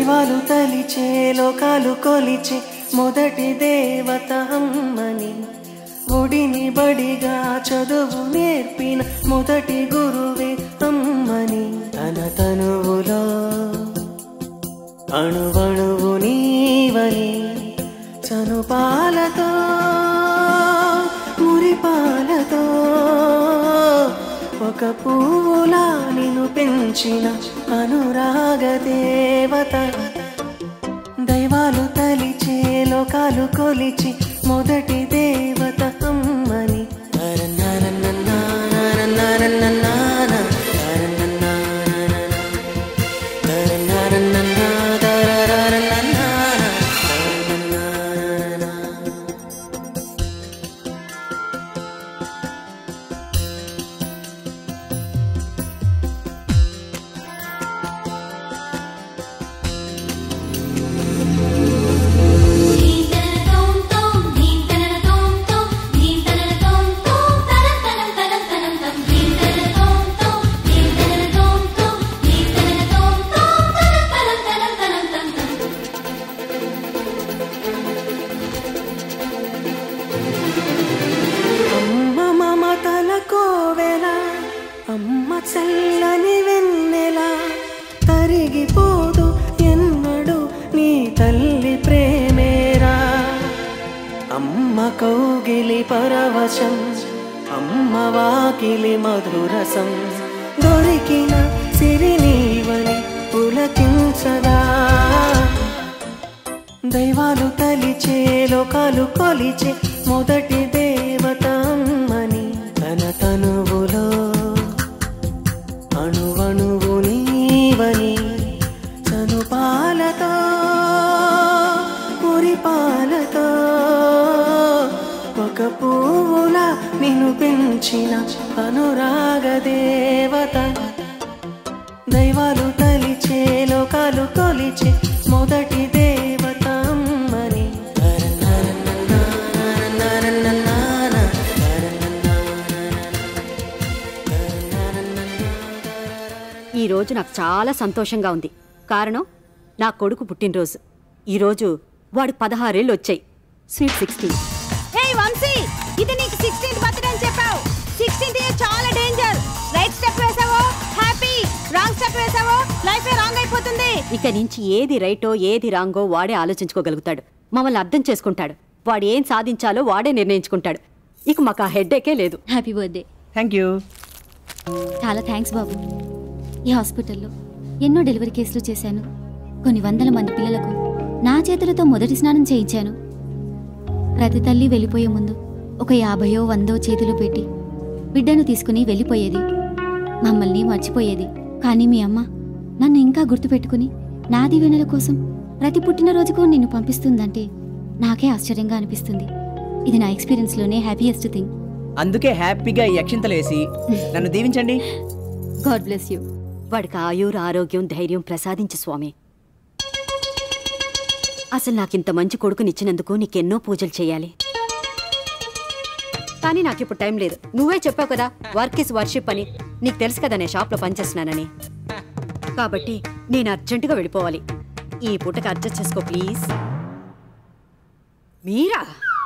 దైవాలు తలిచే లోకాలు కొలిచే మొదటి దేవత అమ్మని ఒడిని బడిగా చదువు నేర్పిన మొదటి గురువే అమ్మని తన తనువులో అణువణువు నీవని చనుపాలతో మురిపాలతో ఒక పూలా నిన్ను పెంచిన అనురాగ దేవత దైవాలు తలిచే లోకాలు కొలిచి మొదటి దేవత అమ్మని అమ్మ మమతల కోవెల అమ్మ చల్లని వెన్నెల తరిగిపోదు ఎన్నడు నీ తల్లి ప్రేమేరా అమ్మ కౌగిలి పరవశం అమ్మ వాకిలి మధురసం దొరికిన సిరి నీవని పులకించదా దైవాలు తలిచే లోకాలు కొలిచే మొదటి దేవత అమ్మని తన తనువులో అణువణువు నీవని చనుపాలతో మురిపాలతో ఒక పువ్వులా నిన్ను పెంచిన అనురాగ దేవత దైవాలు తలిచే లోకాలు కొలిచే మొదటి దేవత అమ్మని ఈ రోజు నాకు చాలా సంతోషంగా ఉంది కారణం నా కొడుకు పుట్టినరోజు ఈరోజు వాడి పదహారేళ్ళు వచ్చాయి స్వీట్ సిక్స్టీన్ హే వంశీ ఇది నీకు సిక్స్టీన్త్ బర్త్డే అని చెప్పావు సిక్స్టీన్త్ ఇయర్ చాలా డేంజర్ రైట్ స్టెప్ వేసావో హ్యాపీ రాంగ్ స్టెప్ వేసావో లైఫ్ రాంగ్ అయిపోతుంది ఇక నుంచి ఏది రైటో ఏది రాంగో వాడే ఆలోచించుకోగలుగుతాడు మమ్మల్ని అర్థం చేసుకుంటాడు వాడు ఏం సాధించాలో వాడే నిర్ణయించుకుంటాడు ఇక మాకు ఆ హెడ్ఏకే లేదు హ్యాపీ బర్త్డే థ్యాంక్ యూ చాలా థ్యాంక్స్ బాబు ఈ హాస్పిటల్లో ఎన్నో డెలివరీ కేసులు చేశాను కొన్ని వందల మంది పిల్లలకు నా చేతులతో మొదటి స్నానం చేయించాను ప్రతి తల్లి వెళ్ళిపోయే ముందు ఒక యాభయో వందో చేతిలో పెట్టి బిడ్డను తీసుకుని వెళ్ళిపోయేది మమ్మల్ని మర్చిపోయేది కానీ మీ అమ్మ నన్ను ఇంకా గుర్తుపెట్టుకుని నా దీవెనల కోసం ప్రతి పుట్టినరోజుకు నిన్ను పంపిస్తుందంటే నాకే ఆశ్చర్యంగా అనిపిస్తుంది ఇది నా ఎక్స్పీరియన్స్లోనే హ్యాపీయెస్ట్ థింగ్ అందుకే హ్యాపీగా ఈ అక్షింతలు వేసి నన్ను దీవించండి గాడ్ బ్లెస్ యూ వాడికి ఆయుర్ ఆరోగ్యం ధైర్యం ప్రసాదించు స్వామి అసలు నాకింత మంచి కొడుకునిచ్చినందుకు నీకెన్నో పూజలు చేయాలి కానీ నాకు ఇప్పుడు టైం లేదు నువ్వే చెప్పావు కదా వర్క్ ఇస్ వర్షిప్ అని నీకు తెలుసు కదా నేను షాప్లో పనిచేస్తున్నానని కాబట్టి నేను అర్జెంటుగా వెళ్ళిపోవాలి ఈ పూటకి అడ్జస్ట్ చేసుకో ప్లీజ్ మీరా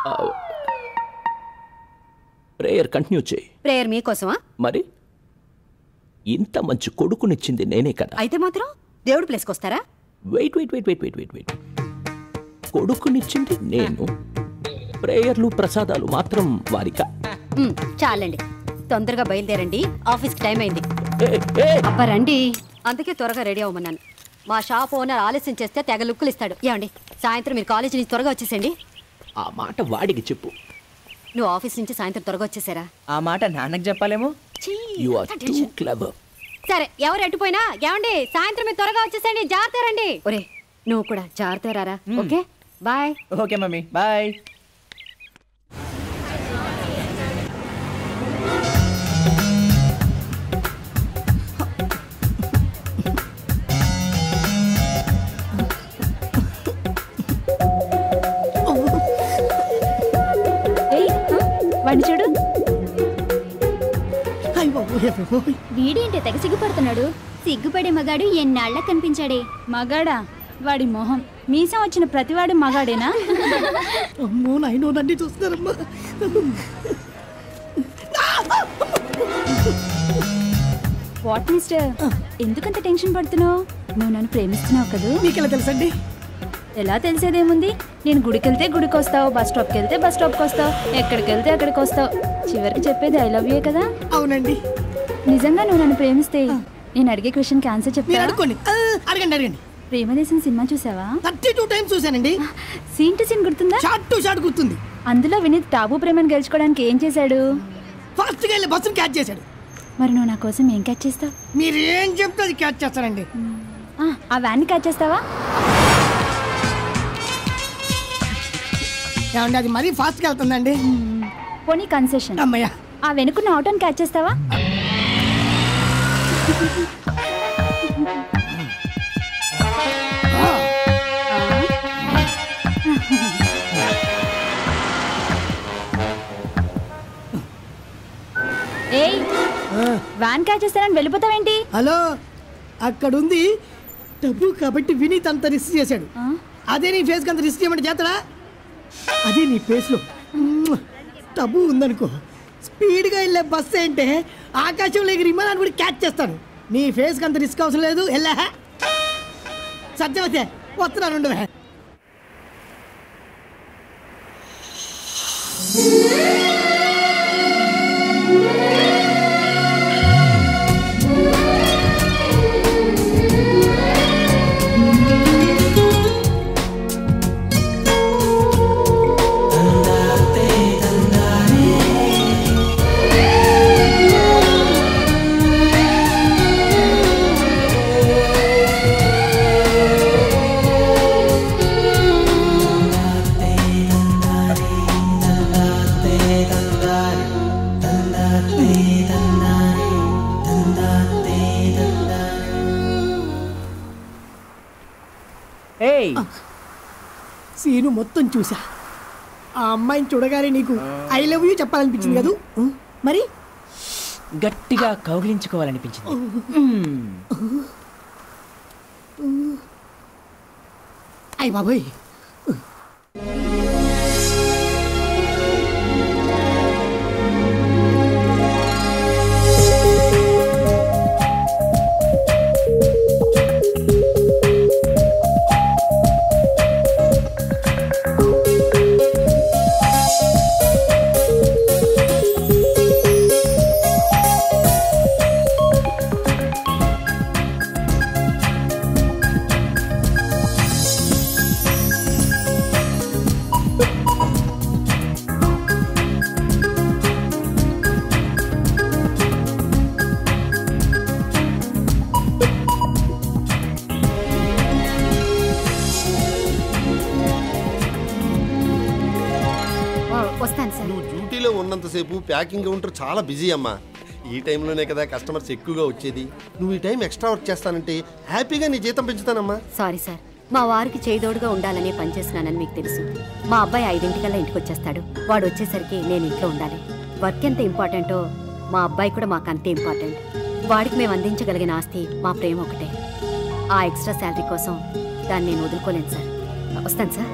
ప్రేయర్ కంటిన్యూ చేయి ప్రేయర్ మీకోసమా మరి ఇంత మంచి కొడుకునిచ్చింది నేనే కదా అయితే మాత్రం దేవుడు ప్లేస్కి వస్తారా wait wait wait wait wait wait wait కొడుకునిచ్చింది నేను ప్రేయర్లు ప్రసాదాలు మాత్రం వారిక మ్, చాలండి తొందరగా బయలుదేరండి ఆఫీస్కి టైం అయింది అబ్బా రండి అందుకే త్వరగా రెడీ అవ్వమన్నాను మా షాప్ ఓనర్ ఆలస్యం చేస్తే తెగ లుక్కులు ఇస్తాడు ఏమండి సాయంత్రం మీరు కాలేజీ నుంచి త్వరగా వచ్చేసండి ఆ మాట వాడికి చెప్పు నువ్వు ఆఫీస్ నుంచి సాయంత్రం త్వరగా వచ్చేసారా ఆ మాట నాన్నకు చెప్పాలేమో యు ఆర్ టూ క్లవర్ సరే ఎవరు ఎట్టుపోయినా ఏమండి సాయంత్రం మీరు త్వరగా వచ్చేసండి జాగ్రత్త రండి ఒరే నువ్వు కూడా జాగ్రత్త రారా okay bye okay mummy bye వాడిని చూడు వీడేంటి తెగ సిగ్గుపడుతున్నాడు సిగ్గుపడే మగాడు ఎన్నాళ్ళ కనిపించాడే మగాడా వాడి మొహం మీసం వచ్చిన ప్రతివాడు మగాడేనా అమ్మో నాయనో నన్ను చూస్తున్నారమ్మా వాట్ మిస్టర్ ఎందుకంత టెన్షన్ పడుతున్నావు నువ్వు నన్ను ప్రేమిస్తున్నావు కదూ మీకెలా తెలుసండి ఎలా తెలిసేదేముంది నేను గుడికి వెళ్తే గుడికి వస్తావు బస్ స్టాప్కి వెళ్తే బస్ స్టాప్కి వస్తావు ఎక్కడికి వెళ్తే అక్కడికి వస్తావు చివరికి చెప్పేది ఐ లవ్ యూ కదా అవునండి నిజంగా నువ్వు నన్ను ప్రేమిస్తే నేను అడిగే క్వశ్చన్కి ఆన్సర్ మీరు చెప్తా అడుక్కోండి ఆ, అడగండి అడగండి ప్రేమదేశం సినిమా చూసావా థర్టీ టూ టైమ్స్ చూశానండి సీన్ టు సీన్ గుర్తుందా షార్ట్ టు షార్ట్ గుర్తుంది అందులో వినీత్ టాబు ప్రేమను గెలుచుకోవడానికి ఏం చేశాడు ఫాస్ట్గా వెళ్ళి బస్సును క్యాచ్ చేశాడు మరి నువ్వు నా కోసం ఏం క్యాచ్ చేస్తావు మీరు ఏం చెప్తే అది క్యాచ్ చేస్తానండి ఆ, ఆ వ్యాన్ని క్యాచ్ చేస్తావా ఏమండి అది మరీ ఫాస్ట్గా వెళ్తుందండి పోనీ కన్సెషన్ అమ్మయ్య ఆ వెనుకున్న ఆటోని క్యాచ్ చేస్తావా ఏయ్ వ్యాన్ క్యాచ్ చేస్తానని వెళ్ళిపోతావేంటి హలో అక్కడ ఉంది డబ్బు కాబట్టి వినీత్ అంత రిస్క్ చేశాడు అదే నీ ఫేస్కి అంత రిస్క్ చేయమంటే చేస్తాడా అదే నీ ఫేస్లో డబ్బు ఉందనుకో స్పీడ్గా వెళ్ళే బస్సు ఏంటే ఆకాశంలో ఎగిరి విమానాన్ని కూడా క్యాచ్ చేస్తాను నీ ఫేస్కి అంత రిస్క్ అవసరం లేదు వెళ్ళా సత్యవతే వస్తున్నాను ఉండవే ఏయ్ సీను మొత్తం చూసా ఆ అమ్మాయిని చూడగానే నీకు ఐ లవ్ యూ చెప్పాలనిపించింది కదూ మరి గట్టిగా కౌగిలించుకోవాలనిపించింది అయ్య బాబోయ్ వస్తాను సార్ నువ్వు డ్యూటీలో ఉన్నంతసేపు ప్యాకింగ్ కౌంటర్ చాలా బిజీ అమ్మా ఈ టైంలోనే కదా కస్టమర్స్ ఎక్కువగా వచ్చేది నువ్వు ఈ టైం ఎక్స్ట్రా వర్క్ చేస్తానంటే హ్యాపీగా నీ జీతం పెంచుతానమ్మా సారీ సార్ మా వారికి చేదోడుగా ఉండాలనే పనిచేస్తున్నానని మీకు తెలుసు మా అబ్బాయి ఐదింటికల్లా ఇంటికి వచ్చేస్తాడు వాడు వచ్చేసరికి నేను ఇంట్లో ఉండాలి వర్క్ ఎంత ఇంపార్టెంటో మా అబ్బాయి కూడా మాకు అంతే ఇంపార్టెంట్ వాడికి మేము అందించగలిగిన ఆస్తి మా ప్రేమ ఒకటే ఆ ఎక్స్ట్రా శాలరీ కోసం దాన్ని నేను వదులుకోలేను సార్ వస్తాను సార్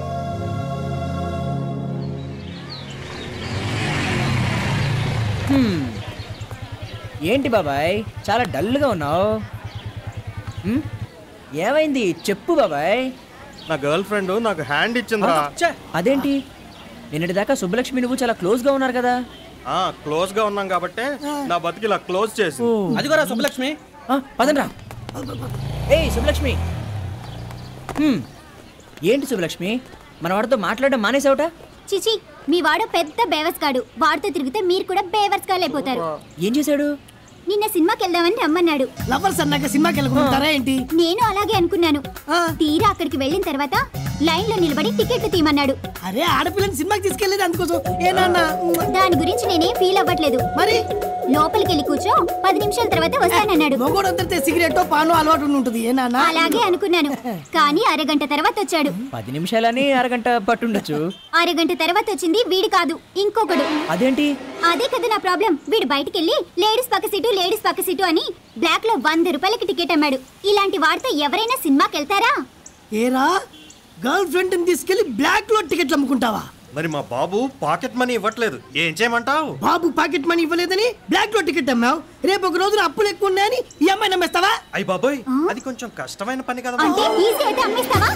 హ్మ్. ఏంటి బాబాయ్ చాలా డల్గా ఉన్నావు హ్మ్? ఏమైంది చెప్పు బాబాయ్ నా గర్ల్ ఫ్రెండ్ నాకు హ్యాండ్ ఇచ్చిందిరా ఛ, అదేంటి నిన్నటి దాకా సుబ్బలక్ష్మి నువ్వు చాలా క్లోజ్గా ఉన్నారు కదా ఆ క్లోజ్ గా ఉన్నాం కాబట్టి నా బతికి ఇలా క్లోజ్ చేసి అదిగోరా సుబ్బలక్ష్మి పదండ్రా ఏయ్ సుబ్బలక్ష్మి హ్మ్. ఏంటి సుబ్బలక్ష్మి మన వాడితో మాట్లాడడం మానేసావుట చిచి మీ వాడు పెద్ద బేవర్స్ కాడు వాడితో తిరిగితే మీరు కూడా బేవర్స్ కాలు అయిపోతారు ఏం చేశాడు నిన్న సినిమాకి వెళ్దామని రమ్మన్నాడు లవర్స్ అన్నాక సినిమాకి వెళ్ళకుంటారా ఏంటి నేను అలాగే అనుకున్నాను తీరా అక్కడికి వెళ్ళిన తర్వాత లైన్ లో నిలబడి టికెట్లు తీయమన్నాడు అరే ఆడపిల్లని సినిమాకి తీసుకెళ్ళేది అందుకోసం ఏ నాన్న దాని గురించి నేనేం ఫీల్ అవ్వట్లేదు మరి లోపలికి వెళ్ళి కూర్చో పది నిమిషాల తర్వాత వస్తానన్నాడు మొగోడు అంతరితే సిగరెట్ పాను అలవాటు ఉండి ఉంటుంది ఏ నాన్న అలాగే అనుకున్నాను కానీ అరగంట తర్వాత వచ్చాడు పది నిమిషాలని అరగంట పట్టుండొచ్చు అరగంట తర్వాత వచ్చింది వీడు కాదు ఇంకొకడు అదేంటి అదే కదా నా ప్రాబ్లం వీడు బయటికి వెళ్ళి లేడీస్ పక్క సీటు లేడీస్ పక్క సీటు అని బ్లాక్ లో వంద రూపాయలకి టికెట్ అమ్మాడు ఇలాంటి వాడితో ఎవరైనా సినిమాకి వెళ్తారా ఏరా గర్ల్ ఫ్రెండ్ని తీసుకెళ్లి బ్లాక్ లో టికెట్లు అమ్ముకుంటావా మరి మా బాబు పాకెట్ మనీ ఇవ్వట్లేదు ఏం చేయమంటావు బాబు పాకెట్ మనీ ఇవ్వలేదని బ్లాక్ లో టికెట్ అమ్మావు రేపు ఒక రోజున అప్పులు ఎక్కువ ఉన్నాయని ఈ అమ్మాయి నమ్మేస్తావా అయ్యి బాబోయ్ అది కొంచెం కష్టమైన పని కదా అంటే ఈజీ అయితే అమ్మేస్తావా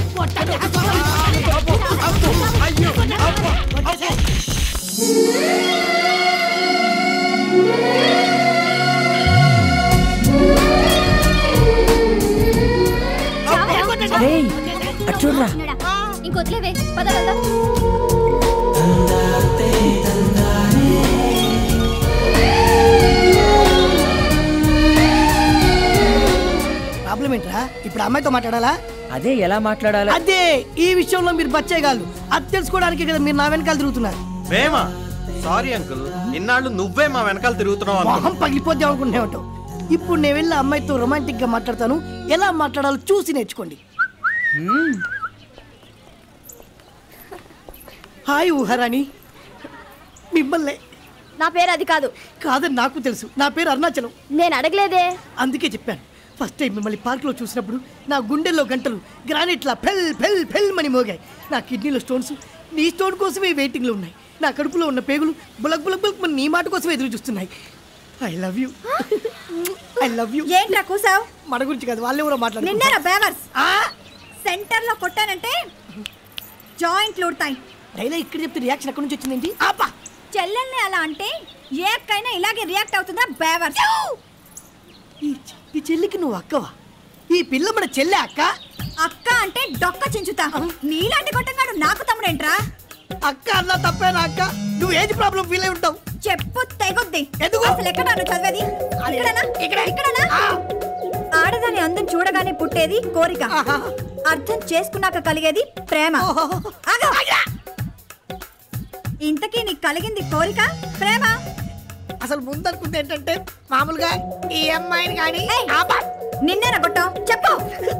చూడరా ఇంకొదిలేవే పద వెళ్దాం ప్రాబ్లం ఏంట్రా ఇప్పుడు అమ్మాయితో మాట్లాడాలా అదే ఎలా మాట్లాడాలి అదే ఈ విషయంలో మీరు బచ్చేయగాళ్ళు అది తెలుసుకోవడానికి కదా మీరు నా వెనకాల తిరుగుతున్నారు మేమా సారీ అంకుల్ ఇన్నాళ్ళు నువ్వే మా వెనకాల తిరుగుతున్నావు అనుకున్నా. మొహం పగిలిపోద్ది అనుకుంటున్నా ఉంటావు ఇప్పుడు నేను వెళ్ళి ఆ అమ్మాయితో రొమాంటిక్ గా మాట్లాడతాను ఎలా మాట్లాడాలో చూసి నేర్చుకోండి హాయ్ ఊహరాణి మిమ్మల్ని నా పేరు అది కాదు కాదని నాకు తెలుసు నా పేరు అరుణాచలం నేను అడగలేదే అందుకే చెప్పాను ఫస్ట్ టైం మిమ్మల్ని పార్క్లో చూసినప్పుడు నా గుండెల్లో గంటలు గ్రానైట్లా ఫెల్ ఫెల్ ఫెల్ మని మోగాయి నా కిడ్నీలో స్టోన్స్ నీ స్టోన్ కోసమే వెయిటింగ్లో ఉన్నాయి నా కడుపులో ఉన్న పేగులు బులక్ బులక్ బులక్ మన నీ మాట కోసమే ఎదురు చూస్తున్నాయి I love you I love you ఏంట్రా కూసావు మన గురించి కాదు వాళ్ళు ఎవరో నిన్నేరా మాట్లాడుతున్నారు బేవర్స్ సెంటర్ లో కొట్టానంటే జాయింట్లు ఉడతాయి డైలాగ్ ఇక్కడ చెప్తే రియాక్షన్ ఎక్కడి నుంచి వచ్చిందేంటి ఆపా చెల్లెల్ని అలా అంటే ఏ అక్కైనా ఇలాగే రియాక్ట్ అవుతుందా బేవర్స్ ఈ చె- ఈ చెల్లికి నువ్వు అక్కవా ఈ పిల్ల మన చెల్లె అక్క అక్క అంటే డొక్క చించుతా నీలాంటి కొట్టంగాడు నాకు తమ్ముడేంట్రా అక్క అన్నా తప్పేనా అక్క నువ్వు ఏజ్ ప్రాబ్లం ఫీల్ అయి ఉంటావు చెప్పు తెగొద్ది ఎందుకు? అసలు ఎక్కడ నువ్వు చదివేది ఇక్కడనా ఇక్కడే. ఇక్కడనా ఆడదాని అందం చూడగానే పుట్టేది కోరిక అర్థం చేసుకున్నాక కలిగేది ప్రేమ ఆగు. ఇంతకీ నీకు కలిగింది కోరిక ప్రేమ అసలు ముందనుకుంది ఏంటంటే మామూలుగా ఈ అమ్మాయిని కానీ ఏయ్, నిన్నేనా కొట్టాం చెప్పు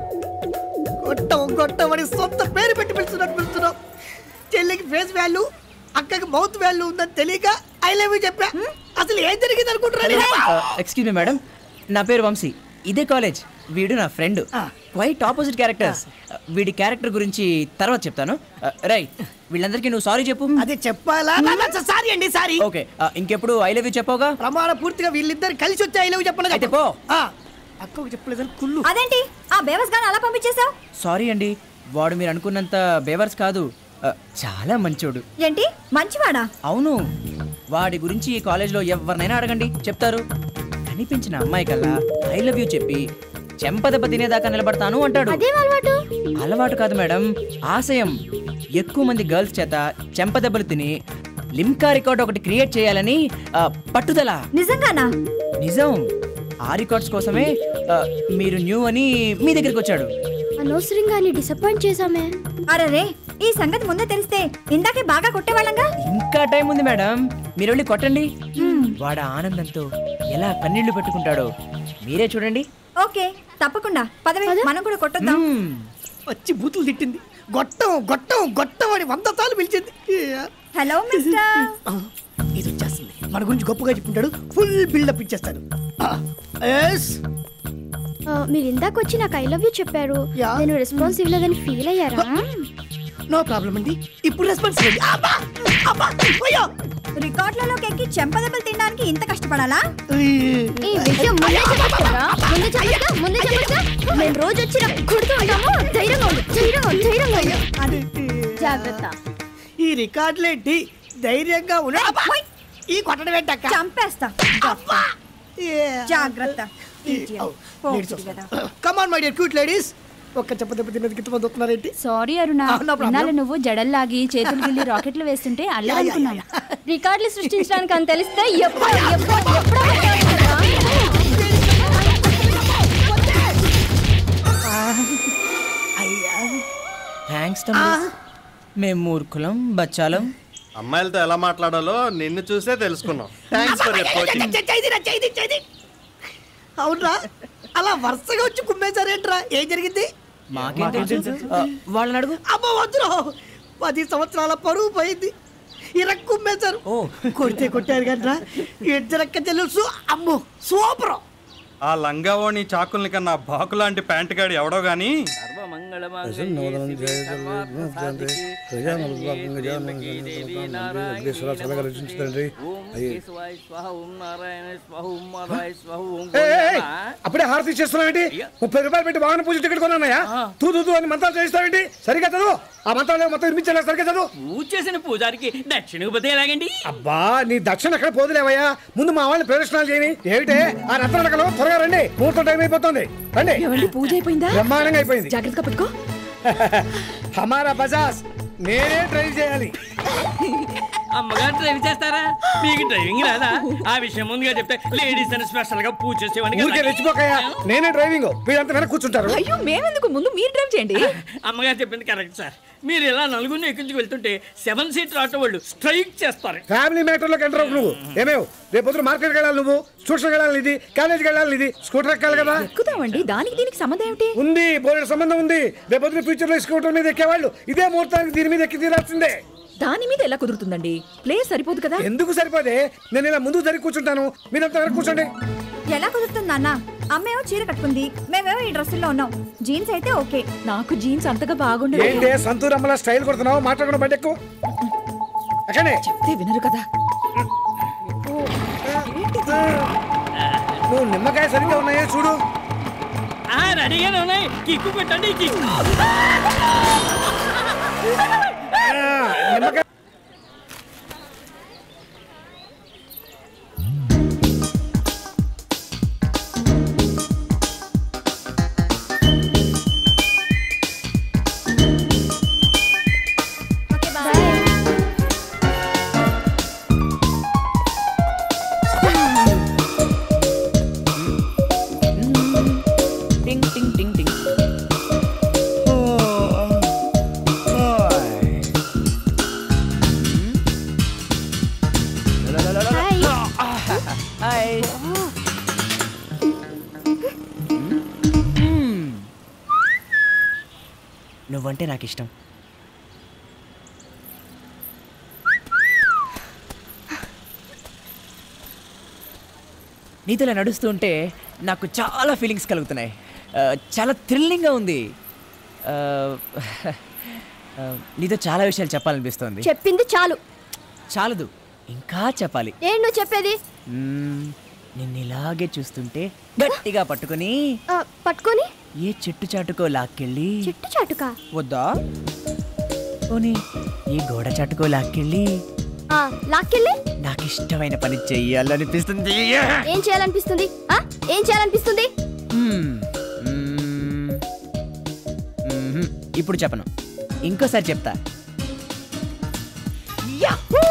గొట్టం గొట్టం అని సొంత పేరు పెట్టి పిలుస్తున్నట్టు పిలుస్తున్నావు చెల్లికి ఫేస్ వాల్యూ అక్కకి మౌత్ వాల్యూ ఉందని తెలియక ఐ లవ్ యూ చెప్పా అసలు ఏం జరిగింది అనుకుంటున్నాను ఎక్స్క్యూజ్ మీ మేడం నా పేరు వంశీ ఇదే కాలేజ్ వీడు నా ఫ్రెండ్ ఆ. క్వైట్ ఆపోజిట్ క్యారెక్టర్స్ వీడి క్యారెక్టర్ గురించి తర్వాత చెప్తాను రై వీళ్ళందరికీ నువ్వు సారీ చెప్పు అదే చెప్పాలా సారీ అండి సారీ ఓకే ఇంకెప్పుడు ఐ లవ్ యూ చెప్పవుగా ప్రమాణ పూర్తిగా వీళ్ళిద్దరు కలిసి వచ్చి ఐ లవ్ చెప్పలేదు అయితే పో. అక్కకు చెప్పలేదని కుళ్ళు అదేంటి ఆ బేవస్ గాని అలా పంపించేశావు సారీ అండి వాడు మీరు అనుకున్నంత బేవర్స్ కాదు ఆ, చాలా మంచోడు ఏంటి మంచివాడా అవును వాడి గురించి ఈ కాలేజ్లో ఎవరినైనా అడగండి చెప్తారు కనిపించిన అమ్మాయి కల్లా ఐ లవ్ యూ చెప్పి చెంపదెబ్బ తినేదాకా నిలబడతాను అంటాడు అదేం అలవాటు అలవాటు కాదు మేడం ఆశయం ఎక్కువ మంది గర్ల్స్ చేత చెంపదెబ్బలు తిని లిమ్కా రికార్డ్ ఒకటి క్రియేట్ చేయాలని ఆ, పట్టుదల నిజంగానా నిజం ఆ రికార్డ్స్ కోసమే ఆ, మీరు న్యూ అని మీ దగ్గరికి వచ్చాడు అనవసరంగా డిసప్పాయింట్ చేసామే అరే ఈ సంగతి ముందే తెలిస్తే ఇందాకే బాగా కొట్టేవాళ్ళంగా ఇంకా టైం ఉంది మేడం మీరు వెళ్ళి కొట్టండి వాడు ఆనందంతో ఎలా కన్నీళ్లు పెట్టుకుంటాడో మీరే చూడండి ఓకే తప్పకుండా పదవి మనం కూడా కొట్టొద్దాం మ్మ్. వచ్చి బూతులు తిట్టింది గొట్టం గొట్టం గొట్టం అని వంద సార్లు పిలిచింది హలో మిస్టర్ ఆ, ఇది వచ్చేస్తుంది మన గురించి గొప్పగా చెప్పుకుంటాడు ఫుల్ బిల్డప్ ఇచ్చేస్తాడు ఎస్ మీరు ఇందాక వచ్చి నాకు ఐ లవ్ యూ చెప్పారు యా. నేను రెస్పాన్స్ ఇవ్వలేదని ఫీల్ అయ్యారా నో ప్రాబ్లం అండి ఇప్పుడు రెస్పాన్స్ లేదు అబ్బా! అబ్బా! అయ్యో! రికార్డులలోకి ఎక్కి చెంపదెబ్బలు తినడానికి ఇంత కష్టపడాలా ఈ విషయం ముందే చెప్పొచ్చురా ముందే చెప్పొచ్చా ముందే చెప్పొచ్చా మేము రోజు వచ్చి నాకు కొడుతూ ఉంటాము ధైర్యంగా ఉండు ధైర్యంగా ఉండు ధైర్యంగా ఉండు జాగ్రత్త ఈ రికార్డులేంటి ధైర్యంగా ఉన్నా ఈ కొట్టడం ఏంటక్క చంపేస్తా జాగ్రత్త come on my dear cute ladies ఒక్క చెప్ప దెబ్బ తిన్నది గిట్ట మంది వస్తున్నారేంటి sorry Aruna Ah, no problem. ఇన్నాళ్ళు నువ్వు జడల్లాగి చేతులు గిల్లి రాకెట్లు వేస్తుంటే అల్లరనుకున్నాను రికార్డులు సృష్టించడానికి అని తెలిస్తే ఎప్పుడు ఎప్పుడు ఎప్పుడో కొట్టేవాడిరా. అయ్యా థ్యాంక్స్ తమ్ముడు మేము మూర్ఖులం బచ్చాలం అమ్మాయిలతో ఎలా మాట్లాడాలో నిన్ను చూసే తెలుసుకున్నాం థ్యాంక్స్ ఫర్ యర్ కోచింగ్ చేది చేది చేది అవునరా అలా వరుసగా వచ్చి కుమ్మేశారేంట్రా ఏం జరిగింది మాకేం తెలుసు ఆ, వాళ్ళని అడుగు అమ్మ వద్దురా పది సంవత్సరాల పరువు పోయింది ఇరక్ కుమ్మేశారు ఓ కొడితే కొట్టారు కదరా ఇద్దరక్క తెలుసు అమ్మో సూపర్ ఆ లంగావోని చాకుల్ని కన్నా బాకు లాంటి ప్యాంట్ గాడు ఎవడో గాని నూతనం అగ్రేశ్వర చల్లగా రచించుతండి అప్పుడే హారతి చేస్తున్నావేంటి ముప్పై రూపాయలు పెట్టి వాహన పూజ టికెట్ కొన్నాయా తూ తూ తూ అని మంత్రాలు చేయిస్తావేంటి సరిగా చదువు ఆ మంత్రాలు మొత్తం వినిపించేలా సరిగా చదువు పూజ చేసిన పూజారికి దక్షిణకు పోతే ఎలాగండి అబ్బా నీ దక్షిణ ఎక్కడ పోదులేవయ్యా ముందు మా వాళ్ళని ప్రదర్శనలు చేయని ఏమిటే ఆ రత్నడకలు త్వరగా రండి ముహూర్తం టైం అయిపోతుంది రండి పూజ అయిపోయిందా బ్రహ్మాండంగా అయిపోయింది జాగ్రత్తగా పట్టుకో హమారా బజాజ్ నేనే డ్రైవ్ చేయాలి అమ్మగారు డ్రైవ్ చేస్తారా మీకు డ్రైవింగ్ రాదా ఆ విషయం ముందుగా చెప్తే లేడీస్ అని స్పెషల్ గా పూజ చేసేవాడిని ఊరికే రెచ్చిపోకయ్యా నేనే డ్రైవింగ్ వీళ్ళంతా వెనక కూర్చుంటారు అయ్యో మేమెందుకు ముందు మీరు డ్రైవ్ చేయండి అమ్మగారు చెప్పింది కరెక్ట్ సార్ మీరు ఇలా నలుగురిని ఎక్కించుకు వెళ్తుంటే సెవెన్ సీటర్ ఆటో వాళ్ళు స్ట్రైక్ చేస్తారు ఫ్యామిలీ మ్యాటర్ లోకి ఎంటర్ అవ్వకు నువ్వు ఏమేవ్ రేపు పొద్దున మార్కెట్కి వెళ్ళాలి నువ్వు ట్యూషన్కి వెళ్ళాలి ఇది కాలేజీకి వెళ్ళాలి ఇది స్కూటర్ ఎక్కాలి కదా ఎక్కుదామండి దానికి దీనికి సంబంధం ఏమిటి ఉంది బోలెడు సంబంధం ఉంది రేపు పొద్దున ఫ్యూచర్ లో స్కూటర్ మీద ఎక్కేవాళ్ళు ఇదే ముహూర్తానికి దీని మీద ఎక్కి తీరాల్సిందే దాని మీద ఎలా కుదురుతుందండి ప్లేస్ సరిపోదు కదా ఎందుకు సరిపోదే నేను ఇలా ముందు జరిగి కూర్చుంటాను మీరంతా వెనక కూర్చోండి ఎలా కుదురుతుంది నాన్న అమ్మేమో చీర కట్టుకుంది మేమేమో ఈ డ్రెస్సుల్లో ఉన్నాం జీన్స్ అయితే ఓకే నాకు జీన్స్ అంతగా బాగుండదు ఏంటే సంతూర్ అమ్మలా స్టైల్ కొడుతున్నావు మాట్లాడకుండా బయట ఎక్కువ అక్కడే చెప్తే వినరు కదా నువ్వు నిమ్మకాయ సరిగ్గా ఉన్నాయో చూడు ఆ రెడీగానే ఉన్నాయి కిక్కు పెట్టండి కిక్కు నిమ్మకాయ టింగ్ టింగ్ టింగ్ టింగ్ హాయ్ నువ్వంటే నాకు ఇష్టం నీతో ఇలా నడుస్తూ ఉంటే నాకు చాలా ఫీలింగ్స్ కలుగుతున్నాయి ఆ, చాలా థ్రిల్లింగ్గా ఉంది ఆ, ఆ, నీతో చాలా విషయాలు చెప్పాలనిపిస్తోంది చెప్పింది చాలు చాలదు ఇంకా చెప్పాలి ఏం నువ్వు చెప్పేది మ్మ్, నిన్ను ఇలాగే చూస్తుంటే గట్టిగా పట్టుకొని ఆ, పట్టుకొని ఏ చెట్టు చాటుకో లాక్కెళ్ళి చెట్టు చాటుకా వద్దా పోనీ ఈ గోడ చాటుకో లాక్కెళ్ళి ఆ, లాక్కెళ్ళి నాకు ఇష్టమైన పని చెయ్యాలనిపిస్తుంది ఏం చేయాలనిపిస్తుంది ఆ? ఏం చేయాలనిపిస్తుంది మ్మ్. మ్మ్. మ్మ్. ఇప్పుడు చెప్పను ఇంకోసారి చెప్తా యాహూ!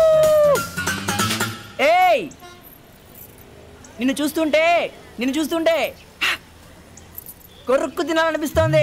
ఏయ్ నిన్ను చూస్తుంటే నిన్ను చూస్తుంటే కొరుక్కు తినాలనిపిస్తోంది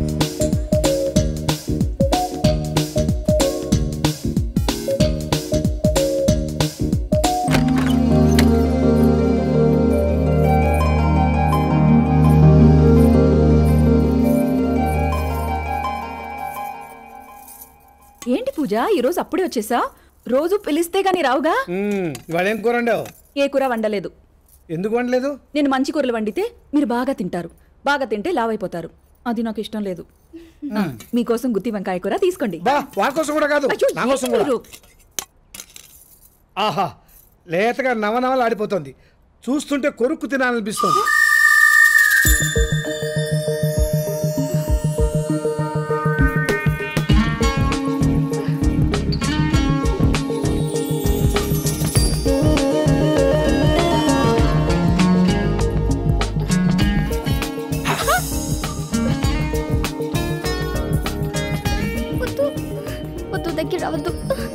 ఏంటి పూజ ఈ రోజు అప్పుడే వచ్చేసా రోజు పిలిస్తే గాని రావుగా మ్మ్, వాడేం కూర వండావు ఏ కూర వండలేదు ఎందుకు వండలేదు నేను మంచి కూరలు వండితే మీరు బాగా తింటారు బాగా తింటే లావైపోతారు అది నాకు ఇష్టం లేదు ఆ, మీకోసం గుత్తి వంకాయ కూర తీసుకోండి బా వారి కోసం కూడా కాదు అయ్యో, నా కోసం కూడా మీరు. ఆహా లేతగా నవనవలు ఆడిపోతుంది చూస్తుంటే కొరుక్కు తినాలనిపిస్తుంది వద్దు వద్దు దగ్గర రావద్దు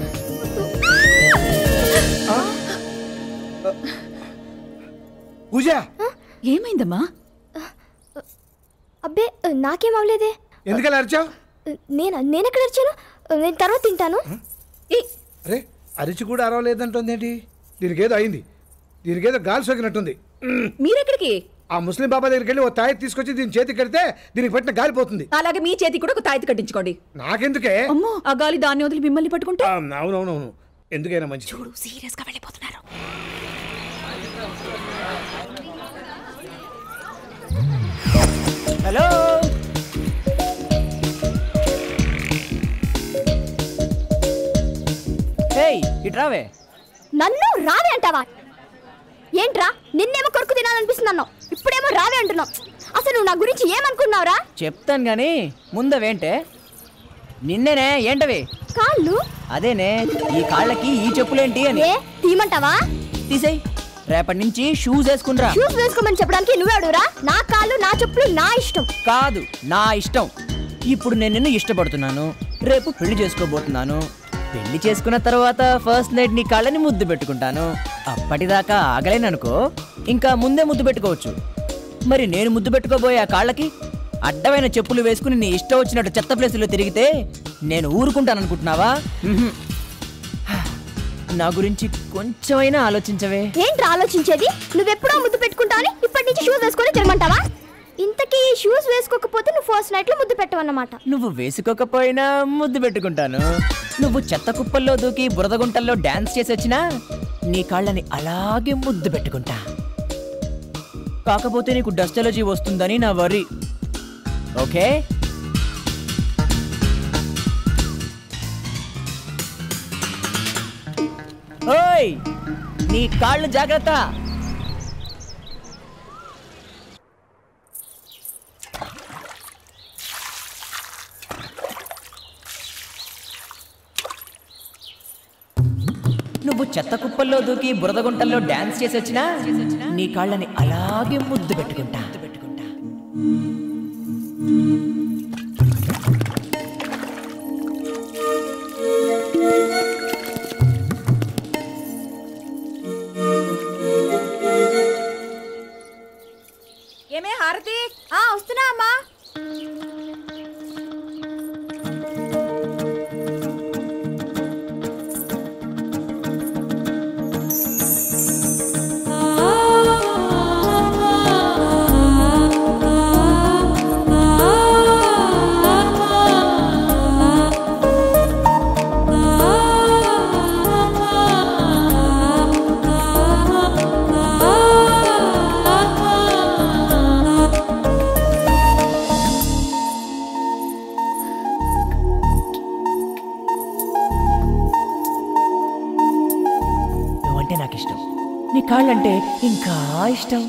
పూజ ఏమైందమ్మా అబ్బే నాకేం అవలేదే ఎందుకలా అరిచావు నేను నేనెక్కడ వచ్చాను నేను తర్వాత తింటాను అరే అరిచి కూడా అరవలేదంటుంది ఏంటి దీనికి ఏదో అయింది దీనికి ఏదో గాలి సోకినట్టుంది మ్మ్. మీరెక్కడికి ఆ ముస్లిం బాబా దగ్గరికి వెళ్ళి ఓ తాయి తీసుకొచ్చి దీని చేతికి కడితే దీనికి పట్టిన గాలి పోతుంది అలాగే మీ చేతి కూడా ఒక తాయితీ కట్టించుకోండి నాకెందుకే అమ్మో ఆ గాలి దాన్ని వదిలి మిమ్మల్ని పట్టుకుంటే ఆ, అవునవునవును ఎందుకైనా మంచి చూడు సీరియస్ గా వెళ్ళిపోతున్నారు హలో ఇట్రావే నన్ను రావే అంటావా ఏంట్రా నిన్నేమో కొరుకు తినాలనిపిస్తుంది అన్నావు ఇప్పుడేమో రావే అంటున్నావు అసలు నువ్వు నా గురించి ఏమనుకున్నావురా చెప్తాను గాని ముందవేంటే నిన్నేనే ఏంటవి కాళ్ళు అదేనే ఈ కాళ్ళకి ఈ చెప్పులేంటి అని ఏ తీయమంటావా తీసేయ్ రేపటి నుంచి షూస్ వేసుకుంట్రా షూస్ వేసుకోమని చెప్పడానికి నువ్వే అడుగురా నా కాళ్ళు నా చెప్పులు నా ఇష్టం కాదు నా ఇష్టం ఇప్పుడు నేను నిన్ను ఇష్టపడుతున్నాను రేపు పెళ్లి చేసుకోబోతున్నాను పెళ్లి చేసుకున్న తర్వాత ఫస్ట్ నైట్ నీ కాళ్ళని ముద్దు పెట్టుకుంటాను అప్పటిదాకా ఆగలేననుకో ఇంకా ముందే ముద్దు పెట్టుకోవచ్చు మరి నేను ముద్దు పెట్టుకోబోయే ఆ కాళ్ళకి అడ్డమైన చెప్పులు వేసుకుని నీ ఇష్టం వచ్చినట్టు చెత్త ప్లేసుల్లో తిరిగితే నేను ఊరుకుంటాననుకుంటున్నావా మ్హూ. నా గురించి కొంచెమైనా ఆలోచించవే ఏంట్రా ఆలోచించేది నువ్వెప్పుడో ముద్దు పెట్టుకుంటావని ఇప్పటి నుంచి షూస్ వేసుకొని తిరగమంటావా ఇంతకీ ఈ షూస్ వేసుకోకపోతే నువ్వు ఫస్ట్ నైట్ లో ముద్దు పెట్టవన్నమాట నువ్వు వేసుకోకపోయినా ముద్దు పెట్టుకుంటాను నువ్వు చెత్త కుప్పల్లో దూకి బురద గుంటల్లో డాన్స్ చేసి వచ్చినా నీ కాళ్ళని అలాగే ముద్దు పెట్టుకుంటా కాకపోతే నీకు డస్ట్ ఎలర్జీ వస్తుందని నా వరి ఓకే ఓయ్ నీ కాళ్ళు జాగ్రత్త నువ్వు చెత్త కుప్పల్లో దూకి బురద గుంటల్లో డాన్స్ చేసి వచ్చినా నీ కాళ్ళని అలాగే ముద్దు పెట్టుకుంటా ఏమే హారతి ఆ వస్తున్నా అమ్మా నువ్వంటే నాకు ఇష్టం నీ కాళ్ళంటే ఇంకా ఇష్టం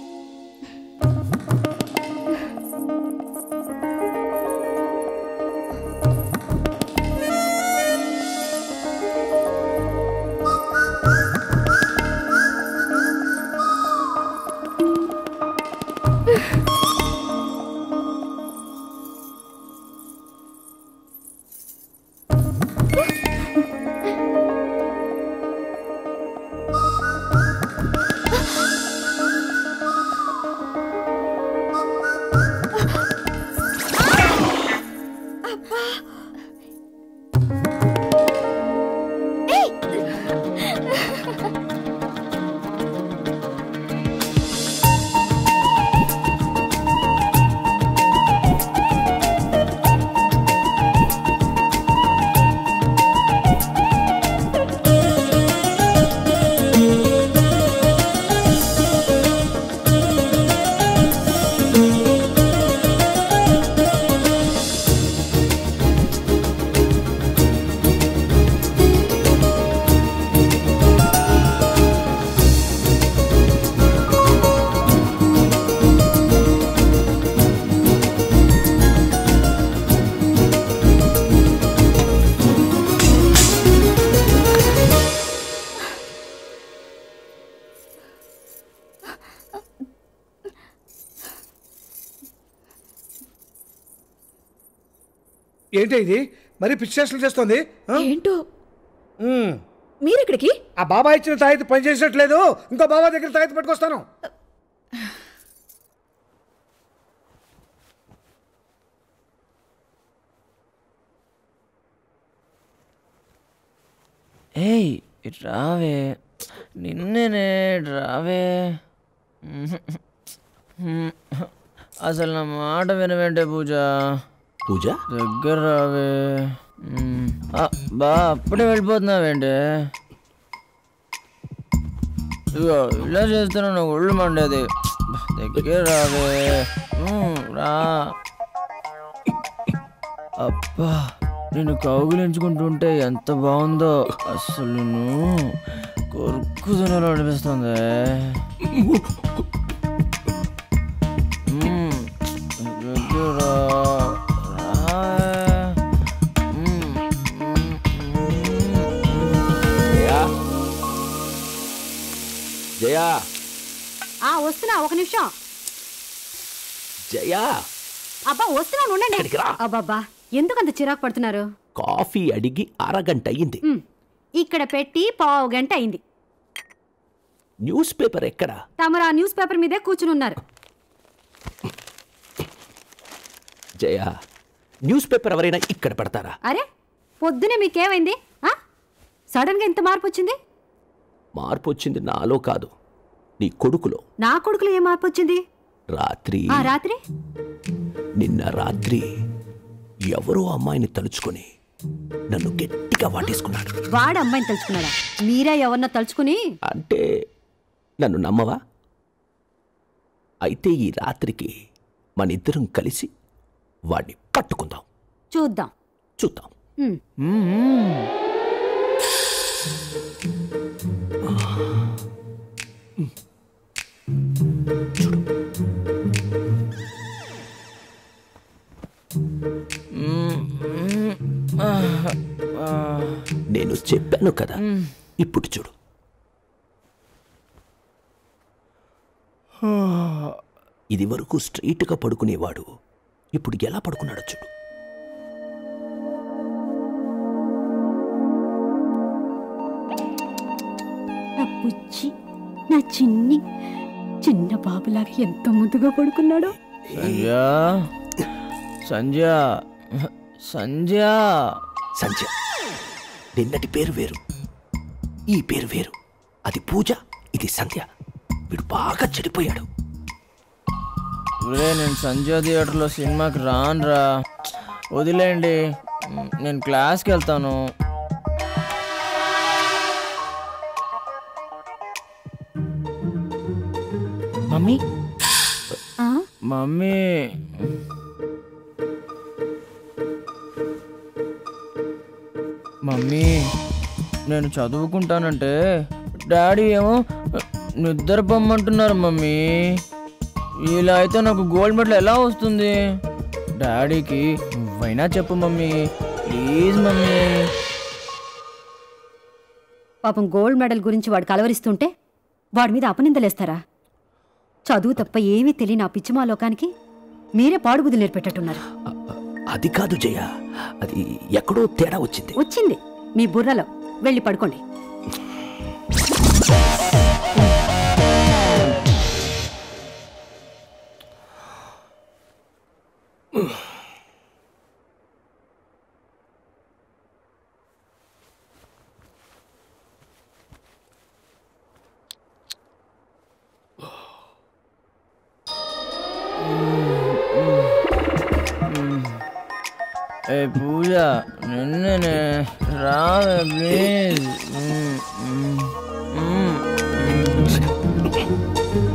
ఏంటి ఇది మరి పిచ్చి చేష్టలు చేస్తుంది ఆ? ఏంటో ఉమ్. మీరెక్కడికి ఆ బాబా ఇచ్చిన తాయితీ పని చేసేట్లేదు ఇంకో బాబా దగ్గర తాయితీ పట్టుకొస్తాను ఏయ్ ఇటు రావే నిన్నేనే ఇటు రావే అసలు నా మాట వినవేంటే పూజ పూజ దగ్గర రావే మ్మ్. ఆ, బా అప్పుడే వెళ్ళిపోతున్నావేంటి ఇదిగో ఇలా చేస్తున్నా నాకు ఒళ్ళు మండేది దగ్గర రావే మ్మ్, రా అబ్బా నేను కౌగిలించుకుంటుంటే ఎంత బాగుందో అసలు నేను కొరుకు తినాలో అనిపిస్తుంది మ్మ్. వద్దురా. రా. మ్మ్. జయా జయా ఆ వస్తున్నా ఒక నిమిషం జయా అబ్బా వస్తున్నాను ఉండండి ఇక్కడికి రా. అబ్బాబ్బా ఎందుకు అంత చిరాకు పడుతున్నారు కాఫీ అడిగి అరగంట అయ్యింది ఉమ్, ఇక్కడ పెట్టి పావు గంట అయింది న్యూస్ పేపర్ ఎక్కడా తమరు ఆ న్యూస్ పేపర్ మీదే కూర్చుని ఉన్నారు జయా న్యూస్ పేపర్ ఎవరైనా ఇక్కడ పెడతారా అరే పొద్దునే మీకేమైంది ఆ? సడన్ గా ఇంత మార్పు వచ్చింది మార్పు వచ్చింది నాలో కాదు నీ కొడుకులో నా కొడుకులో ఏం మార్పు వచ్చింది రాత్రి ఆ రాత్రి నిన్న రాత్రి ఎవరో అమ్మాయిని తలుచుకొని నన్ను గట్టిగా వాటేసుకున్నాడు వాడు అమ్మాయిని తలుచుకున్నాడా మీరే ఎవరన్నా తలుచుకుని అంటే నన్ను నమ్మవా అయితే ఈ రాత్రికి మన ఇద్దరం కలిసి వాడిని పట్టుకుందాం చూద్దాం చూద్దాం ఉమ్. నేను చెప్పాను కదా ఇప్పుడు చూడు ఇది వరకు స్ట్రైట్గా పడుకునేవాడు ఇప్పుడు ఎలా పడుకున్నాడో చూడు నా బుజ్జి నా చిన్ని చిన్న బాబులాగా ఎంత ముద్దుగా పడుకున్నాడో సంధ్య సంధ్య సంధ్య సంధ్య నిన్నటి పేరు వేరు ఈ పేరు వేరు అది పూజ ఇది సంధ్య వీడు బాగా చెడిపోయాడు ఒరే నేను సంధ్య థియేటర్లో సినిమాకి రానురా వదిలేండి నేను క్లాస్కి వెళ్తాను మమ్మీ మమ్మీ మమ్మీ నేను చదువుకుంటానంటే డాడీ ఏమో నిద్ర పొమ్మంటున్నారు మమ్మీ ఇలా అయితే నాకు గోల్డ్ మెడల్ ఎలా వస్తుంది డాడీకి నువ్వైనా చెప్పు మమ్మీ ప్లీజ్ మమ్మీ పాపం గోల్డ్ మెడల్ గురించి వాడు కలవరిస్తుంటే వాడి మీద అపనిందలేస్తారా చదువు తప్ప ఏమీ తెలియని ఆ పిచ్చిమా లోకానికి మీరే పాడుబుద్ధులు నేర్పెట్టట్టున్నారు అది కాదు జయ అది ఎక్కడో తేడా వచ్చింది వచ్చింది మీ బుర్రలో వెళ్ళి పడుకోండి ఏ పూజ నిన్ననే రావే ప్లీజ్ మ్మ్, మ్మ్, మ్మ్, మ్మ్.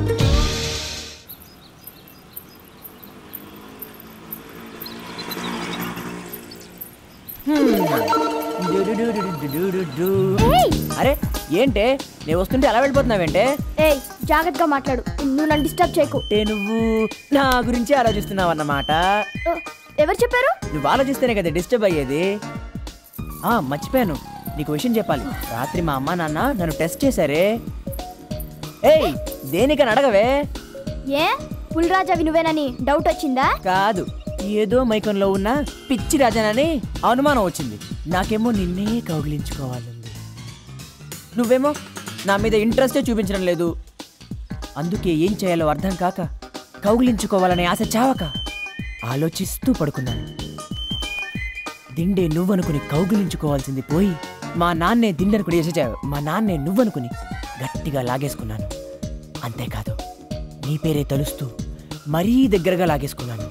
అరే ఏంటే నేను వస్తుంటే అలా వెళ్ళిపోతున్నావేంటే ఏయ్ జాగ్రత్తగా మాట్లాడు నువ్వు నన్ను డిస్టర్బ్ చేయకు అంటే నువ్వు నా గురించి ఆలోచిస్తున్నావు అన్నమాట ఆ, ఎవరు చెప్పారు నువ్వు ఆలోచిస్తేనే కదా డిస్టర్బ్ అయ్యేది ఆ మర్చిపోయాను నీకు విషయం చెప్పాలి రాత్రి మా అమ్మ నాన్న నన్ను టెస్ట్ చేశారే ఏయ్ దేనికని అడగవే ఏ పులిరాజా వినువేనని డౌట్ వచ్చిందా కాదు ఏదో మైకంలో ఉన్న పిచ్చి రాజానని అనుమానం వచ్చింది నాకేమో నిన్నే కౌగిలించుకోవాలంది నువ్వేమో నా మీద ఇంట్రెస్టే చూపించడం లేదు అందుకే ఏం చేయాలో అర్థం కాక కౌగిలించుకోవాలనే ఆశ చావక ఆలోచిస్తూ పడుకున్నాను దిండే నువ్వనుకుని కౌగిలించుకోవాల్సింది పోయి మా నాన్నే దిండనుకుని ఎసచావు మా నాన్నే నువ్వనుకుని గట్టిగా లాగేసుకున్నాను అంతేకాదు నీ పేరే తలుస్తూ మరీ దగ్గరగా లాగేసుకున్నాను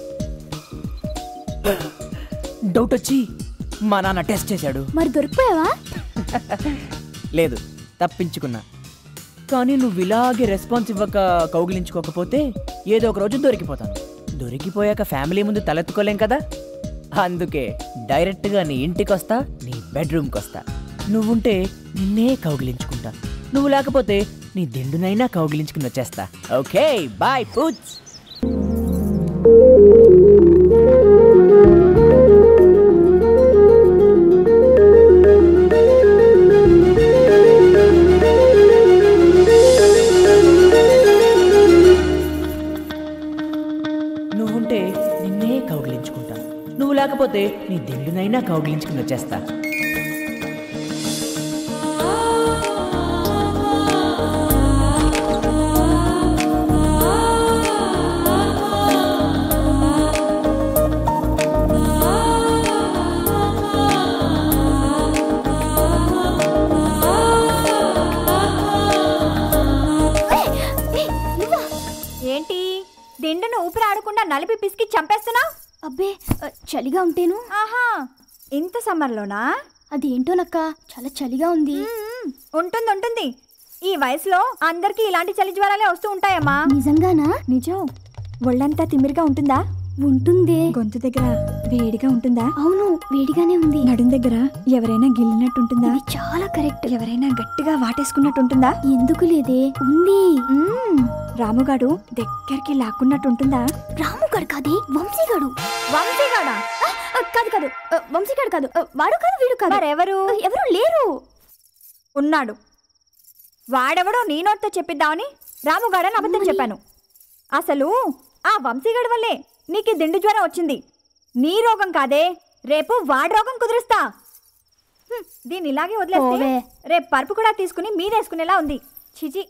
డౌట్ వచ్చి మా నాన్న టెస్ట్ చేశాడు మరి దొరికిపోయావా లేదు తప్పించుకున్నా కానీ నువ్వు ఇలాగే రెస్పాన్స్ ఇవ్వక కౌగిలించుకోకపోతే ఏదో ఒక రోజు దొరికిపోతాను దొరికిపోయాక ఫ్యామిలీ ముందు తలెత్తుకోలేం కదా అందుకే డైరెక్ట్గా నీ ఇంటికి వస్తా నీ బెడ్రూమ్కి వస్తా నువ్వుంటే నిన్నే కౌగిలించుకుంటా నువ్వు లేకపోతే నీ దిండునైనా కౌగిలించుకుని వచ్చేస్తా ఓకే బాయ్ పూచ్ నువ్వుంటే నిన్నే కౌగిలించుకుంటా నువ్వు లేకపోతే నీ దిండునైనా కౌగిలించుకుని వచ్చేస్తా ఏంటి దిండును ఊపిరి ఆడకుండా నలిపి పిసికి చంపేస్తున్నావు అబ్బే చలిగా ఉంటేను ఆహా ఇంత సమ్మర్లోనా అది ఏంటోనక్క చాలా చలిగా ఉంది ఉంటుంది ఉంటుంది ఈ వయసులో అందరికీ ఇలాంటి చలి జ్వరాలే వస్తూ ఉంటాయమ్మా నిజంగానా నిజం ఒళ్ళంతా తిమ్మిరిగా ఉంటుందా ఉంటుంది గొంతు దగ్గర వేడిగా ఉంటుందా అవును వేడిగానే ఉంది నడుం దగ్గర ఎవరైనా గిల్లినట్టు ఉంటుందా చాలా కరెక్ట్ ఎవరైనా గట్టిగా వాటేసుకున్నట్టు ఉంటుందా ఎందుకు లేదే ఉంది రాముగాడు దగ్గరికి లాక్కున్నట్టు ఉంటుందా రాముగాడు కాదే వంశీగాడు వంశీగాడా కాదు కాదు ఆ, వంశీగాడు కాదు ఆ, వాడు కాదు వీడు కాదు ఎవరు ఎవరు లేరు ఉన్నాడు వాడెవడో నీ నోటితో చెప్పిద్దామని రాముగాడని అబద్ధం చెప్పాను అసలు ఆ వంశీగడి వల్లే నీకు ఈ దిండు జ్వరం వచ్చింది నీ రోగం కాదే రేపు వాడి రోగం కుదురుస్తా హ్మ్, దీన్ని ఇలాగే వదిలేస్తే రేపు పరుపు కూడా తీసుకుని మీదేసుకునేలా ఉంది చిచి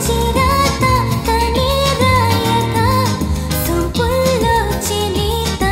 చిరాత తనే రాయగా సంపుల్లో చినీత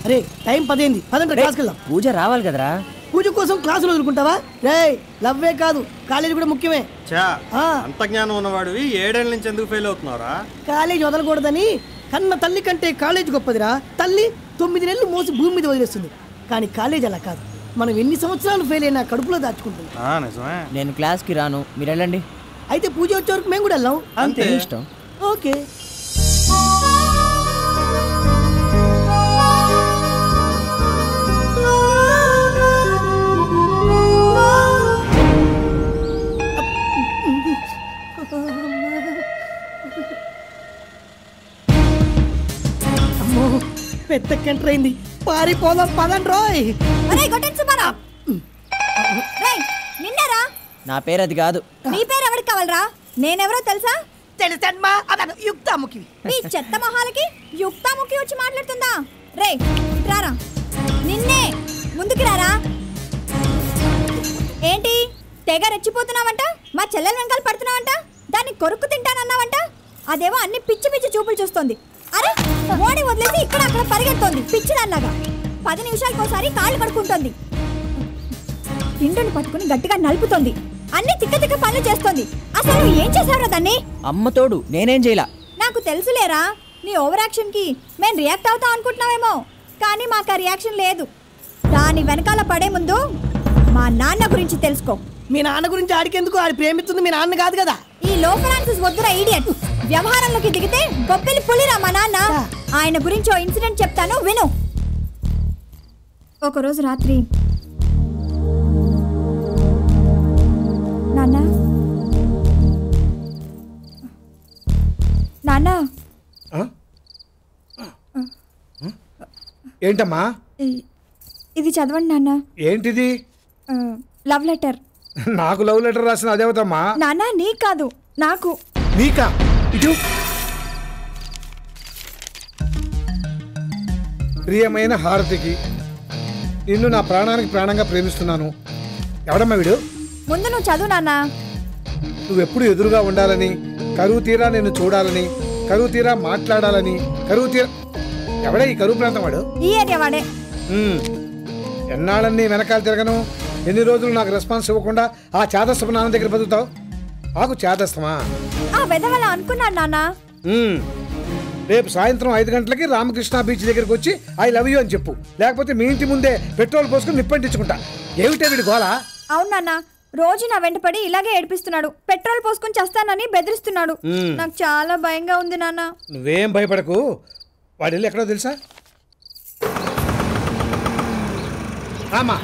అరే టైం పదేంది పదండి క్లాస్కి వెళ్దాం పూజ రావాలి కదరా పూజ కోసం క్లాసులు వదులుకుంటావా రే లవ్వే కాదు కాలేజీ కూడా ముఖ్యమే చా ఆ. అంత జ్ఞానం ఉన్నవాడివి ఏడేళ్ళ నుంచి ఎందుకు ఫెయిల్ అవుతున్నావురా కాలేజీ వదలకూడదని కన్న తల్లి కంటే కాలేజీ గొప్పదిరా తల్లి తొమ్మిది నెలలు మోసి భూమి మీద వదిలేస్తుంది కానీ కాలేజ్ అలా కాదు మనం ఎన్ని సంవత్సరాలు ఫెయిల్ అయినా కడుపులో దాచుకుంటుంది నిజమే నేను క్లాస్కి రాను మీరు వెళ్ళండి అయితే పూజ వచ్చే వరకు మేము కూడా వెళ్ళాం అంతే. మీ ఇష్టం. ఓకే అమ్మో పెద్ద కంటర్ అయింది పారిపోదాం పదండి రోయ్ అరే గొట్టెన్ సుబ్బారా రేయ్ నిన్నరా నా పేరు అది కాదు నీ పేరు ఎవరికి కావాలరా నేనెవరో తెలుసా తెలుసమ్మా అదను యుక్తాముఖి మీ చెత్త మొహాలకి యుక్తాముఖి వచ్చి మాట్లాడుతుందా రే రారా నిన్నే ముందుకు రారా ఏంటి తెగ రెచ్చిపోతున్నావంట మా చెల్లెల వెనకాల పడుతున్నావంట దాన్ని కొరుక్కు తింటానన్నావంట అదేమో అన్ని పిచ్చి పిచ్చి చూపులు చూస్తోంది అరే మోడీ వదిలేసి ఇక్కడ అక్కడ పరిగెడుతోంది పిచ్చిదాన్లాగా పది నిమిషాలకోసారి కాళ్ళు కడుక్కుంటోంది తిండుని పట్టుకుని గట్టిగా నలుపుతోంది అన్ని తిక్క తిక్క పనులు చేస్తోంది అసలు నువ్వు ఏం చేసావురా దాన్ని అమ్మ తోడు నేనేం చేయలా నాకు తెలుసులేరా నీ ఓవర్ యాక్షన్ కి మేము రియాక్ట్ అవుతాం అనుకుంటున్నావేమో కానీ మాకు ఆ రియాక్షన్ లేదు దాని వెనకాల పడే ముందు మా నాన్న గురించి తెలుసుకో మీ నాన్న గురించి ఆడికెందుకు ఆడి ప్రేమిస్తుంది మీ నాన్న కాదు కదా ఈ లో ఫైనాన్సెస్ వద్దురా ఈడియట్ వ్యవహారంలోకి దిగితే గొప్పెలి పులిరా మా నాన్న ఆయన గురించి ఓ ఇన్సిడెంట్ చెప్తాను విను ఒకరోజు రాత్రి నాన్న నాన్న ఏంటమ్మా ఇ- ఇది చదవండి నాన్న ఏంటిది ఆ, లవ్ లెటర్ నాకు లవ్ లెటర్ రాసిన అదేవతమ్మా నాన్న నీ కాదు నాకు నీకా ఇటు ప్రియమైన హారతికి నిన్ను నా ప్రాణానికి ప్రాణంగా ప్రేమిస్తున్నాను ఎవడమ్మా వీడు ముందు నువ్వు చదువు నాన్న నువ్వెప్పుడు ఎదురుగా ఉండాలని కరువు తీరా నిన్ను చూడాలని కరువు తీరా మాట్లాడాలని కరువు తీరా ఎవడే ఈ కరువు ప్రాంతం వాడు ఈ ఏరియా వాడే ఉమ్. ఎన్నాళ్ళని వెనకాల తిరగను ఎన్ని రోజులు నాకు రెస్పాన్స్ ఇవ్వకుండా ఆ చేదస్తమ నాన్న దగ్గర బతుకుతావు ఆకు చేదస్తమా ఆ వెధవలా అనుకున్నాను నాన్న ఉమ్. రేపు సాయంత్రం ఐదు గంటలకి రామకృష్ణ బీచ్ దగ్గరికి వచ్చి ఐ లవ్ యూ అని చెప్పు లేకపోతే మీ ఇంటి ముందే పెట్రోల్ పోసుకుని నిప్పంటించుకుంటా ఏమిటే వీడి గోళ అవును నాన్న రోజు నా వెంటపడి ఇలాగే ఏడిపిస్తున్నాడు పెట్రోల్ పోసుకుని చేస్తానని బెదిరిస్తున్నాడు మ్మ్. నాకు చాలా భయంగా ఉంది నాన్న నువ్వేం భయపడకు వాడు వెళ్ళి ఎక్కడో తెలుసా రామా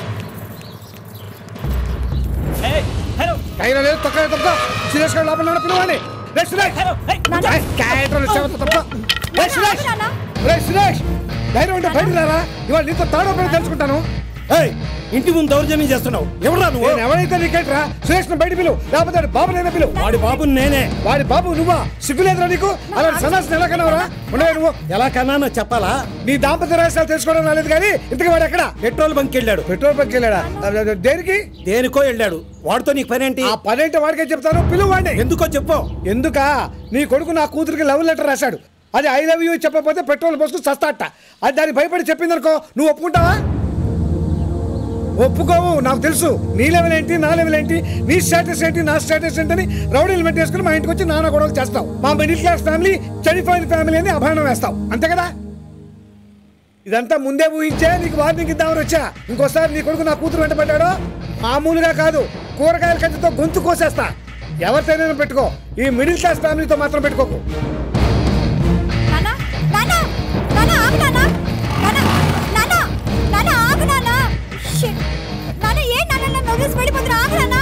కైనా లేదు తొక్క తొక్క సురేష్ గారు లోపల ఉన్నాడు, పిలవండి రే సురేష్ ఏయ్, క్యారెక్టర్ వచ్చావు, తొక్క. రే సురేష్ రే సురేష్ ధైర్యం ఉంటే బయట రారా ఇవాళ నీతో తాడో పని తెలుసుకుంటాను ఏయ్ ఇంటి ముందు దౌర్జన్యం చేస్తున్నావు ఎవరా నువ్వు ఎవరైతే నీకేంట్రా సురేష్ బయట పిలువు లేకపోతే వాడి బాబు నేనే పిలువు వాడి బాబు నేనే వాడి బాబు నువ్వా సిగ్గులేదురా నీకు అలా సన్నాసిని ఎలా కన్నావురా ఉండవే నువ్వు ఎలా కన్నానో చెప్పాలా నీ దాంపత్య రహస్యాలు తెలుసుకోవడం రాలేదు కానీ ఇంతకు వాడు ఎక్కడ పెట్రోల్ బంక్ వెళ్ళాడు పెట్రోల్ బంక్ వెళ్ళాడా అదే, దేనికి దేనికో వెళ్ళాడు వాడితో నీకు పని ఏంటి ఆ పని ఏంటో వాడికే చెప్తాను పిలువు వాడిని ఎందుకో చెప్పు ఎందుకా నీ కొడుకు నా కూతురికి లవ్ లెటర్ రాశాడు అది ఐ లవ్ యూ చెప్పకపోతే పెట్రోల్ పోసుకుని చస్తాట అది దానికి భయపడి చెప్పిందనుకో నువ్వు ఒప్పుకుంటావా ఒప్పుకోవు నాకు తెలుసు నీ లెవెల్ ఏంటి నా లెవెల్ ఏంటి నీ స్టేటస్ ఏంటి నా స్టేటస్ ఏంటని రౌడీలు మెట్టేసుకుని మా ఇంటికి వచ్చి నాన్న గొడవలు చేస్తావు మా మిడిల్ క్లాస్ ఫ్యామిలీ చెడిపోయిన ఫ్యామిలీ అని అభరణం వేస్తావు అంతే కదా ఇదంతా ముందే ఊహించే నీకు వార్నింగ్ ఇద్దామని వచ్చా ఇంకోసారి నీ కొడుకు నా కూతురు వెంట పడ్డాడో మామూలుగా కాదు కూరగాయల కత్తితో గొంతు కోసేస్తా ఎవరితోనైనా పెట్టుకో ఈ మిడిల్ క్లాస్ ఫ్యామిలీతో మాత్రం పెట్టుకోకు నాన్న నాన్న నాన్న ఆగు నాన్న నాన్న నాన్న నాన్న ఆగు నాన్న Shit. నాన్న ఏ నాన్న నన్ను వదిలేసి వెళ్ళిపోతున్నా ఆగు నాన్న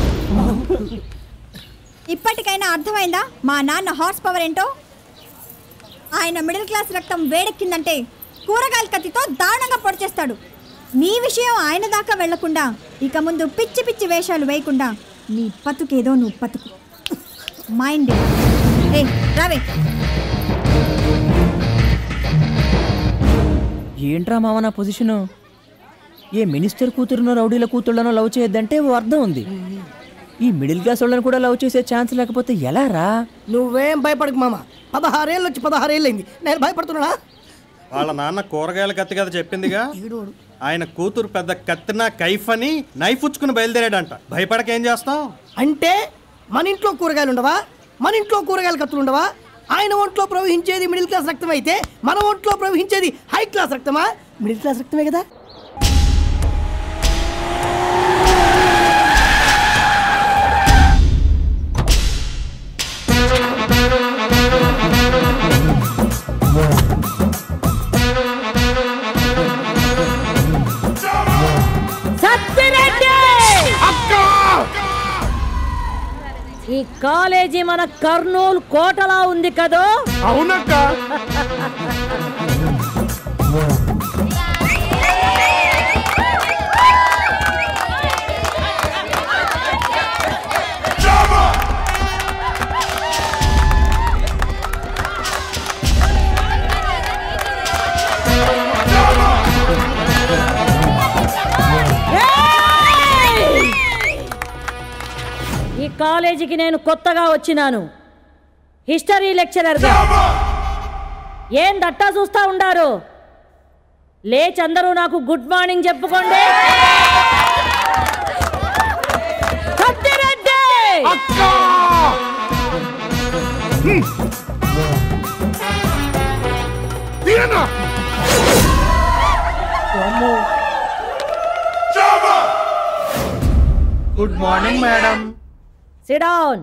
ఇప్పటికైనా అర్థమైందా మా నాన్న హార్స్ పవర్ ఏంటో ఆయన మిడిల్ క్లాస్ రక్తం వేడెక్కిందంటే కూరగాయల కత్తితో దారుణంగా పొడి చేస్తాడు నీ విషయం ఆయన దాకా వెళ్లకుండా ఇక ముందు పిచ్చి పిచ్చి వేషాలు వేయకుండా నీ బతుకేదో నువ్వు బతుకు మైండ్ ఏ రావే ఏంట్రా మామ నా పొజిషను ఏ మినిస్టర్ కూతురునో రౌడీల కూతుళ్ళనో లవ్ చేయొద్దంటే ఓ అర్థం ఉంది ఈ మిడిల్ క్లాస్ వాళ్ళని కూడా లవ్ చేసే ఛాన్స్ లేకపోతే ఎలా రా నువ్వేం భయపడకు మామ పదహారేళ్ళు వచ్చి పదహారేళ్ళు అయింది నేను భయపడుతున్నా వాళ్ళ నాన్న కూరగాయల కత్తి కదా చెప్పిందిగా ఆయన కూతురు పెద్ద కత్తిన కైఫ్ అని నైఫ్ ఉచ్చుకుని బయలుదేరాడంట భయపడకేం చేస్తాం అంటే మన ఇంట్లో కూరగాయలు ఉండవా మన ఇంట్లో కూరగాయల కత్తులు ఉండవా ఆయన ఒంట్లో ప్రవహించేది మిడిల్ క్లాస్ రక్తం అయితే మన ఒంట్లో ప్రవహించేది హై క్లాస్ రక్తమా మిడిల్ క్లాస్ రక్తమే కదా సత్యరెడ్డి ఈ కాలేజీ మన కర్నూలు కోటలా ఉంది కదో అవునక్క ఈ కాలేజీకి నేను కొత్తగా వచ్చినాను హిస్టరీ లెక్చరర్గా ఏం దట్టా చూస్తా ఉండారు లేచి అందరూ నాకు గుడ్ మార్నింగ్ చెప్పుకోండి సత్యరెడ్డి తీయనా గుడ్ మార్నింగ్ మేడం సిడౌన్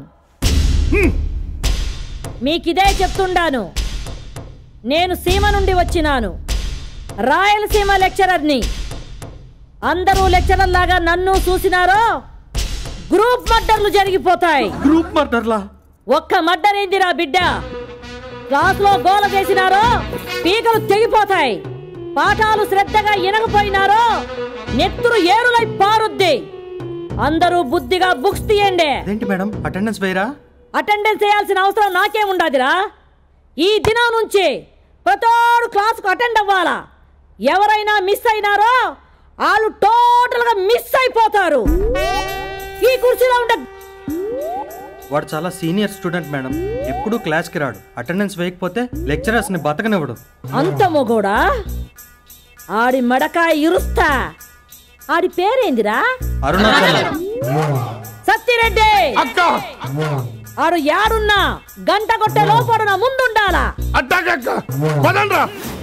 మీకిదే చెప్తుండాను నేను సీమ నుండి వచ్చినాను రాయలసీమ లెక్చరర్ని అందరూ లెక్చరర్ లాగా నన్ను చూసినారో గ్రూప్ మర్డర్లు జరిగిపోతాయి గ్రూప్ మర్డర్లా ఒక్క మర్డర్ ఏందిరా బిడ్డ క్లాస్లో గోల చేసినారో పీకలు తెగిపోతాయి పాఠాలు శ్రద్ధగా ఇనకపోయినారో నెత్తురు ఏరులై పారుద్ది అందరూ బుద్ధిగా బుక్స్ తీయండి అదేంటి మేడం అటెండెన్స్ వేరా అటెండెన్స్ చేయాల్సిన అవసరం నాకేం ఉండదురా ఈ దినం నుంచి ప్రతోడు క్లాసుకు అటెండ్ అవ్వాలా ఎవరైనా మిస్ అయినారో వాళ్ళు టోటల్గా మిస్ అయిపోతారు ఈ కుర్చీలో ఉండే వాడు చాలా సీనియర్ స్టూడెంట్ మేడం ఎప్పుడూ క్లాస్కి రాడు అటెండెన్స్ వేయకపోతే లెక్చరర్స్ని బతకనివ్వడు అంత మొగోడా ఆడి మడకాయ ఇరుస్తా ఆడి పేరేందిరా అరుణాచలం సత్తిరెడ్డి అక్క ఆడు యాడున్నా గంట కొట్టే లోపడు నా ముందుండాలా అట్టాకక్క పదండ్రా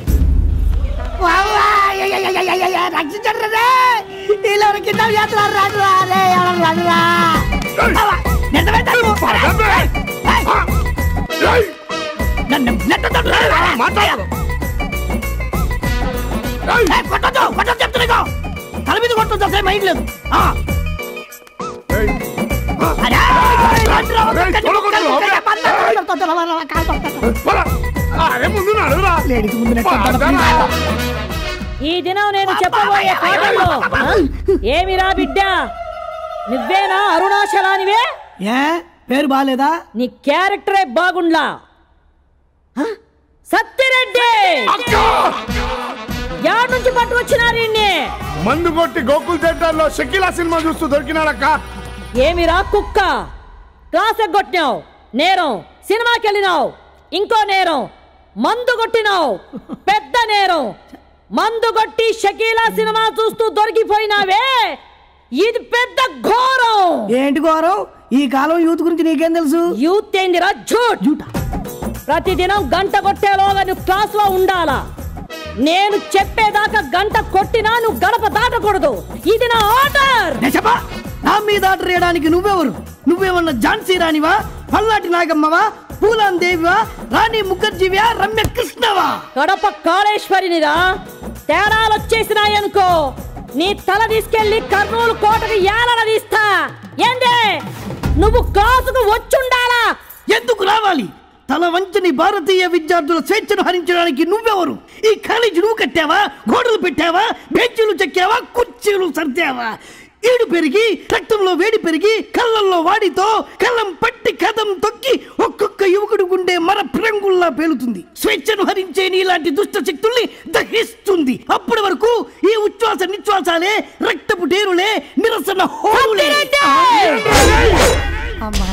రక్షించండి రే వీళ్ళు ఎవరు కింద చేస్తున్నారు రాడురా రే ఎవరు రాడురా కొట్టొద్దు కొట్టొద్దు చెప్తున్నా తల మీద కొట్టొద్దు అసలు మైండ్ లేదు ఆ. అరే, రండిరా, ఒక్కొక్కటి, ఒక్కొక్కటి, ఒక్కొక్కటి, పద, పద, పద, పద, పద, కాలు పడతాను. లేడీస్ ముందు నెట్ అంతా ఈ దినం నేను చెప్పబోయే పాఠంలో ఆ? ఏమిరా బిడ్డ నువ్వేనా అరుణాచలానివే ఏ పేరు బాగాలేదా నీ క్యారెక్టరే బాగుండ్లా ఆ? సత్యరెడ్డి యాడ్ నుంచి పట్టుకొచ్చినారు ఈయన్ని? మందు కొట్టి గోకుల్ థియేటర్ లో షకీలా సినిమా చూస్తూ దొరికినాడక్క ఏమిరా కుక్క క్లాస్ ఎగ్గొట్టినావు నేరం సినిమాకి వెళ్ళినావు ఇంకో నేరం మందు కొట్టినావు పెద్ద నేరం మందు కొట్టి షకీలా సినిమా చూస్తూ దొరికిపోయినావే ఇది పెద్ద ఘోరం ఏంటి ఘోరం ఈ కాలం యూత్ గురించి నీకేం తెలుసు యూత్ ఏందిరా జూట్ ప్రతిదినం గంట కొట్టేలోగా నువ్వు క్లాస్ లో ఉండాలా నేను చెప్పేదాకా గంట కొట్టినా నువ్వు గడప దాటకూడదు ఇది నా ఆర్డర్ దశపా నా మీద ఆర్డర్ వేయడానికి నువ్వెవరు నువ్వేమన్నా ఝాన్సీ రాణివా పల్నాటి నాగమ్మవా పూలాన్ దేవివా రాణి ముఖర్జీవా రమ్య కృష్ణవా కడప కాళేశ్వరినిరా తేడాలు వచ్చేసినాయనుకో నీ తల తీసుకెళ్లి కర్నూలు కోటకు ఏలన తీస్తా ఏందే నువ్వు క్లాసుకు వచ్చుండాలా ఎందుకు రావాలి తల వంచని భారతీయ విద్యార్థుల స్వేచ్ఛను హరించడానికి నువ్వెవరు ఈ కాలేజీ నువ్వు కట్టావా గోడలు పెట్టావా బెంచీలు చెక్కావా కుర్చీలు సర్దావా ఈడు పెరిగి రక్తంలో వేడి పెరిగి కళ్ళల్లో వాడితో కళ్ళం పట్టి కథం తొక్కి ఒక్కొక్క యువకుడు గుండె మర ప్రంగుల్లా పేలుతుంది స్వేచ్ఛను హరించే నీలాంటి దుష్ట శక్తుల్ని దహిస్తుంది అప్పటి వరకు ఈ ఉచ్ఛ్వాస నిశ్వాసాలే రక్తపు టేరులే నిరసన హోరులే అమ్మా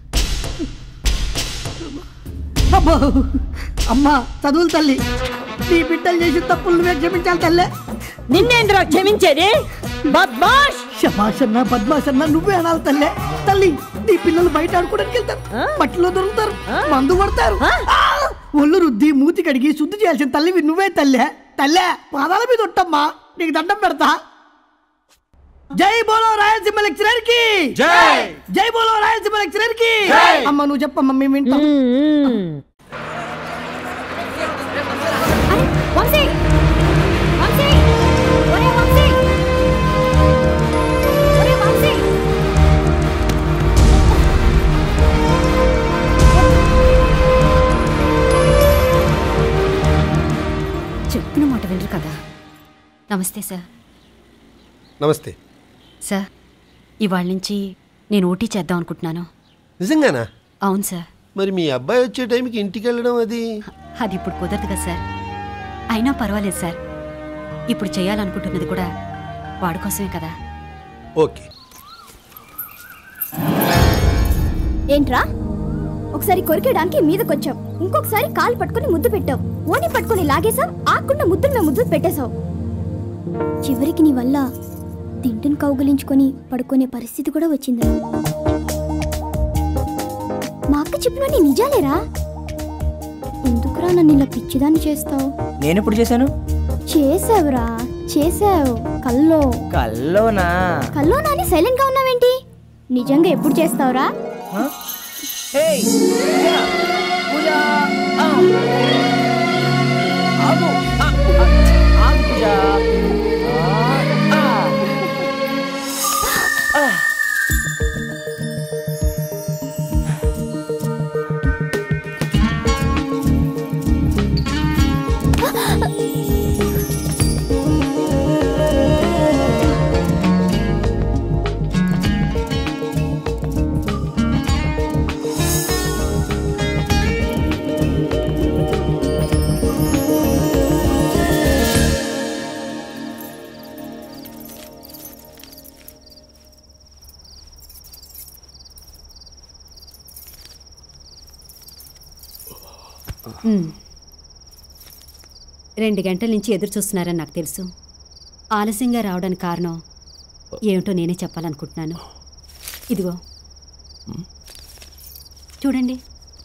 అబ్బో అమ్మా చదువులు తల్లి నీ బిడ్డలు చేసిన తప్పులు నువ్వే క్షమించాలి తల్లే నిన్నేంద్ర క్షమించేది బద్మాష్ శభాషన్న పద్మాషన్న నువ్వే అనాలి తల్లే తల్లి నీ పిల్లలు బయట ఆడుకోవడానికి వెళ్తారు మట్టిలో దొరుకుతారు మందు కొడతారు ఆ! ఒళ్ళు రుద్ది మూతి కడిగి శుద్ధి చేయాల్సిన తల్లివి నువ్వే తల్లే తల్లే పాదాల మీద ఉంటామ్మా నీకు దండం పెడతా జై బోలో రాయలసీమ లెక్చరర్ కి జై! జై బోలో రాయలసీమ లెక్చరర్ కి జై! అమ్మ నువ్వు చెప్పమ్మా మేము వింటాం వంశీ వంశీ ఒరే వంశీ ఒరే వంశీ చెప్పిన మాట వినరు కదా నమస్తే సార్ నమస్తే సార్ ఇవాళ నుంచి నేను ఓటీ చేద్దాం అనుకుంటున్నాను నిజంగానా అవును సార్ మరి మీ అబ్బాయి వచ్చే టైంకి ఇంటికి వెళ్ళడం అది అది ఇప్పుడు కుదరదు కదా సార్ అయినా పర్వాలేదు సార్ ఇప్పుడు చేయాలనుకుంటున్నది కూడా వాడి కోసమే కదా ఓకే ఏంట్రా ఒకసారి కొరికేయడానికి మీదకొచ్చావు ఇంకొకసారి కాలు పట్టుకొని ముద్దు పెట్టావు ఓని పట్టుకొని లాగేశావు ఆకుండా ముద్దులు మేము ముద్దు పెట్టేశావు చివరికి నీ వల్ల తింటుని కౌగులించుకొని పడుకునే పరిస్థితి కూడా వచ్చిందిరా మా అక్క చెప్పినవన్నీ నిజాలేరా ఎందుకురా నన్ను ఇలా పిచ్చిదాన్ని చేస్తావు నేను ఎప్పుడు చేశాను చేసావురా చేసావు కల్లో కల్లోనా కల్లో నాని సైలెంట్ గా ఉన్నావేంటి నిజంగా ఎప్పుడు చేస్తావురా హేయ్ పూజ ఆ. ఆగు ఆ, ఆ, ఆగు పూజ ఆ, ఆ. ఆ. ఉమ్. రెండు గంటల నుంచి ఎదురు చూస్తున్నారని నాకు తెలుసు ఆలస్యంగా రావడానికి కారణం ఏమిటో నేనే చెప్పాలనుకుంటున్నాను ఇదిగో చూడండి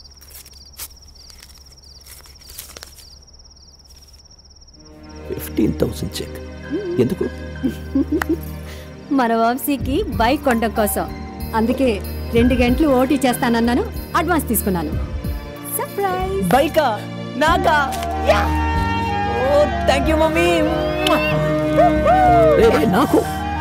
ఫిఫ్టీన్ థౌసండ్ చెక్ ఎందుకు మన వంశీకి బైక్ కొనడం కోసం అందుకే రెండు గంటలు ఓటీ చేస్తానన్నాను అడ్వాన్స్ తీసుకున్నాను సర్ప్రైజ్ బైకా నాకా ఓ థ్యాంక్ యూ మమ్మీ నాకు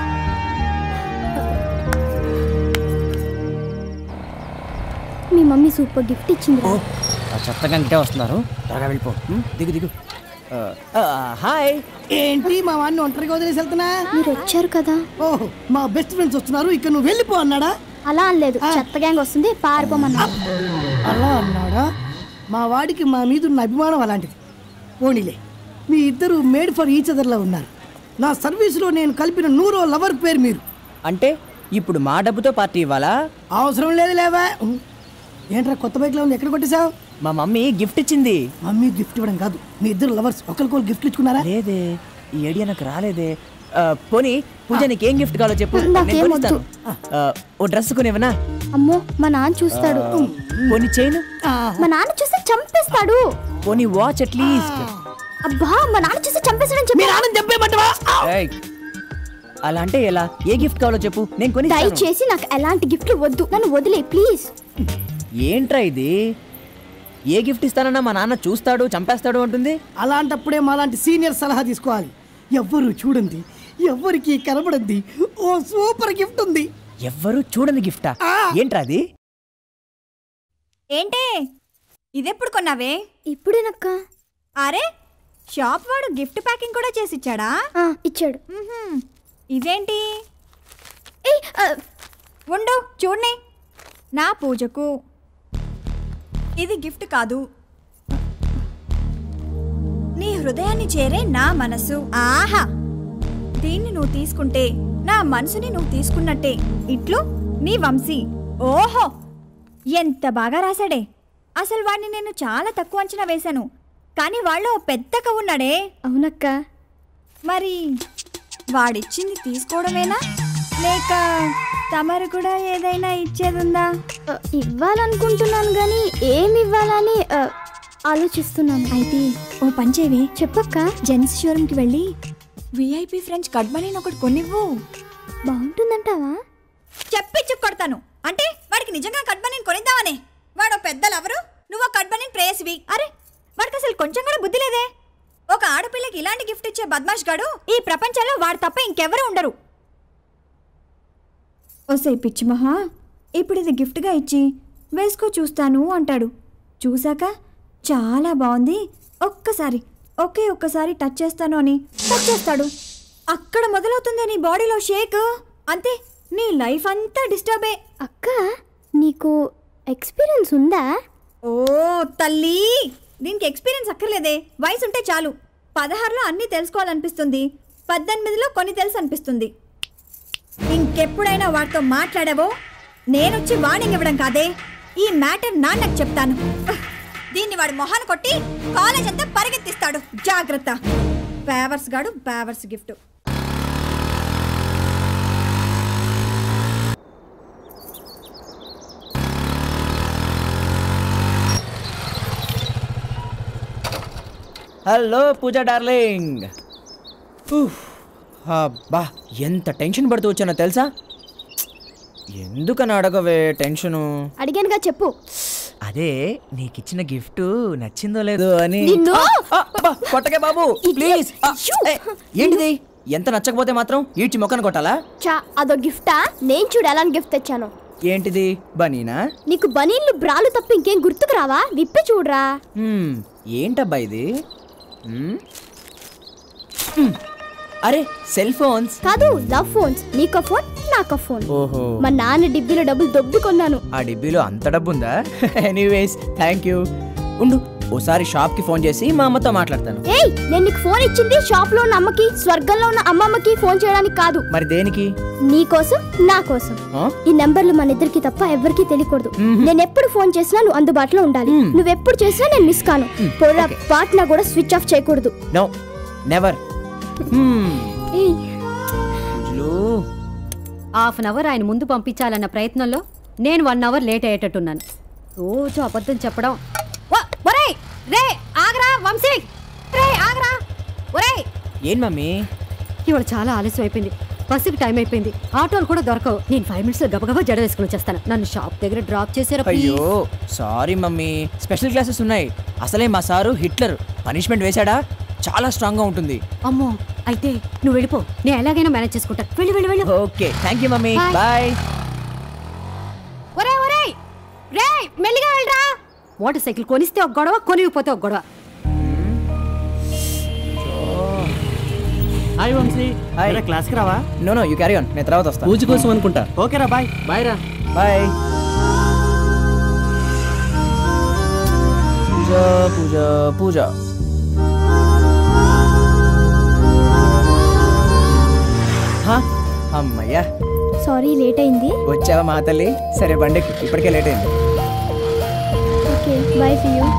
మీ మమ్మీ సూపర్ గిఫ్ట్ ఇచ్చింది ఆ చెత్తగా ఇంటే వస్తున్నారు త్వరగా వెళ్ళిపో ఉమ్, దిగు దిగు ఆ, ఆ, హాయ్ ఏంటి మా వాడిని ఒంటరిగా వదిలేసి వెళ్తున్నా మీరు వచ్చారు కదా ఓహో మా బెస్ట్ ఫ్రెండ్స్ వస్తున్నారు ఇక నువ్వు వెళ్ళిపో అన్నాడా అలా అనలేదు చెత్త గ్యాంగ్ వస్తుంది పారిపోమన్నా అలా అన్నాడా మా వాడికి మా మీద ఉన్న అభిమానం అలాంటిది పోనీలే మీ ఇద్దరు మేడ్ ఫర్ ఈచ్ అదర్లా ఉన్నారు నా సర్వీసులో నేను కలిపిన నూరో లవర్ పేరు మీరు అంటే ఇప్పుడు మా డబ్బుతో పార్టీ ఇవ్వాలా అవసరం లేదు లేవా ఉం. ఏంట్రా కొత్త బైక్లో ఉంది ఎక్కడ కొట్టేశావు మా మమ్మీ గిఫ్ట్ ఇచ్చింది మమ్మీ గిఫ్ట్ ఇవ్వడం కాదు మీ ఇద్దరు లవర్స్ ఒకరికొకరు గిఫ్ట్ ఇచ్చుకున్నారా లేదే ఈ ఐడియా నాకు రాలేదే ఆ, పోనీ పూజ నీకేం గిఫ్ట్ కావాలో చెప్పు నాకేం నేను వద్దు. కొనిస్తాను. ఆ, ఓ డ్రెస్ కొనివ్వనా అమ్మో మా నాన్న చూస్తాడు పోనీ చైన్ మా నాన్న చూస్తే చంపేస్తాడు పోనీ వాచ్ అట్లీస్ట్ అబ్బా మా నాన్న చూస్తే చంపేస్తాడని చెప్పి నాన్న చంపేయమంటవా అలా అంటే ఎలా ఏ గిఫ్ట్ కావాలో చెప్పు నేను కొని దయచేసి నాకు ఎలాంటి గిఫ్ట్లు వద్దు నన్ను వదిలే ప్లీజ్ ఏంట్రా ఇది ఏ గిఫ్ట్ ఇస్తానన్నా మా నాన్న చూస్తాడు చంపేస్తాడు అంటుంది అలాంటప్పుడే మాలాంటి సీనియర్ సలహా తీసుకోవాలి ఎవ్వరు చూడండి ఎవ్వరికి కనబడంది ఓ సూపర్ గిఫ్ట్ ఉంది ఎవ్వరూ చూడని గిఫ్టా ఏంట్రా అది ఏంటే ఇదెప్పుడు కొన్నావే ఇప్పుడేనక్క అరే షాప్ వాడు గిఫ్ట్ ప్యాకింగ్ కూడా చేసి ఇచ్చాడా ఇచ్చాడు ఇదేంటి ఉండు చూడండి నా పూజకు ఇది గిఫ్ట్ కాదు నీ హృదయాన్ని చేరే నా మనసు ఆహా దీన్ని నువ్వు తీసుకుంటే నా మనసుని నువ్వు తీసుకున్నట్టే ఇట్లు నీ వంశీ ఓహో ఎంత బాగా రాశాడే అసలు వాడిని నేను చాలా తక్కువ అంచనా వేశాను కానీ వాళ్ళు ఓ పెద్ద కవ్వు ఉన్నాడే అవునక్క మరి వాడిచ్చింది తీసుకోవడమేనా లేక తమరు కూడా ఏదైనా ఇచ్చేదుందా ఇవ్వాలనుకుంటున్నాను కానీ ఏమి ఇవ్వాలని ఆ, ఆలోచిస్తున్నాను అయితే ఓ పంచేవి చెప్పక్క జెంట్స్ షోరూమ్కి వెళ్ళి విఐపి ఫ్రెంచ్ కడ్మనీని ఒకటి కొనివ్వు బాగుంటుందంటావా చెప్పిచ్చు కొడతాను అంటే వాడికి నిజంగా కడ్మనీని కొనిద్దామనే వాడు పెద్ద లవరు నువ్వు కడ్మనీని ప్రేయసివి అరే వాడికి అసలు కొంచెం కూడా బుద్ధి లేదే ఒక ఆడపిల్లకి ఇలాంటి గిఫ్ట్ ఇచ్చే బద్మాష్ గాడు ఈ ప్రపంచంలో వాడు తప్ప ఇంకెవరు ఉండరు ఓసే పిచ్చి మహా ఇప్పుడు ఇది గిఫ్ట్గా ఇచ్చి వేసుకో చూస్తాను అంటాడు చూశాక చాలా బాగుంది ఒక్కసారి ఒకే ఒక్కసారి టచ్ చేస్తాను అని టచ్ చేస్తాడు అక్కడ మొదలవుతుంది నీ బాడీలో షేక్ అంతే నీ లైఫ్ అంతా డిస్టర్బే అక్క నీకు ఎక్స్పీరియన్స్ ఉందా ఓ తల్లి దీనికి ఎక్స్పీరియన్స్ అక్కర్లేదే వయసు ఉంటే చాలు పదహారులో అన్నీ తెలుసుకోవాలనిపిస్తుంది పద్దెనిమిదిలో కొన్ని తెలుసు అనిపిస్తుంది ఇంకెప్పుడైనా వాడితో మాట్లాడావో నేనొచ్చి వార్నింగ్ ఇవ్వడం కాదే ఈ మ్యాటర్ నాన్నకు చెప్తాను దీన్ని వాడి మొహాన కొట్టి కాలేజ్ అంతా పరిగెత్తిస్తాడు జాగ్రత్త పేవర్స్ గాడు పేవర్స్ గిఫ్ట్ హలో పూజా డార్లింగ్ ఉఫ్, అబ్బా ఎంత టెన్షన్ పడుతూ వచ్చానో తెలుసా ఎందుకని అడగవే టెన్షను అడిగానుగా చెప్పు అదే నీకిచ్చిన గిఫ్ట్ నచ్చిందో లేదో అని నిన్ను- ఆ, ఆ, అబ్బా, కొట్టకే బాబు ప్లీజ్ ఆ, ఏ, ఏంటిది ఎంత నచ్చకపోతే మాత్రం ఈడ్చి మొక్కను కొట్టాలా చా అదో గిఫ్టా నేను చూడు ఎలాంటి గిఫ్ట్ తెచ్చాను ఏంటిది బనీనా నీకు బనీన్లు బ్రాలు తప్ప ఇంకేం గుర్తుకు రావా విప్పి చూడరా హ్మ్, ఏంటబ్బా ఇది హ్మ్? హ్మ్, అరే సెల్ ఫోన్స్ కాదు లవ్ ఫోన్స్ నీకో ఫోన్ నాకో ఫోన్ ఓహో మా నాన్న డిబ్బీలో డబ్బులు దొబ్బి కొన్నాను ఆ డిబ్బీలో అంత డబ్బుందా ఎనీవేస్ థ్యాంక్ యూ ఉండు ఓసారి షాప్కి ఫోన్ చేసి మా అమ్మతో మాట్లాడతాను ఏయ్ నేను నీకు ఫోన్ ఇచ్చింది షాప్ లో ఉన్న అమ్మకి స్వర్గంలో ఉన్న అమ్మమ్మకి ఫోన్ చేయడానికి కాదు మరి దేనికి నీ కోసం నా కోసం ఆ? ఈ నంబర్లు మన ఇద్దరికి తప్ప ఎవరికి తెలియకూడదు నేను ఎప్పుడు ఫోన్ చేసినా నువ్వు అందుబాటులో ఉండాలి నువ్వు ఎప్పుడు చేసినా నేను మిస్ కాను పొర పాట్నా కూడా స్విచ్ ఆఫ్ చేయకూడదు నో నెవర్ ఏయ్ హాఫ్ అన్ అవర్ ఆయన ముందు పంపించాలన్న ప్రయత్నంలో నేను వన్ అవర్ లేట్ అయ్యేటట్టున్నాను రోజు అబద్ధం చెప్పడం ఓ- ఒరేయ్ రే ఆగరా వంశీ రే ఆగరా ఒరేయ్ ఏం మమ్మీ ఇవాళ చాలా ఆలస్యం అయిపోయింది బస్సుకి టైం అయిపోయింది ఆటోలు కూడా దొరకవు నేను ఫైవ్ మినిట్స్ గబగబా జడ వేసుకుని వచ్చేస్తాను నన్ను షాప్ దగ్గర డ్రాప్ చేసారా అయ్యో సారీ మమ్మీ స్పెషల్ క్లాసెస్ ఉన్నాయి అసలే మా సారు హిట్లర్ పనిష్మెంట్ వేశాడా చాలా స్ట్రాంగ్ గా ఉంటుంది అమ్మో అయితే నువ్వు వెళ్ళిపో నేను ఎలాగైనా మేనేజ్ చేసుకుంటా వెళ్ళి వెళ్ళి వెళ్ళి okay thank you mummy Bye. Bye ఒరే ఒరే రే మెల్లిగా వెళ్ళరా మోటార్ సైకిల్ కొనిస్తే ఒక గొడవ కొనిగిపోతే ఒక గొడవ హాయ్ వంశీ హాయ్ క్లాస్కి రావా no no you carry on నేను తర్వాత వస్తాను పూజ కోసం అనుకుంటా ఓకేరా బాయ్ బాయ్ రా బాయ్ పూజ పూజ పూజ హా, అమ్మయ్యా సారీ లేట్ అయింది వచ్చావా మా తల్లి సరే బండి ఎక్కు. ఇప్పటికే లేట్ అయింది ఓకే బాయ్ ఫీ యూ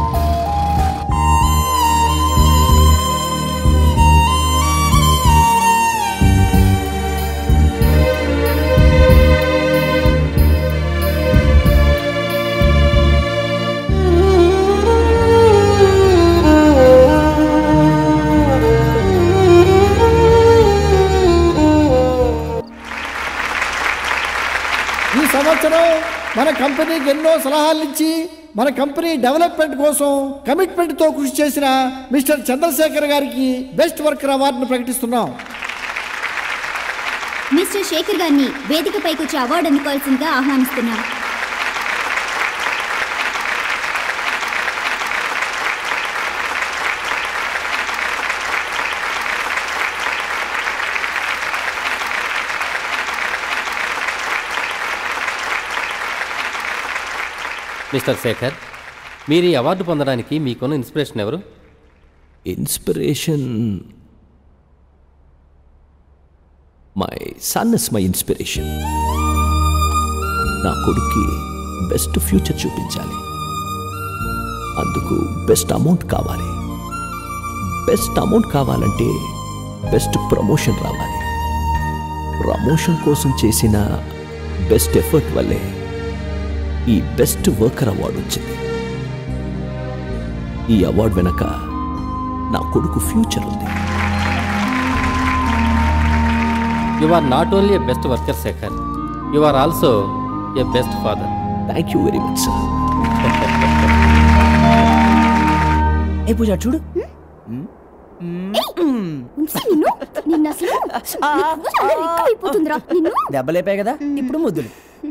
ఈ సంవత్సరం మన కంపెనీకి ఎన్నో సలహాలు ఇచ్చి మన కంపెనీ డెవలప్మెంట్ కోసం కమిట్మెంట్తో కృషి చేసిన మిస్టర్ చంద్రశేఖర్ గారికి బెస్ట్ వర్కర్ అవార్డును ప్రకటిస్తున్నాం మిస్టర్ శేఖర్ గారిని వేదికపైకి వచ్చి అవార్డు అందుకోవాల్సిందిగా ఆహ్వానిస్తున్నాం మిస్టర్ శేఖర్ మీరు ఈ అవార్డు పొందడానికి మీకున్న ఇన్స్పిరేషన్ ఎవరు inspiration my son is my inspiration నా కొడుక్కి బెస్ట్ ఫ్యూచర్ చూపించాలి అందుకు బెస్ట్ అమౌంట్ కావాలి బెస్ట్ అమౌంట్ కావాలంటే బెస్ట్ ప్రమోషన్ రావాలి ప్రమోషన్ కోసం చేసిన బెస్ట్ ఎఫర్ట్ వల్లే ఈ బెస్ట్ వర్కర్ అవార్డు వచ్చింది ఈ అవార్డు వెనక నా కొడుకు ఫ్యూచర్ ఉంది you are not only a best worker Shekhar you are also a best father thank you very much sir ఏ పూజ చూడు ఉంచు నిన్ను నిన్ను అసలు నీకు చాలా ఎక్కువైపోతుందిరా నిన్ను దెబ్బలేపాయి కదా ఇప్పుడు ముద్దులు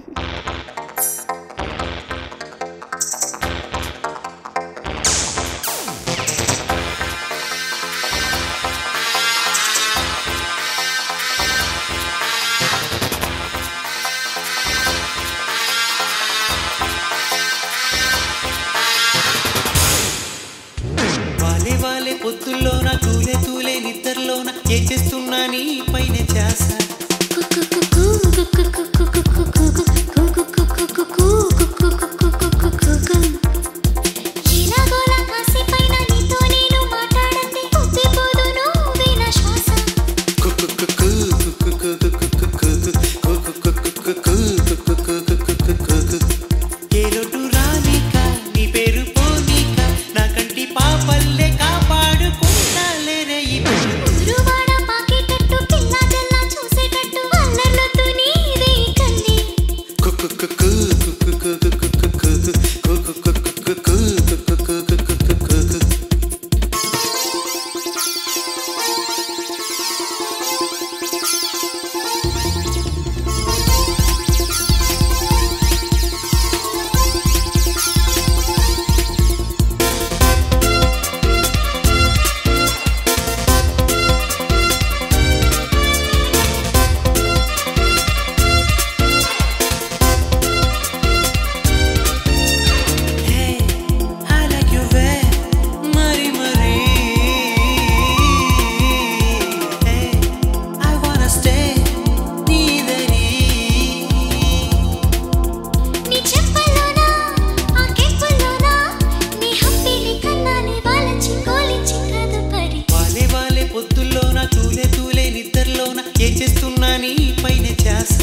వాలే వాలే పొత్తుల్లోన తూలే తూలే నిద్రలోన ఏ చేస్తున్నా నీ పైన చేస ఇలాగోలా కాసేపైన నీతో నేను మాట్లాడంతే పొద్దుపోదును వీణ శ్వాస ఏ లోటు రానిక నీ పేరు పోనీక నా కంటి పాపల్లే కాపాడుకుంటాలేరే ఈ ఊరువాడ పాకేటట్టు పిల్ల జల్లా చూసేటట్టు అల్లర్లతో నీదే కన్నీ I like your way, Mari Mari. Hey, I wanna stay, నీదరి. నీ చెంపలోనా ఆ కెంపులోనా నీ హంపిలి కన్నాలి వాలచి కోలిచి తదుపరి వాలే వాలే పొద్దుల్లోన తూలే తూలే నిద్రలోన ఏ చేస్తున్నా నీ పైన చేస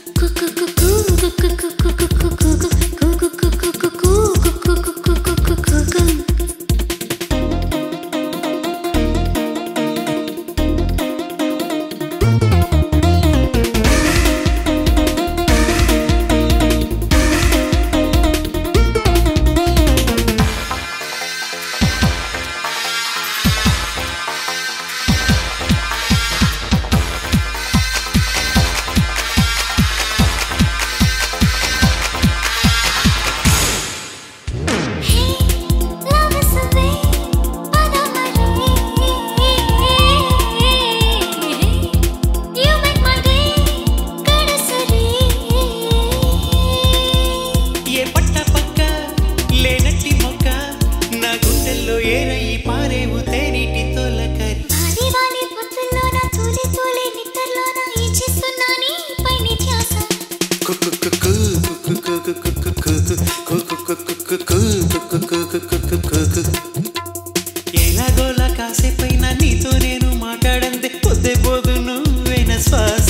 love is a way పదమరి you make my day గడసరి ఏ పట్ట పక్క లేనట్టి మొక్క నా గుండెల్లో ఏరయి పారేవు తేనీటి తొలకరి వారి వారి పొత్తుల్లోన తూలి తూలి నిద్రలోన ఈ చేస్తున్నా నీ పైన ధ్యాస ఎలాగోలా కాసేపైన నీతో నేను మాట్లాడందే పొద్దే పోదు నువ్వేన శ్వాస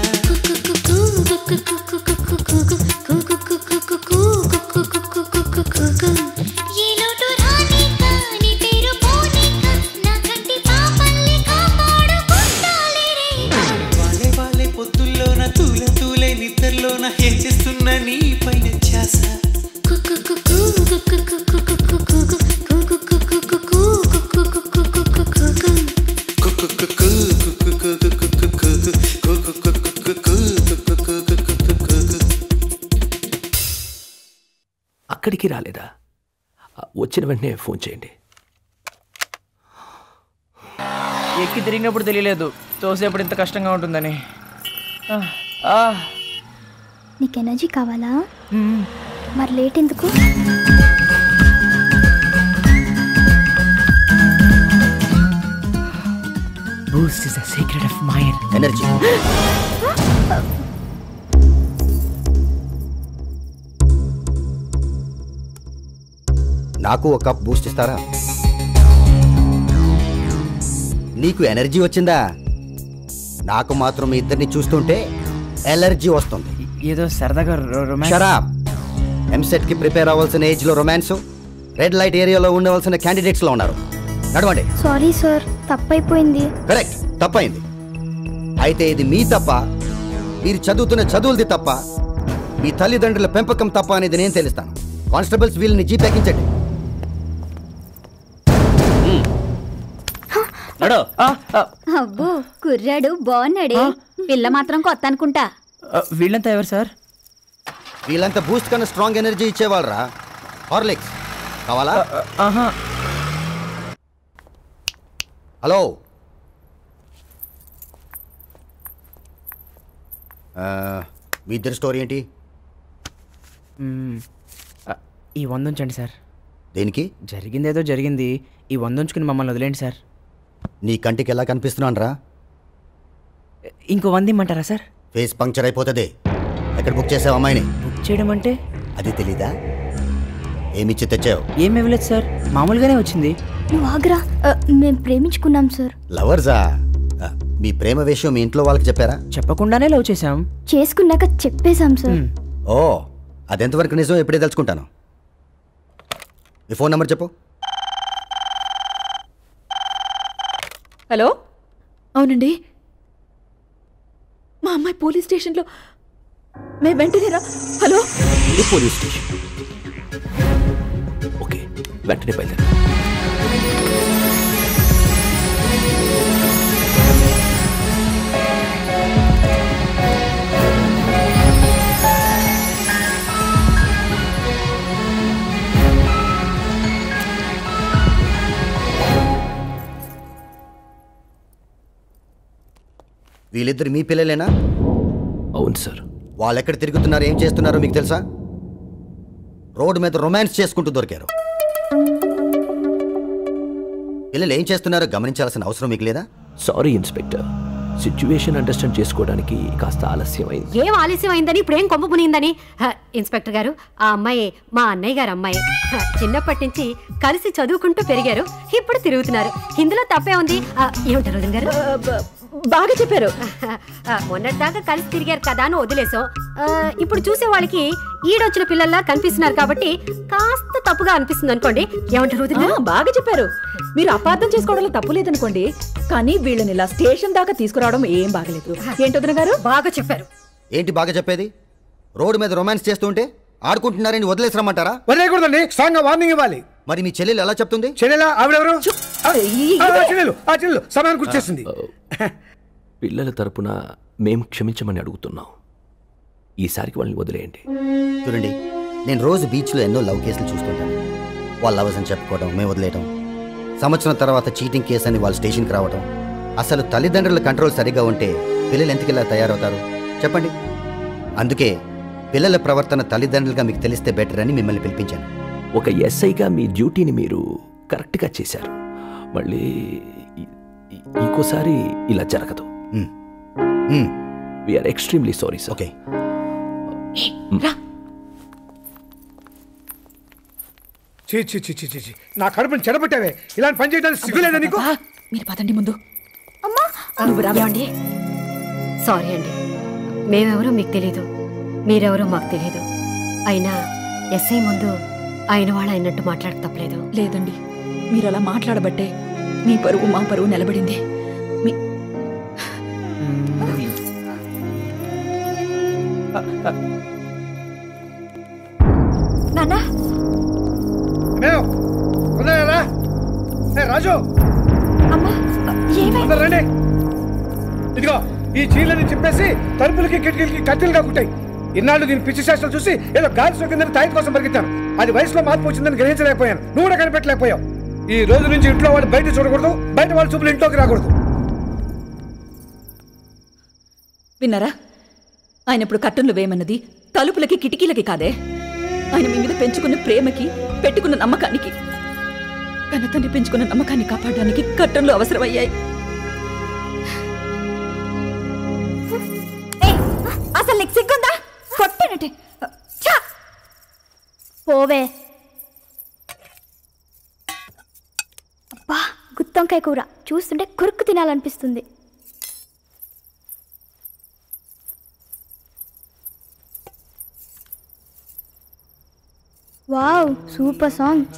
ఈ లోటు రానిక నీ పేరు పోనీక నా కంటి పాపల్ని కాపాడుకుంటాలే రే వాలే వాలే పొద్దుల్లోన తూలే తూలే నిద్రలోన ఏం చేస్తున్నా నీ పైన ధ్యాస అక్కడికి రాలేదా ఆ, వచ్చిన వెంటనే ఫోన్ చేయండి ఎక్కి తిరిగినప్పుడు తెలియలేదు తోసేప్పుడు ఇంత కష్టంగా ఉంటుందని ఆ, ఆ, నీకు ఎనర్జీ కావాలా మరి లేట్ ఎందుకు Boost is the secret of my energy. నాకు ఒక కప్ బూస్ట్ ఇస్తారా నీకు ఎనర్జీ వచ్చిందా నాకు మాత్రం మీ ఇద్దరిని చూస్తుంటే ఎలర్జీ వస్తుంది ఏదో సరదాగా రొమాన్స్ షరాబ్ ఎంసెట్ కి ప్రిపేర్ అవ్వాల్సిన ఏజ్ లో రొమాన్స్ రెడ్ లైట్ ఏరియాలో ఉండవలసిన క్యాండిడేట్స్ లో ఉన్నారు నడవండి సారీ సార్ తప్పైపోయింది కరెక్ట్ తప్పైంది అయితే ఇది మీ తప్ప మీరు చదువుతున్న చదువులది తప్ప మీ తల్లిదండ్రుల పెంపకం తప్ప అనేది నేను తెలుస్తాను కానిస్టేబుల్స్ వీళ్ళని జీప్ ఎక్కించండి నడు అబ్బో కుర్రాడు బాగున్నాడే పిల్ల మాత్రం కొత్త అనుకుంటా వీళ్ళంతా ఎవరు సార్ వీళ్ళంతా బూస్ట్ కన్నా స్ట్రాంగ్ ఎనర్జీ ఇచ్చేవాళ్ళరా హార్లిక్స్ కావాలా ఆహా హలో ఆ, మీ ఇద్దరి స్టోరీ ఏంటి మ్మ్. ఆ, ఈ వంద ఉంచండి సార్ దేనికి జరిగిందేదో జరిగింది ఈ వంద ఉంచుకుని మమ్మల్ని వదిలేండి సార్ నీ కంటికి ఎలా కనిపిస్తున్నాను రా ఇంకో వంద ఇమ్మంటారా సార్ ఫేస్ పంక్చర్ అయిపోతుంది ఎక్కడ బుక్ చేసావు అమ్మాయిని బుక్ చేయడం అంటే అది తెలీదా ఏమిచ్చి తెచ్చావు ఏం ఇవ్వలేదు సార్ మామూలుగానే వచ్చింది నువ్వు ఆగ్రా ఆ, మేము ప్రేమించుకున్నాం సార్ లవర్సా ఆ, మీ ప్రేమ విషయం మీ ఇంట్లో వాళ్ళకి చెప్పారా చెప్పకుండానే లవ్ చేశాం చేసుకున్నాక చెప్పేశాం సార్ ఓ అదెంతవరకు నిజం ఎప్పుడే తెలుసుకుంటాను మీ ఫోన్ నెంబర్ చెప్పు హలో అవునండి మా అమ్మాయి పోలీస్ స్టేషన్లో మేము వెంటనే రా హలో ఇది పోలీస్ స్టేషన్ ఓకే వెంటనే బయలుదేరు వీళ్ళిద్దరు మీ పిల్లలేనా అవును సార్ వాళ్ళు ఎక్కడ తిరుగుతున్నారు ఏం చేస్తున్నారో మీకు తెలుసా రోడ్డు మీద రొమాన్స్ చేసుకుంటూ దొరికారు పిల్లలు ఏం చేస్తున్నారో గమనించాల్సిన అవసరం మీకు లేదా సారీ ఇన్స్పెక్టర్ సిచ్యువేషన్ అండర్స్టాండ్ చేసుకోవడానికి కాస్త ఆలస్యమైంది ఏం ఆలస్యం అయిందని ఇప్పుడు ఏం కొమ్ము పునిందని హ, ఇన్స్పెక్టర్ గారు ఆ అమ్మాయి మా అన్నయ్య గారు అమ్మాయి హ, చిన్నప్పటి నుంచి కలిసి చదువుకుంటూ పెరిగారు ఇప్పుడు తిరుగుతున్నారు ఇందులో తప్పే ఉంది ఆ, ఏమంటారు వదిన గారు బాగా చెప్పారు మొన్నటిదాకా కలిసి తిరిగారు కదా అని వదిలేసాం ఆ, ఇప్పుడు చూసే వాళ్ళకి ఈడొచ్చిన పిల్లల్లా కనిపిస్తున్నారు కాబట్టి కాస్త తప్పుగా అనిపిస్తుంది అనుకోండి ఏమంటారు వదిన గారు? ఆ, బాగా చెప్పారు మీరు అపార్థం చేసుకోవడంలో తప్పు లేదనుకోండి కానీ వీళ్ళని ఇలా స్టేషన్ దాకా తీసుకురావడం ఏం బాగలేదు ఏంటొదిన గారు బాగా చెప్పారు ఏంటి బాగా చెప్పేది రోడ్డు మీద రొమాన్స్ చేస్తుంటే ఆడుకుంటున్నారని వదిలేసి రమ్మంటారా వదిలేయకూడదండి స్ట్రాంగ్ గా వార్నింగ్ ఇవ్వాలి మరి మీ చెల్లెలు ఎలా చెప్తుంది చెల్లెలా ఆవిడెవరు ఆ, ఆ, చెల్లెలు ఆ చెల్లెలు సమయానికి వచ్చేసింది పిల్లల తరపున మేము క్షమించమని అడుగుతున్నాం ఈసారికి వాళ్ళని వదిలేయండి చూడండి నేను రోజు బీచ్లో ఎన్నో లవ్ కేసులు చూస్తుంటాను వాళ్ళ లవర్స్ అని చెప్పుకోవడం మేము వదిలేయటం సంవత్సరం తర్వాత చీటింగ్ కేసు అని వాళ్ళు స్టేషన్కి రావడం అసలు తల్లిదండ్రుల కంట్రోల్ సరిగా ఉంటే పిల్లలు ఎంతకిలా తయారవుతారు చెప్పండి అందుకే పిల్లల ప్రవర్తన తల్లిదండ్రులుగా మీకు తెలిస్తే బెటర్ అని మిమ్మల్ని పిలిపించాను ఒక ఎస్ఐగా మీ డ్యూటీని మీరు కరెక్ట్గా చేశారు మళ్ళీ ఇ- ఇ- ఇంకోసారి ఇలా జరగదు we are extremely sorry sir okay చీ చీ చీ చీ చీ చీ. నా కడుపుని చెడబట్టావే ఇలాంటి పని చేయడానికి సిగ్గులేదా నీకు మీరు పదండి ముందు నువ్వు రావండి సారీ అండి మేమెవరో మీకు తెలీదు మీరెవరో మాకు తెలీదు అయినా ఎస్ఐ ముందు ఆయన వాళ్ళు అయినట్టు మాట్లాడక తప్పలేదు లేదండి మీరు అలా మాట్లాడబట్టే మీ పరువు మా పరువు నిలబడింది మీ నాన్న మేము ఉన్నాయా ఏ రాజు అందరు రండి ఇదిగో ఈ చీరలని చింపేసి తలుపులకి కిటికీలకి కట్టెలుగా కుట్టాయి ఇన్నాళ్ళు దీని పిచ్చి శాస్త్రం చూసి ఏదో గాలి సోకిందని తాయి కోసం పరిగెత్తాను అది వయసులో మార్పు వచ్చిందని గ్రహించలేకపోయాను నువ్వు కూడా కనిపెట్టలేకపోయావు ఈ రోజు నుంచి ఇంట్లో వాళ్ళు బయట చూడకూడదు బయట వాళ్ళ చూపులు ఇంట్లోకి రాకూడదు విన్నారా ఆయన ఇప్పుడు కట్టంలు వేయమన్నది తలుపులకి కిటికీలకి కాదే ఆయన మీ మీద పెంచుకున్న ప్రేమకి పెట్టుకున్న నమ్మకానికి కన్నతండ్రి పెంచుకున్న నమ్మకాన్ని కాపాడడానికి కట్టంలు అవసరమయ్యాయి అసలు నీకు సిగ్గుందా కొట్టినట్టే ఛా! పోవే అబ్బా గుర్తు గుత్తొంకాయ కూర చూస్తుంటే కురుక్కు తినాలనిపిస్తుంది వావ్ సూపర్ సాంగ్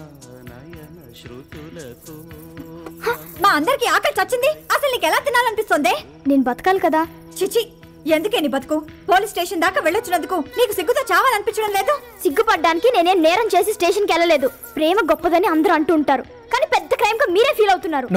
మా అందరికి ఆకలి చచ్చింది అసలు నీకు ఎలా తినాలనిపిస్తుంది నేను బతకాలి కదా చిచి ఎందుకే నీ బతుకు పోలీస్ స్టేషన్ దాకా వెళ్ళొచ్చినందుకు నీకు సిగ్గుతో చావాలనిపించడం లేదు సిగ్గుపడ్డానికి నేనేం నేరం చేసి స్టేషన్కి వెళ్ళలేదు ప్రేమ గొప్పదని అందరూ అంటూ ఉంటారు కానీ పెద్ద క్రైమ్ గా మీరే ఫీల్ అవుతున్నారు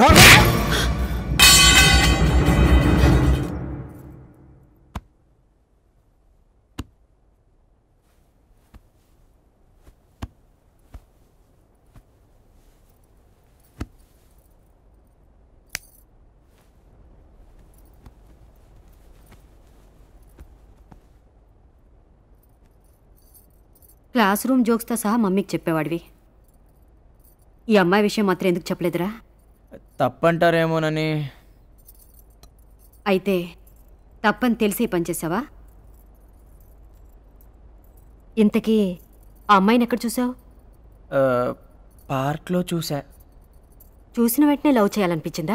క్లాస్ రూమ్ జోక్స్తో సహా మమ్మీకి చెప్పేవాడివి ఈ అమ్మాయి విషయం మాత్రం ఎందుకు చెప్పలేదురా తప్పంటారేమోనని అయితే తప్పని తెలిసి ఈ పని చేసావా ఇంతకీ ఆ అమ్మాయిని ఎక్కడ చూసావు ఆ, పార్క్లో చూసా చూసిన వెంటనే లవ్ చేయాలనిపించిందా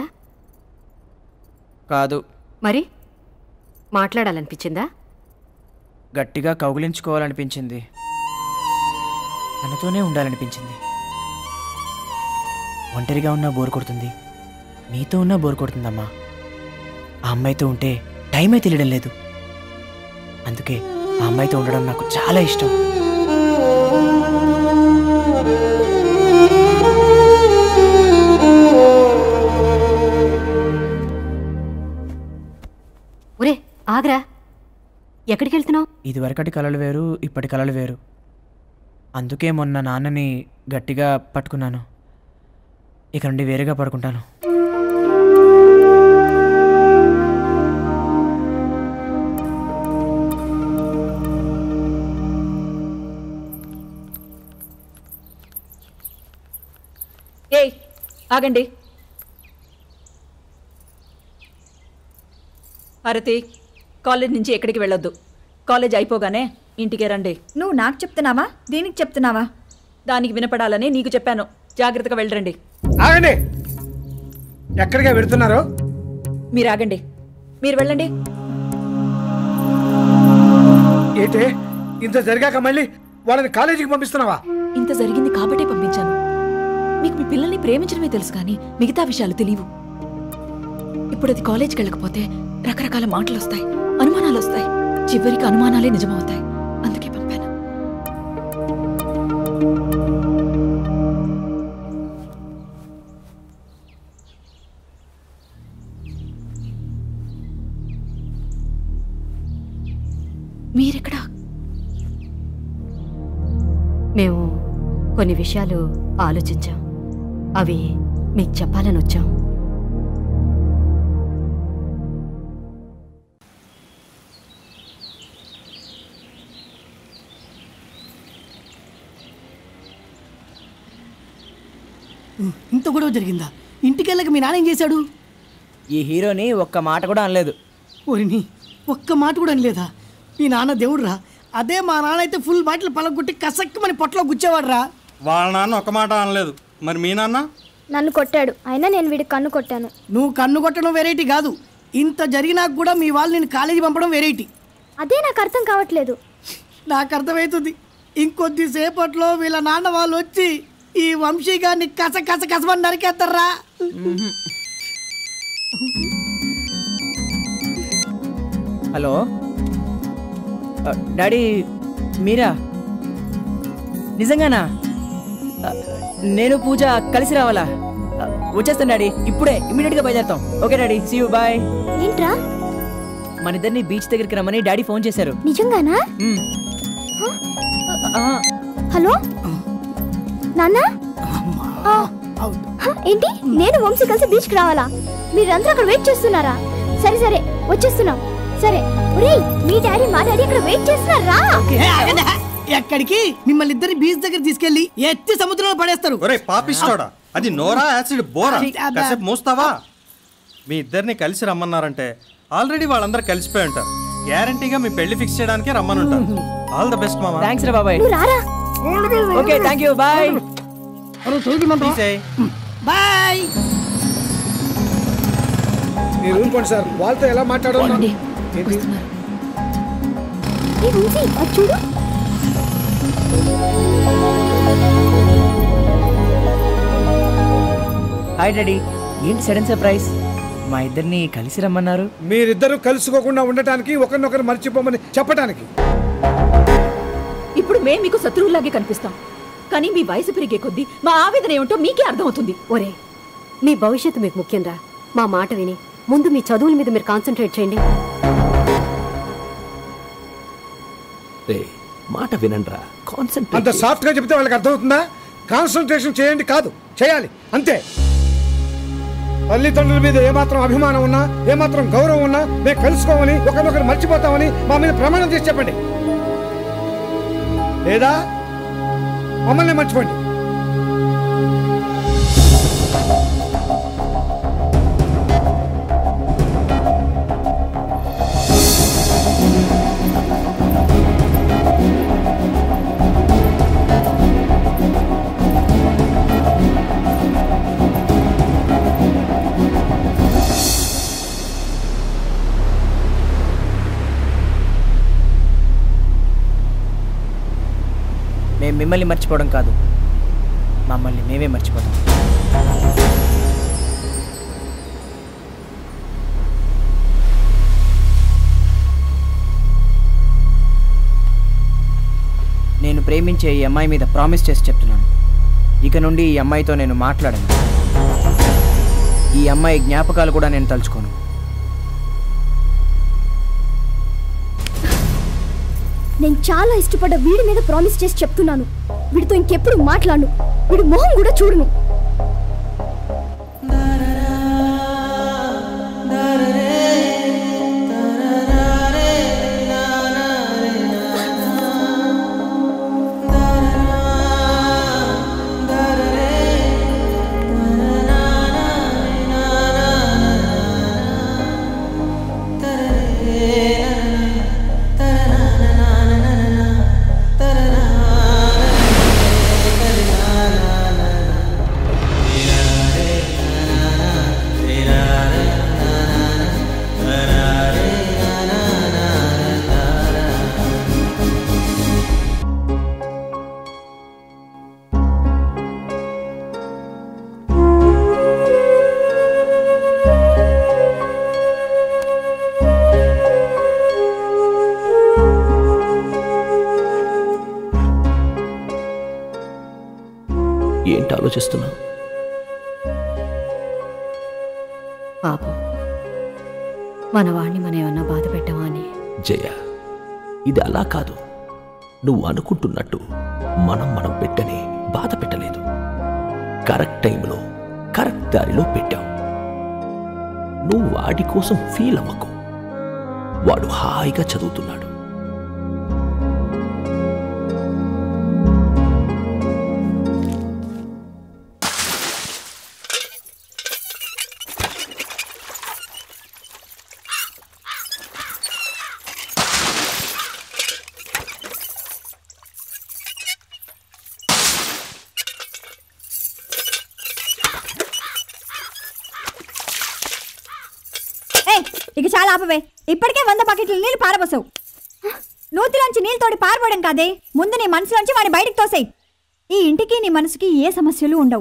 కాదు మరి మాట్లాడాలనిపించిందా గట్టిగా కౌగిలించుకోవాలనిపించింది తనతోనే ఉండాలనిపించింది ఒంటరిగా ఉన్నా బోర్ కొడుతుంది నీతో ఉన్నా బోర్ కొడుతుందమ్మా ఆ అమ్మాయితో ఉంటే టైమే తెలియడం లేదు అందుకే ఆ అమ్మాయితో ఉండడం నాకు చాలా ఇష్టం ఒరే ఆగ్రా ఎక్కడికి వెళ్తున్నావు ఇదివరకటి కలలు వేరు ఇప్పటి కలలు వేరు అందుకే మొన్న నాన్నని గట్టిగా పట్టుకున్నాను ఇక నుండి వేరేగా పడుకుంటాను ఏయ్ ఆగండి భారతి కాలేజ్ నుంచి ఎక్కడికి వెళ్ళొద్దు కాలేజ్ అయిపోగానే ఇంటికి రండి నువ్వు నాకు చెప్తున్నావా దీనికి చెప్తున్నావా దానికి వినపడాలని నీకు చెప్పాను జాగ్రత్తగా వెళ్ళరండి ఆగండి ఎక్కడికి వెళుతున్నారు మీరు ఆగండి మీరు వెళ్ళండి ఏంటి ఇంత జరిగాక మళ్ళీ వాళ్ళని కాలేజీకి పంపిస్తున్నావా ఇంత జరిగింది కాబట్టే పంపించాను మీకు మీ పిల్లల్ని ప్రేమించడమే తెలుసు కానీ మిగతా విషయాలు తెలియవు ఇప్పుడు అది కాలేజ్కి వెళ్ళకపోతే రకరకాల మాటలు వస్తాయి అనుమానాలు వస్తాయి చివరికి అనుమానాలే నిజమవుతాయి అందుకే పంపాను మీరెక్కడా మేము కొన్ని విషయాలు ఆలోచించాం అవి మీకు చెప్పాలని వచ్చాం ఇంత గొడవ జరిగిందా ఇంటికి వెళ్ళక మీ నాన్న ఏం చేశాడు ఈ హీరోని ఒక్క మాట కూడా అనలేదు ఓరిని ఒక్క మాట కూడా అనలేదా మీ నాన్న దేవుడురా అదే మా నాన్న అయితే ఫుల్ బాటిల్ పలగొట్టి కసక్కి మన పొట్టలో గుచ్చేవాడు రా వాళ్ళ నాన్న ఒక మాట అనలేదు మరి మీ నాన్న నన్ను కొట్టాడు అయినా నేను వీడికి కన్ను కొట్టాను నువ్వు కన్ను కొట్టడం వెరైటీ కాదు ఇంత జరిగినా కూడా మీ వాళ్ళు నేను కాలేజీ పంపడం వెరైటీ అదే నాకు అర్థం కావట్లేదు నాకు అర్థమవుతుంది ఇంకొద్దిసేపట్లో వీళ్ళ నాన్న వాళ్ళు వచ్చి ఈ వంశీగాన్ని కస కస కసమని నరికేస్తారా హలో ఆ, డాడీ మీరా నిజంగానా ఆ, నేను పూజ కలిసి రావాలా ఆ, వచ్చేస్తాను డాడీ ఇప్పుడే ఇమీడియట్గా బయలుదేరుతాం okay daddy see you bye ఏంట్రా మన ఇద్దరిని బీచ్ దగ్గరికి రమ్మని డాడీ ఫోన్ చేశారు నిజంగానా మ్. ఆ, హలో నాన్న ఆ, హ, ఏంటి నేను వంశీ కలిసి బీచ్కి రావాలా మీరందరూ అక్కడ వెయిట్ చేస్తున్నారా సరే సరే వచ్చేస్తున్నాం సరే ఒరేయ్ మీ డాడీ మా డాడీ అక్కడ వెయిట్ చేస్తున్నారా ఏ, ఆగండి. ఎక్కడికి మిమ్మల్ని ఇద్దరిని బీచ్ దగ్గర తీసుకెళ్లి ఎత్తి సముద్రంలో పడేస్తారు ఒరే పాపిస్తోడా అది నోరా యాసిడ్ బోరా అబ్బా. కాసేపు మూస్తావా మీ ఇద్దరిని కలిసి రమ్మన్నారంటే ఆల్రెడీ వాళ్ళందరూ కలిసిపోయి ఉంటారు గ్యారంటీగా మీ పెళ్లి ఫిక్స్ చేయడానికే రమ్మని ఉంటారు ఆల్ ద బెస్ట్ మామా థ్యాంక్స్ రా బాబాయ్ నువ్వు రారా ఓకే థ్యాంక్ యూ బాయ్ తీసేయ్ బాయ్ మీరు ఊరుకోండి సార్ వాళ్ళతో ఎలా మాట్లాడాలి ఏంటి ఏ వంశీ అది చూడు హాయ్ డాడీ ఏంటి సడన్ సర్ప్రైజ్ మా ఇద్దరిని కలిసి రమ్మన్నారు మీరిద్దరూ కలుసుకోకుండా ఉండటానికి ఒకరినొకరు మర్చిపోమని చెప్పడానికి ఇప్పుడు మేము మీకు శత్రువులాగే కనిపిస్తాం కానీ మీ వయసు పెరిగే కొద్దీ మా ఆవేదన ఏమిటో మీకే అర్థమవుతుంది ఒరే మీ భవిష్యత్తు మీకు ముఖ్యంరా మా మాట విని ముందు మీ చదువుల మీద మీరు కాన్సన్ట్రేట్ చేయండి రే మాట వినండ్రా అంత కాన్సన్ట్రేట్ సాఫ్ట్ గా చెప్తే వాళ్ళకి అర్థమవుతుందా కాన్సన్ట్రేషన్ చేయండి కాదు చేయాలి అంతే తల్లిదండ్రుల మీద ఏమాత్రం అభిమానం ఉన్నా ఏమాత్రం గౌరవం ఉన్నా మేము కలుసుకోమని ఒకరినొకరు మర్చిపోతామని మా మీద ప్రమాణం చేసి చెప్పండి లేదా మమ్మల్ని మర్చిపోండి మేము మిమ్మల్ని మర్చిపోవడం కాదు మమ్మల్ని మేమే మర్చిపోతాం నేను ప్రేమించే ఈ అమ్మాయి మీద ప్రామిస్ చేసి చెప్తున్నాను ఇక నుండి ఈ అమ్మాయితో నేను మాట్లాడను ఈ అమ్మాయి జ్ఞాపకాలు కూడా నేను తలుచుకోను నేను చాలా ఇష్టపడ్డ వీడి మీద ప్రామిస్ చేసి చెప్తున్నాను వీడితో ఇంకెప్పుడు మాట్లాడను వీడి మొహం కూడా చూడను ఏంటి ఆలోచిస్తున్నా పాపం మన వాడిని మనం ఏమన్నా బాధ పెట్టామా అని జయ ఇది అలా కాదు నువ్వు అనుకుంటున్నట్టు మనం మనం పెట్టని బాధ పెట్టలేదు కరెక్ట్ టైంలో కరెక్ట్ దారిలో పెట్టాం నువ్వు వాడి కోసం ఫీల్ అవ్వకు వాడు హాయిగా చదువుతున్నాడు ఏయ్ ఇక చాలా ఆపవే ఇప్పటికే వంద బకెట్లు నీళ్లు పారబోసావు నూతిలోంచి నీళ్ళు తోడి పారబోవడం కాదే ముందు నీ మనసులోంచి వాడిని బయటికి తోసేయి ఈ ఇంటికి నీ మనసుకి ఏ సమస్యలు ఉండవు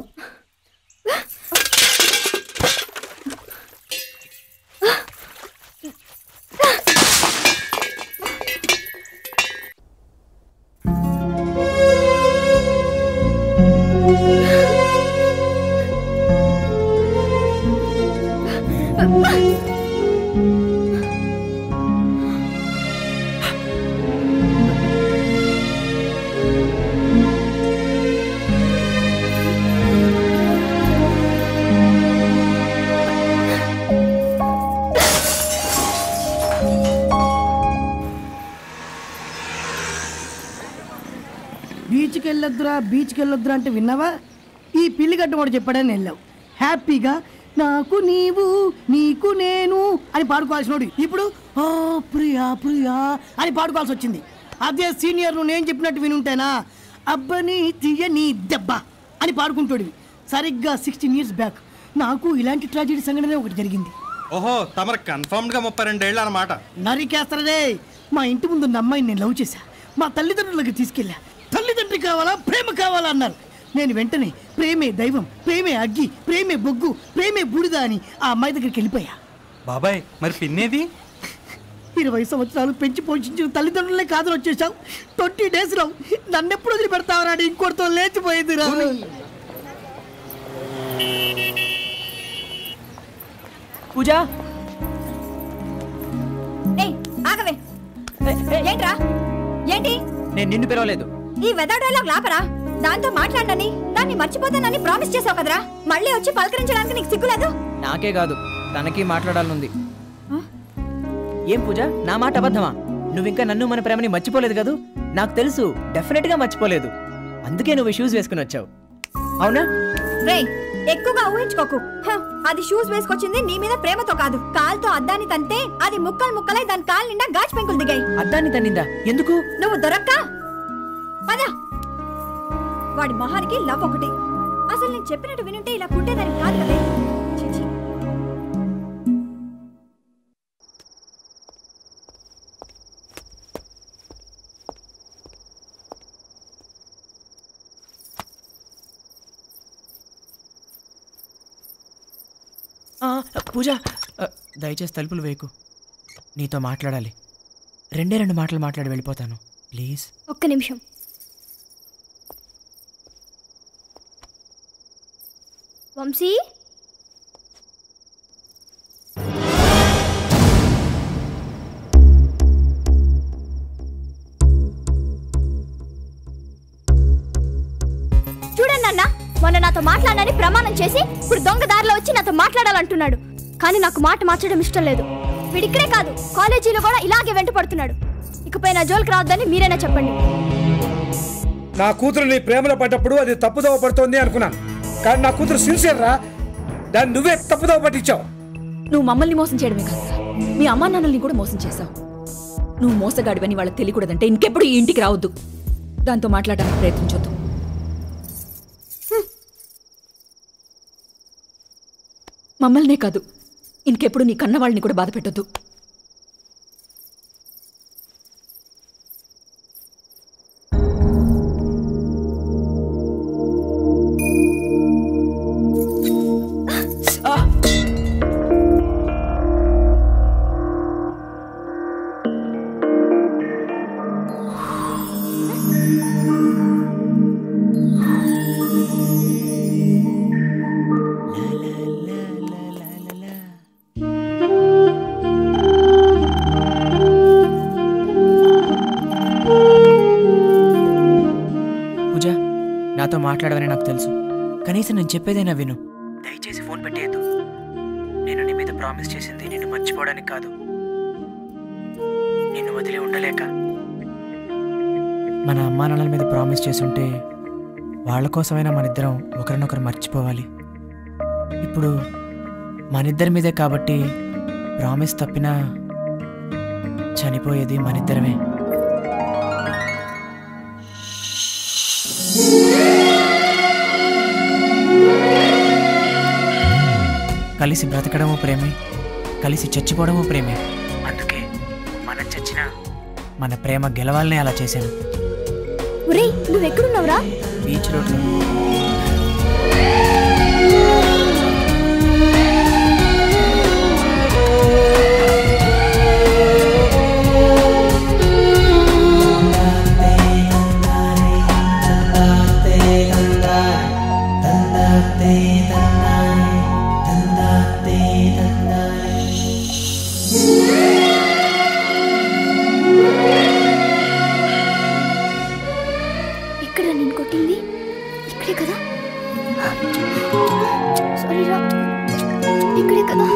బీచ్కి వెళ్ళొద్దురా బీచ్కి వెళ్ళొద్దురా అంటే విన్నావా ఈ పిల్లి గడ్డ వాడు చెప్పాడని వెళ్ళావు హ్యాపీగా నాకు నీవు నీకు నేను అని పాడుకోవాల్సినోడు ఇప్పుడు ఓ ప్రియా ప్రియా అని పాడుకోవాల్సి వచ్చింది అదే సీనియర్ నువ్వు నేను చెప్పినట్టు వినుంటేనా అబ్బని తీయని దెబ్బ అని పాడుకుంటాడు సరిగ్గా సిక్స్టీన్ ఇయర్స్ బ్యాక్ నాకు ఇలాంటి ట్రాజెడీ సంఘటన ఒకటి జరిగింది ఓహో తమరు కన్ఫర్మ్ గా ముప్పై రెండేళ్ళు అన్నమాట నరికేస్తారదే మా ఇంటి ముందు ఉన్న అమ్మాయిని నేను లవ్ చేశా మా తల్లిదండ్రులకి తీసుకెళ్ళా తల్లిదండ్రి కావాలా ప్రేమ కావాలా అన్నారు నేను వెంటనే ప్రేమే దైవం ప్రేమే అగ్గి ప్రేమే బొగ్గు ప్రేమే బూడిద అని ఆ అమ్మాయి దగ్గరికి వెళ్ళిపోయా బాబాయ్ మరి పిన్నేది ఇరవై సంవత్సరాలు పెంచి పోషించిన తల్లిదండ్రులే కాదని వచ్చేసావు ట్వంటీ డేస్ రావు నన్నెప్పుడు వదిలి పెడతావరా అని ఇంకోటితో లేచిపోయింది రా పూజ ఏయ్ ఆగవే ఏంట్రా ఏంటి నేను నిన్ను పిలవలేదు ఈ వెదర్ డైలాగ్ లాపరా దాంతో మాట్లాడనని దాన్ని మర్చిపోతానని ప్రామిస్ చేసావు కదరా మళ్ళీ వచ్చి పలకరించడానికి నీకు సిగ్గులేదు నాకే కాదు తనకి మాట్లాడాలనుంది ఏం పూజ నా మాట అబద్ధమా నువ్వింకా నన్ను మన ప్రేమని మర్చిపోలేదు కదూ నాకు తెలుసు డెఫినెట్ గా మర్చిపోలేదు అందుకే నువ్వు షూస్ వేసుకుని వచ్చావు అవునా రేయ్ ఎక్కువగా ఊహించుకోకు హ, అది షూస్ వేసుకొచ్చింది నీ మీద ప్రేమతో కాదు కాల్తో అద్దాన్ని తంతే అది ముక్కలు ముక్కలై దాని కాలు నిండా గాజు పెంకులు దిగాయి అద్దాన్ని తన్నిందా ఎందుకు నువ్వు దొరక్క పద వాడి మొహానికి లవ్ ఒకటి అసలు నేను చెప్పినట్టు వినుంటే ఇలా పుట్టేదానికి కాదు కదే ఛీ, ఛీ. ఆ, పూజ ఆ, దయచేసి తలుపులు వేయకు నీతో మాట్లాడాలి రెండే రెండు మాటలు మాట్లాడి వెళ్ళిపోతాను ప్లీజ్ ఒక్క నిమిషం వంశీ చూడండి అన్న మొన్న నాతో మాట్లాడని ప్రమాణం చేసి ఇప్పుడు దొంగ దారిలో వచ్చి నాతో మాట్లాడాలంటున్నాడు కానీ నాకు మాట మార్చడం ఇష్టం లేదు వీడిక్కడే కాదు కాలేజీలో కూడా ఇలాగే వెంట పడుతున్నాడు ఇకపై నా జోలికి రావద్దని మీరైనా చెప్పండి నా కూతురు నీ ప్రేమలో పడ్డప్పుడు అది తప్పుదోవ పడుతోంది అనుకున్నాను కానీ నా కూతురు సిన్సియర్ రా దాన్ని నువ్వే తప్పుదోవ పట్టించావు నువ్వు మమ్మల్ని మోసం చేయడమే కాదు మీ అమ్మా నాన్నల్ని కూడా మోసం చేశావు నువ్వు మోసగాడివని వాళ్ళకి తెలియకూడదంటే ఇంకెప్పుడు ఈ ఇంటికి రావద్దు దాంతో మాట్లాడడానికి ప్రయత్నించొద్దు మమ్మల్నే కాదు ఇంకెప్పుడు నీ కన్నవాళ్ళని కూడా బాధ పెట్టొద్దు పూజ నాతో మాట్లాడవని నాకు తెలుసు కనీసం నేను చెప్పేదైనా విను దయచేసి ఫోన్ పెట్టేయద్దు నేను నీ మీద ప్రామిస్ చేసింది నిన్ను మర్చిపోవడానికి కాదు నిన్ను వదిలి ఉండలేక మన అమ్మా నాన్నల మీద ప్రామిస్ చేసుంటే వాళ్ళ కోసమైనా మన ఇద్దరం ఒకరినొకరు మర్చిపోవాలి ఇప్పుడు మనిద్దరి మీదే కాబట్టి ప్రామిస్ తప్పినా చనిపోయేది మనిద్దరమే కలిసి బ్రతకడము ప్రేమే కలిసి చచ్చిపోవడము ప్రేమే అందుకే మనం చచ్చినా మన ప్రేమ గెలవాలనే అలా చేశాను ఒరేయ్ నువ్వెక్కడున్నావురా బీచ్ రోడ్లో ఇక్కడ నేను కొట్టింది ఇక్కడే కదా సారీ రా ఇక్కడే కదా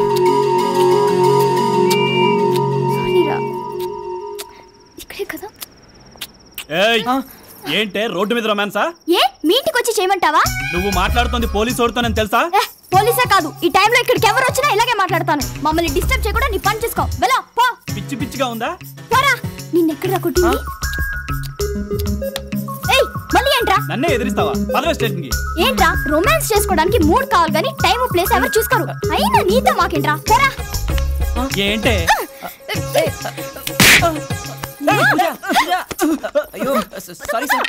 సారీ రా ఇక్కడే కదా ఏయ్ ఏంటే రోడ్డు మీద రొమాన్సా ఏ మీ ఇంటికి వచ్చి చేయమంటావా నువ్వు మాట్లాడుతోంది పోలీసు ఓడుతోనని తెలుసా ఏ, పోలీసే కాదు ఈ టైంలో ఇక్కడికి ఎవరు వచ్చినా ఇలాగే మాట్లాడతాను మమ్మల్ని డిస్టర్బ్ చేయకుండా నీ పని చేసుకో వెళ్ళా పో పిచ్చి పిచ్చిగా ఉందా పోరా నిన్నెక్కడ కొట్టింది ఏయ్ మళ్ళీ ఏంట్రా నన్నే ఎదిరిస్తావా పదవ స్టేషన్ కి ఏంట్రా రొమాన్స్ చేసుకోవడానికి మూడ్ కావాలి కానీ టైం ప్లేస్ ఎవరు చూసుకోరు అయినా నీతో మాకేంట్రా పోరా ఏంటే అయ్యో సారీ సార్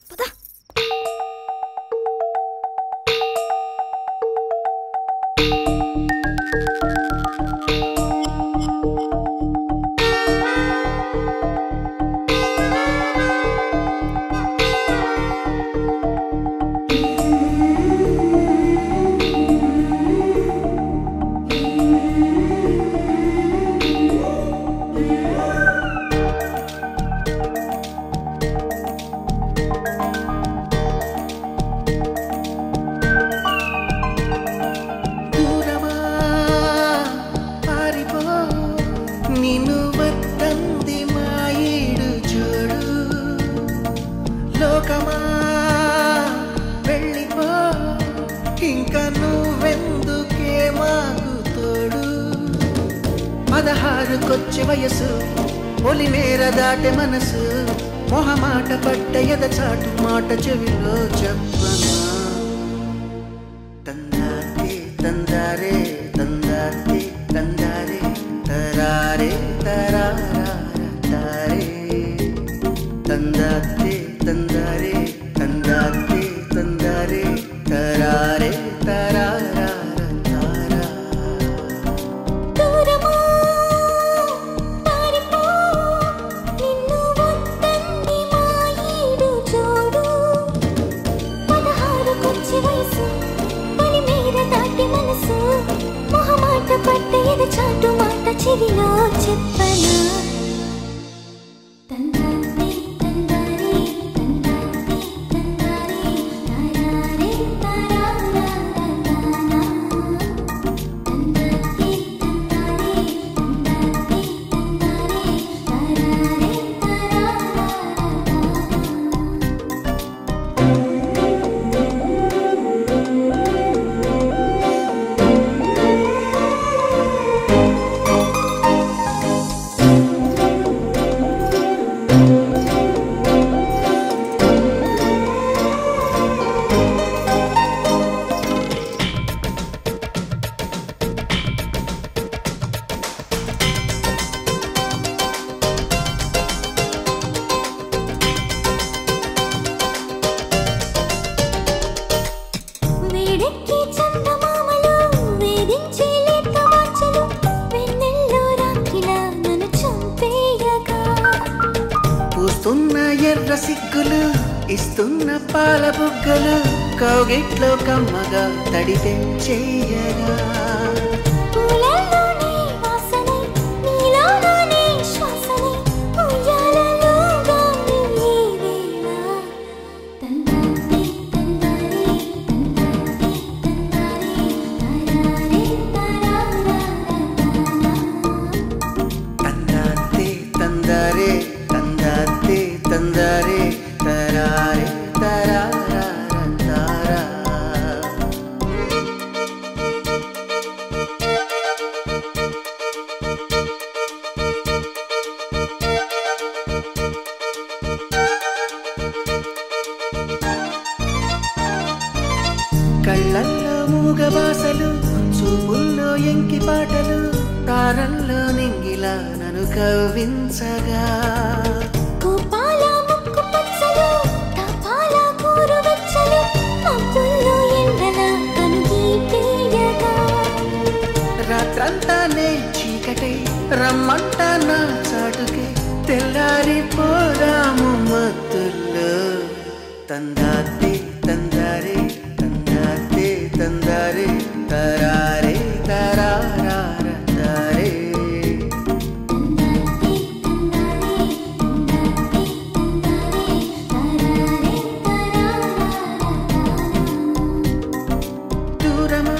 దూరమా పారిపో నిన్ను వద్దంది మాయిడు చూడు లోకమా వెళ్ళిపో ఇంకా నువ్వెందుకే మాకు తోడు పదహారుకొచ్చి వయసు ఒలి మేర దాటె మనసు మొహమాట పట్ట ఎద చాటు మాట చెవిలో చెప్పనా తందారే తందారే తందారే తందారే తరారే తరారా తారే తందారే తందారే తందారే తందారే తరారే తరారా తారా దూరమా పారిపో నిన్ను వద్దంది మాయీడు చూడు పదహారుకొచ్చి వయసు పని మేర దాటి మనసు మొహమాట పట్ట ఎద చాటు మాట చెవిలో చెప్పనా తందారే తందారే తందారే తందారే తరారే తరారా వేడెక్కి చందమామలు వేధించే లేత వాంఛలు వెన్నెల్లో రాకిలా నన్ను చంపేయగా పూస్తున్న ఎర్ర సిగ్గులు ఇస్తున్న పాల బుగ్గలు కౌగిట్లో కమ్మగా తడి పెంచేయగా పూలల్లోనే వాసనే నీలోనే శ్వాసనే ఉయ్యాలలో గాలి ఈ వేళ తందారే తందారే తందాతే తందారే తందాతే తందారే తరారే తరారా తారా కళ్ళల్లో మూగవాసలు చూపుల్లో ఎంకి పాటలు తారల్లో నింగిలా నన్ను కవ్వించగా కోపాల ముక్కు పచ్చలు తపాల కూరు వెచ్చలు మబ్బుల్లో ఎండల కనుగీటేయగా రాత్రంతా నే చీకటే రమ్మంట నా చాటుకే తెల్లారి పోదాము మత్తుల్లో తందాతే తందారే తందాతే తందారే తరారే తరారా తారే దూరమా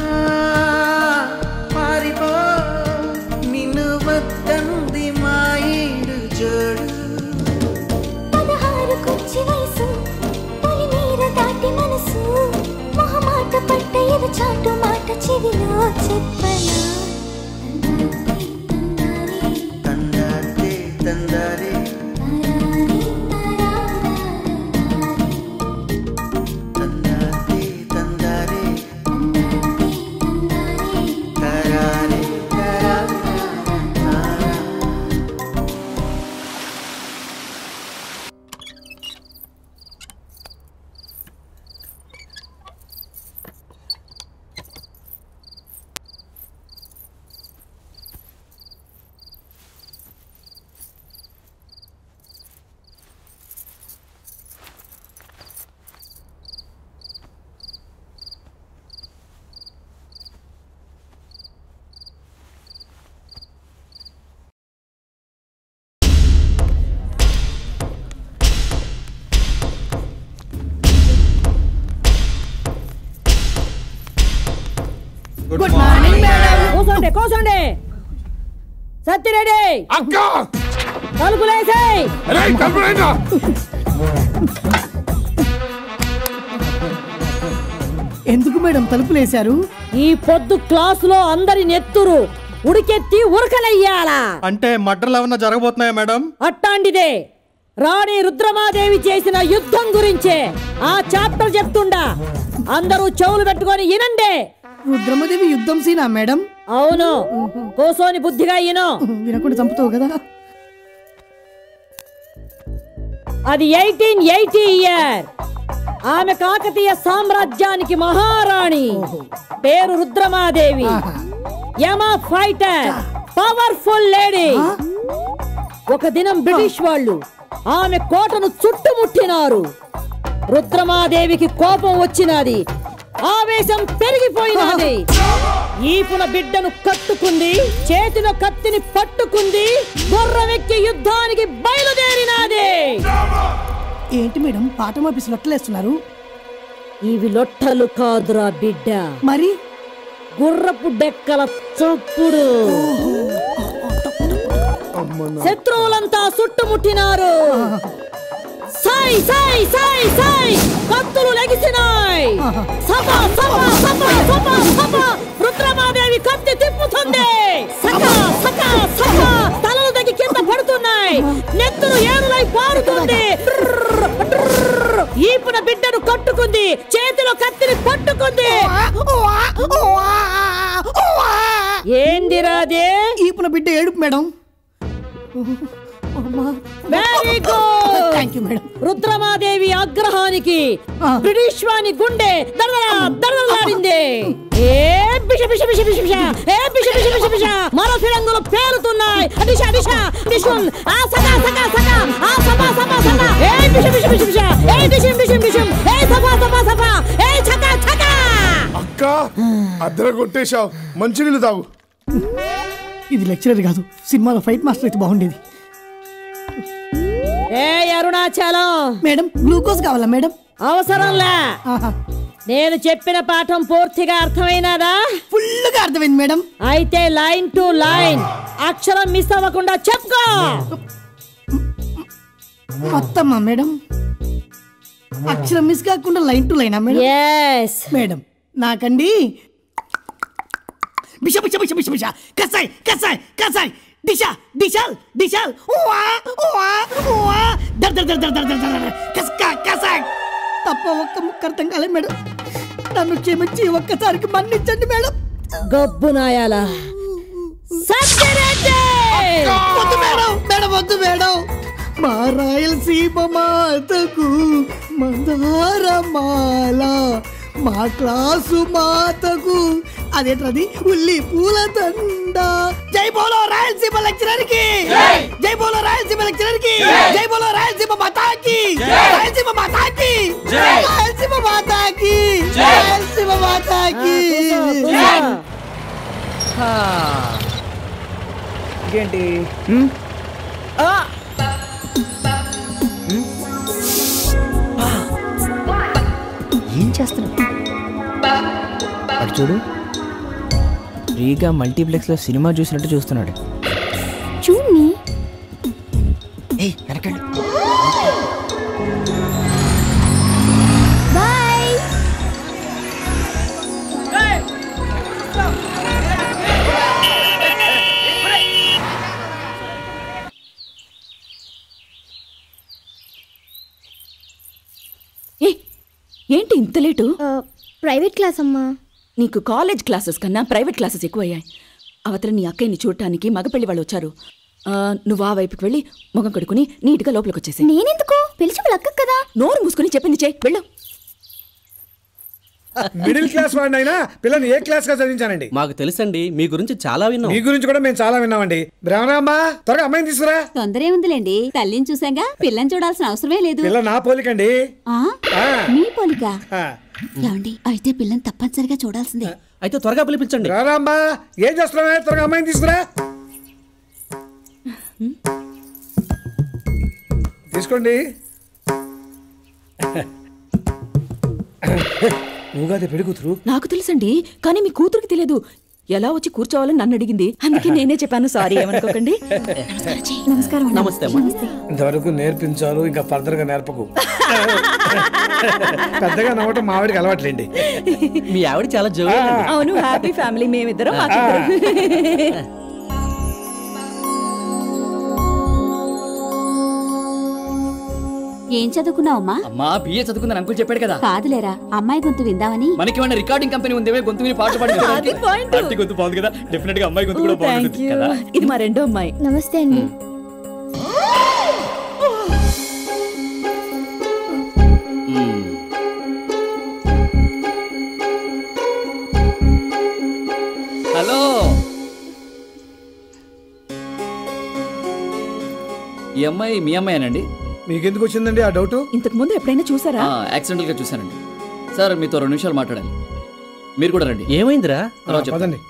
పారిపో నిన్ను వద్దంది మాయిడు జోడు పదహారుకొచ్చి వయసు పొలి మీర దాటి మనసు మొహమాట పట్ట ఎద చాటు మాట చెవిలో చెప్పనా తందారే తందారే సత్తిరెడ్డి అక్క తలుపులేసాయి ఎందుకు మేడం తలుపులేశారు ఈ పొద్దు క్లాసులో అందరి నెత్తురు ఉడికెత్తి ఉరకలయ్యాలా అంటే మడ్రలు ఏమన్నా జరగబోతున్నాయా మేడం అట్టాంటిదే రాణి రుద్రమాదేవి చేసిన యుద్ధం గురించే ఆ చాప్టర్ చెప్తుండా అందరూ చెవులు పెట్టుకొని వినండి రుద్రమదేవి యుద్ధం సీనా మేడం అవును కోసోని బుద్ధిగా ఈను వినకుండా చంపుతావు కదా అది ఎయిటీన్ ఎయిటీ ఇయర్ ఆమె కాకతీయ సామ్రాజ్యానికి మహారాణి పేరు రుద్రమాదేవి యమ ఫైటర్ పవర్ఫుల్ లేడీ ఒక దినం బ్రిటిష్ వాళ్ళు ఆమె కోటను చుట్టుముట్టినారు రుద్రమాదేవికి కోపం వచ్చినది ఆవేశం పెరిగిపోయినది ఈపున బిడ్డను కట్టుకుంది చేతిలో కత్తిని పట్టుకుంది గుర్రమెక్కి యుద్ధానికి బయలుదేరినాది ఏంటి మేడం పాఠం ఆఫీస్ లొట్టలేస్తున్నారు ఇవి లొట్టలు కాదురా బిడ్డ మరి గుర్రపు డెక్కల చప్పుడు శత్రువులంతా చుట్టుముట్టినారు సై సై సై సై కత్తులు లెగిసినాయి సభ సభ సభ సభ సభ రుద్రమాదేవి కత్తి తిప్పుతుంది సక సక సక తలలు దగ్గర కింద పడుతున్నాయి నెత్తులు ఏరులై పారుతుంది ఈపున బిడ్డను కట్టుకుంది చేతిలో కత్తిని పట్టుకుంది ఏందిరాదే ఈపున బిడ్డ ఏడుపు madam very good thank you madam Rudramadevi ఆగ్రహానికి బ్రిటిష్ వాణి గుండె దడదడ దడదలాడింది ఏ బిష బిష బిష బిష బిష ఏ బిష బిష బిష బిష మరో ఫిరంగులు పేలుతున్నాయి దిశ దిశ దిశున్ ఆ సక సక సక ఆ సభ సభ సభ ఏ బిష బిష బిష బిష ఏ దిశం దిశం దిశం ఏ సభ సభ సభ ఏ ఛక ఛక అక్క అద్దర కొట్టేశావు మంచినీళ్ళు తాగు ఇది లెక్చరర్ కాదు సినిమాలో ఫైట్ మాస్టర్ అయితే బాగుండేది ఏ అరుణాచలం మేడం గ్లూకోజ్ కావాలా మేడం అవసరంలే నేను చెప్పిన పాఠం పూర్తిగా అర్థమైనదా ఫుల్గా అర్థమైంది మేడం అయితే లైన్ టు లైన్ అక్షరం మిస్ అవ్వకుండా చెప్పుకో మొత్తమ్మా మేడం అక్షరం మిస్ కాకుండా లైన్ టు లైనా మేడం ఎస్ మేడం నాకండి బిష బిష బిష బిష బిష కసాయ్ కసాయ్ కసాయ్ దిశ దిశాల్ దిశాల్ ఉవా ఉవా ఉవా దర్ దర్ దర్ దర్ దర్ దర్ దర్ దర్ కస్కా కసాయ్ తప్ప ఒక్క ముక్క అర్థం కాలే మేడం నన్ను క్షమించి ఒక్కసారికి మన్నించండి మేడం గబ్బు నాయాల వద్దు మేడం మేడం వద్దు మేడం మా రాయలసీమ మాతకు మందారమాల మా క్లాసు మాతకు అదేంటది ఉల్లి పూల దండ జై బోలో రాయలసీమ లెక్చరర్ కి జై బోలో రాయలసీమ లెక్చరర్ కి జై బోలో రాయలసీమ మాతాకి రాయలసీమ మాతాకి రాయలసీమ మాతాకి రాయలసీమ మాతాకి ఇంకేంటి హ్మ్? ఆ! హ్మ్? ఆ! ఏం చేస్తున్నావు అటు చూడు ఫ్రీగా మల్టీప్లెక్స్లో సినిమా చూసినట్టు చూస్తున్నాడు చూడ్ని ఏయ్ వెనకండి బాయ్ ఏ ఏంటి ఇంత లేటు ప్రైవేట్ క్లాస్ అమ్మా నీకు కాలేజ్ క్లాసెస్ కన్నా ప్రైవేట్ క్లాసెస్ ఎక్కువయ్యాయి అవతల నీ అక్కయ్యని చూడటానికి మగపెళ్లి వాళ్ళు వచ్చారు ఆ, నువ్వు ఆ వైపుకి వెళ్ళి ముఖం కడుకుని నీట్గా లోపలికి వచ్చేసి నేనెందుకు పిలిచి వాళ్ళ అక్క కదా నోరు మూసుకుని చెప్పింది చేయి వెళ్ళు మిడిల్ క్లాస్ వాడిని అయినా పిల్లని ఏ క్లాస్ గా చదివించానండి మాకు తెలుసండి మీ గురించి చాలా విన్నాం మీ గురించి కూడా మేము చాలా విన్నామండి బ్రహ్మరామ్మా త్వరగా అమ్మాయిని తీసుకురా తొందర ఏముందిలేండి తల్లిని చూసాగా పిల్లని చూడాల్సిన అవసరమే లేదు పిల్ల నా పోలికండి ఆ? ఆ. మీ పోలిక ఆ. ఏమండి అయితే పిల్లని తప్పనిసరిగా చూడాల్సిందే అయితే త్వరగా పిలిపించండి రారామ్మా ఏం చేస్తున్నావే త్వరగా అమ్మాయిని తీసుకురా తీసుకోండి నువ్వు కాదే పెళ్లి కూతురు నాకు తెలుసండి కానీ మీ కూతురికి తెలియదు ఎలా వచ్చి కూర్చోవాలని నన్ను అడిగింది అందుకే నేనే చెప్పాను సారీ ఏమనుకోకండి నమస్కారం అండి. నమస్తే అమ్మా. ఇంతవరకు నేర్పించాలు ఇంకా ఫర్దర్ గా నేర్పకు పెద్దగా నవ్వటం మా ఆవిడకి అలవాట్లేండి మీ ఆవిడ చాలా జోగా అవును హ్యాపీ ఫ్యామిలీ మేమిద్దరం మాకిద్దరం. ఏం చదువుకున్నావమ్మా అమ్మా బిఏ చదువుకుందని అంకుల్ చెప్పాడు కదా కాదులేరా అమ్మాయి గొంతు విందామని మనకి ఏమన్నా రికార్డింగ్ కంపెనీ ఉంది గొంతు విని పాటలు అది point. పాడి గొంతు బాగుంది కదా డెఫినెట్ గా అమ్మాయి గొంతు కూడా థ్యాంక్ బాగుంటుంది యూ కదా ఇది మా రెండో అమ్మాయి నమస్తే అండి హలో ఈ అమ్మాయి మీ అమ్మాయినండి మీకెందుకు వచ్చిందండి ఆ డౌట్ ఇంతకు ముందు ఎప్పుడైనా చూసారా యాక్సిడెంటల్ గా చూశానండి సార్ మీతో రెండు నిమిషాలు మాట్లాడాలి మీరు కూడా రండి ఏమైందిరా తర్వాత చెప్తాను. పదండి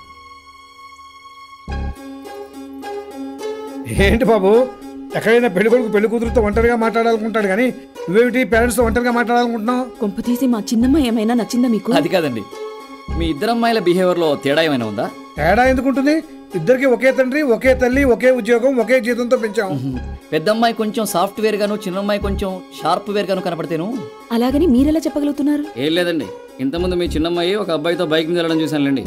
ఏంటి బాబు ఎక్కడైనా పెళ్లి కొడుకు పెళ్లి కూతురుతో ఒంటరిగా మాట్లాడాలనుకుంటాడు కానీ నువ్వేమిటి పేరెంట్స్ తో ఒంటరిగా మాట్లాడాలనుకుంటున్నావు కొంప తీసి మా చిన్నమ్మాయి ఏమైనా నచ్చిందా మీకు అది కాదండి మీ ఇద్దరు అమ్మాయిల బిహేవియర్ లో తేడా ఏమైనా ఉందా తేడా ఎందుకుంటుంది ఇద్దరికి ఒకే తండ్రి ఒకే తల్లి ఒకే ఉద్యోగం ఒకే జీతంతో పెంచాం పెద్ద అమ్మాయి కొంచెం సాఫ్ట్వేర్ గాను చిన్న అమ్మాయి కొంచెం షార్ప్ వేర్ గాను కనపడితేను అలాగని మీరెలా చెప్పగలుగుతున్నారు ఏం లేదండి ఇంతకుముందు మీ చిన్న అమ్మాయి ఒక అబ్బాయితో బైక్ మీద వెళ్ళడం చూశానులేండి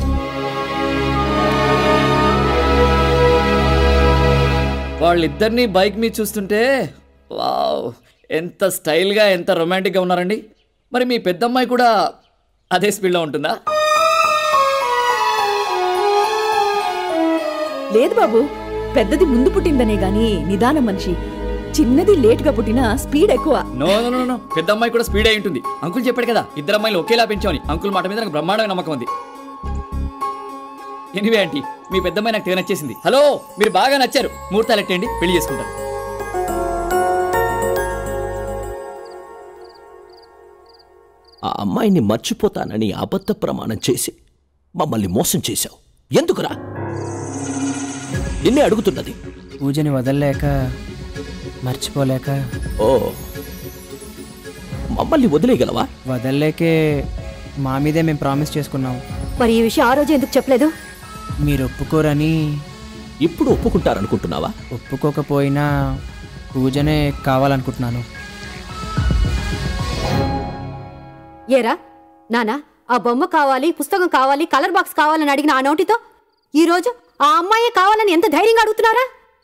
వాళ్ళిద్దరిని బైక్ మీద చూస్తుంటే వావ్ ఎంత స్టైల్గా ఎంత రొమాంటిక్గా ఉన్నారండి మరి మీ పెద్దమ్మాయి కూడా అదే స్పీడ్లో ఉంటుందా లేదు బాబు పెద్దది ముందు పుట్టిందనే గాని నిదానం మనిషి చిన్నది లేట్ గా పుట్టినా స్పీడ్ ఎక్కువ నో నో నో నో పెద్ద అమ్మాయి కూడా స్పీడ్ అయి ఉంటుంది అంకుల్ చెప్పాడు కదా ఇద్దరు అమ్మాయిలు ఒకేలా పెంచామని అంకుల్ మాట మీద నాకు బ్రహ్మాండమైన నమ్మకం ఉంది ఎనివే ఆంటీ మీ పెద్ద అమ్మాయి నాకు తెగ నచ్చేసింది హలో మీరు బాగా నచ్చారు ముహూర్తాలు ఎట్టండి పెళ్లి చేసుకుంటారు ఆ అమ్మాయిని మర్చిపోతానని అబద్ధ ప్రమాణం చేసి మమ్మల్ని మోసం చేశావు ఎందుకురా నిన్నే అడుగుతున్నది పూజని వదలలేక మర్చిపోలేక ఓ మమ్మల్ని వదిలేయగలవా వదలలేకే మా మీదే మేము ప్రామిస్ చేసుకున్నాం మరి ఈ విషయం ఆ రోజు ఎందుకు చెప్పలేదు మీరు ఒప్పుకోరని ఇప్పుడు ఒప్పుకుంటారనుకుంటున్నావా ఒప్పుకోకపోయినా పూజనే కావాలనుకుంటున్నాను ఏరా నానా ఆ బొమ్మ కావాలి పుస్తకం కావాలి కలర్ బాక్స్ కావాలని అడిగిన ఆ నోటితో ఈరోజు ఆ అమ్మాయే కావాలని ఎంత ధైర్యంగా అడుగుతున్నారా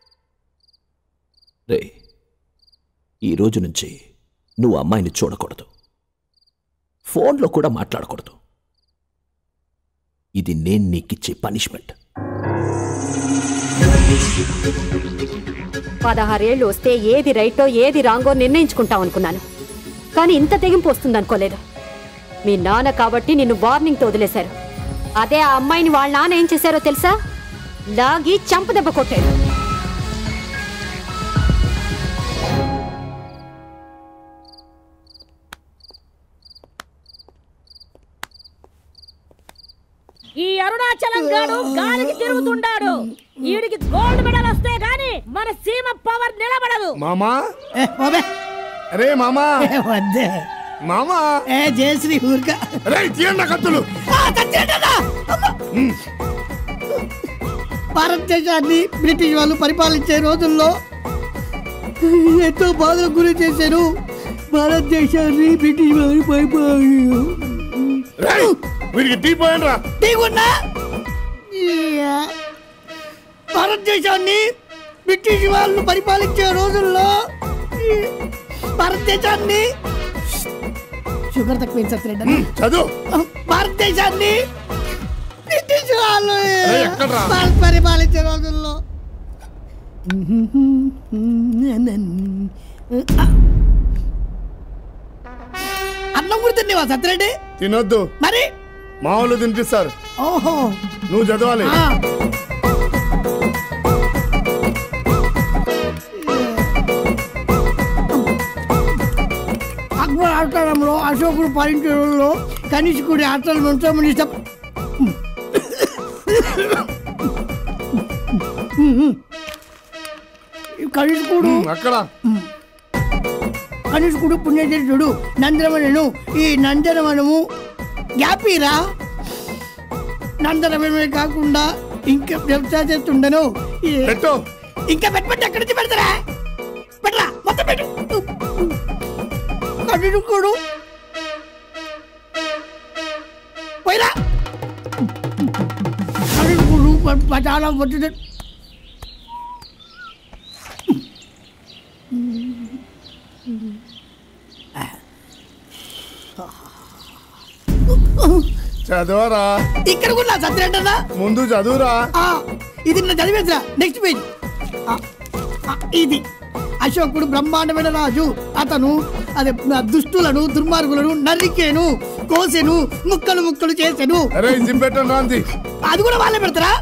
రే ఈ రోజు నుంచి నువ్వు అమ్మాయిని చూడకూడదు ఫోన్లో కూడా మాట్లాడకూడదు ఇది నేను నీకిచ్చే పనిష్మెంట్ పదహారేళ్ళు వస్తే ఏది రైటో ఏది రాంగో నిర్ణయించుకుంటాం అనుకున్నాను కానీ ఇంత తెగింపు వస్తుంది అనుకోలేదు మీ నాన్న కాబట్టి నిన్ను వార్నింగ్తో వదిలేశారు అదే ఆ అమ్మాయిని వాళ్ళ నాన్న ఏం చేశారో తెలుసా లాగి చంపదెబ్బ కొట్టారు ఈ అరుణాచలం గాడు గాలికి తిరుగుతుండాడు ఈడికి గోల్డ్ మెడల్ వస్తే గాని మన సీమ పవర్ నిలబడదు మామా అరే మామా వద్దే మామా ఏ జయశ్రీ ఊరిక రే తీయండి కత్తులు భారతదేశాన్ని బ్రిటిష్ వాళ్ళు పరిపాలించే రోజుల్లో ఎంతో బాధలకు గురి చేశారు భారతదేశాన్ని బ్రిటిష్ వాళ్ళు పరిపాలి వీరికి టీ పోయండి రా టీగున్నా భారతదేశాన్ని బ్రిటిష్ వాళ్ళు పరిపాలించే రోజుల్లో ఈ భారతదేశాన్ని షుగర్ తక్కువ సత్రెడ్డి చదువు భారతదేశాన్ని బ్రిటిష్ వాళ్ళు అరే, ఎక్కడ్రా? పరి- పరిపాలించే రోజుల్లో అన్నం కూడా తినేవా సత్రెడ్డి తినొద్దు మరి మామూలు తినిపిస్తారు ఓహో నువ్వు చదవాలి ఆ. అక్బర్ ఆస్థానంలో అశోకుడు పాలించే రోజుల్లో కనిష్కుడి ఆటలు ఉంచామని చెప్ప కనిష్కుడు అక్కడ కనిష్కుడు పుణ్యచరితుడు నందనవనను ఈ నందనవనము గ్యాపీరా నందనమే కాకుండా ఇంకా వ్యవసాయ చేస్తుండను ఏ- పెట్టు ఇంకా పెట్టమంటే ఎక్కడి నుంచి పెడతారా పెట్టరా మొత్తం పెట్టు కడుకోడు పోయిరా కడుకోడు చాలా వచ్చింది చదవరా ఇక్కడ కూడా సత్యనంటనా ముందు చదువురా ఇది నా చదివేసరా నెక్స్ట్ పేజ్ ఆ, ఆ, ఇది అశోకుడు బ్రహ్మాండమైన రాజు అతను అదే ఆ దుష్టులను దుర్మార్గులను నరికేను కోసెను ముక్కలు ముక్కలు చేసెను అరే జింపెట్టండి రాంది అది కూడా వాళ్ళే పెడతారా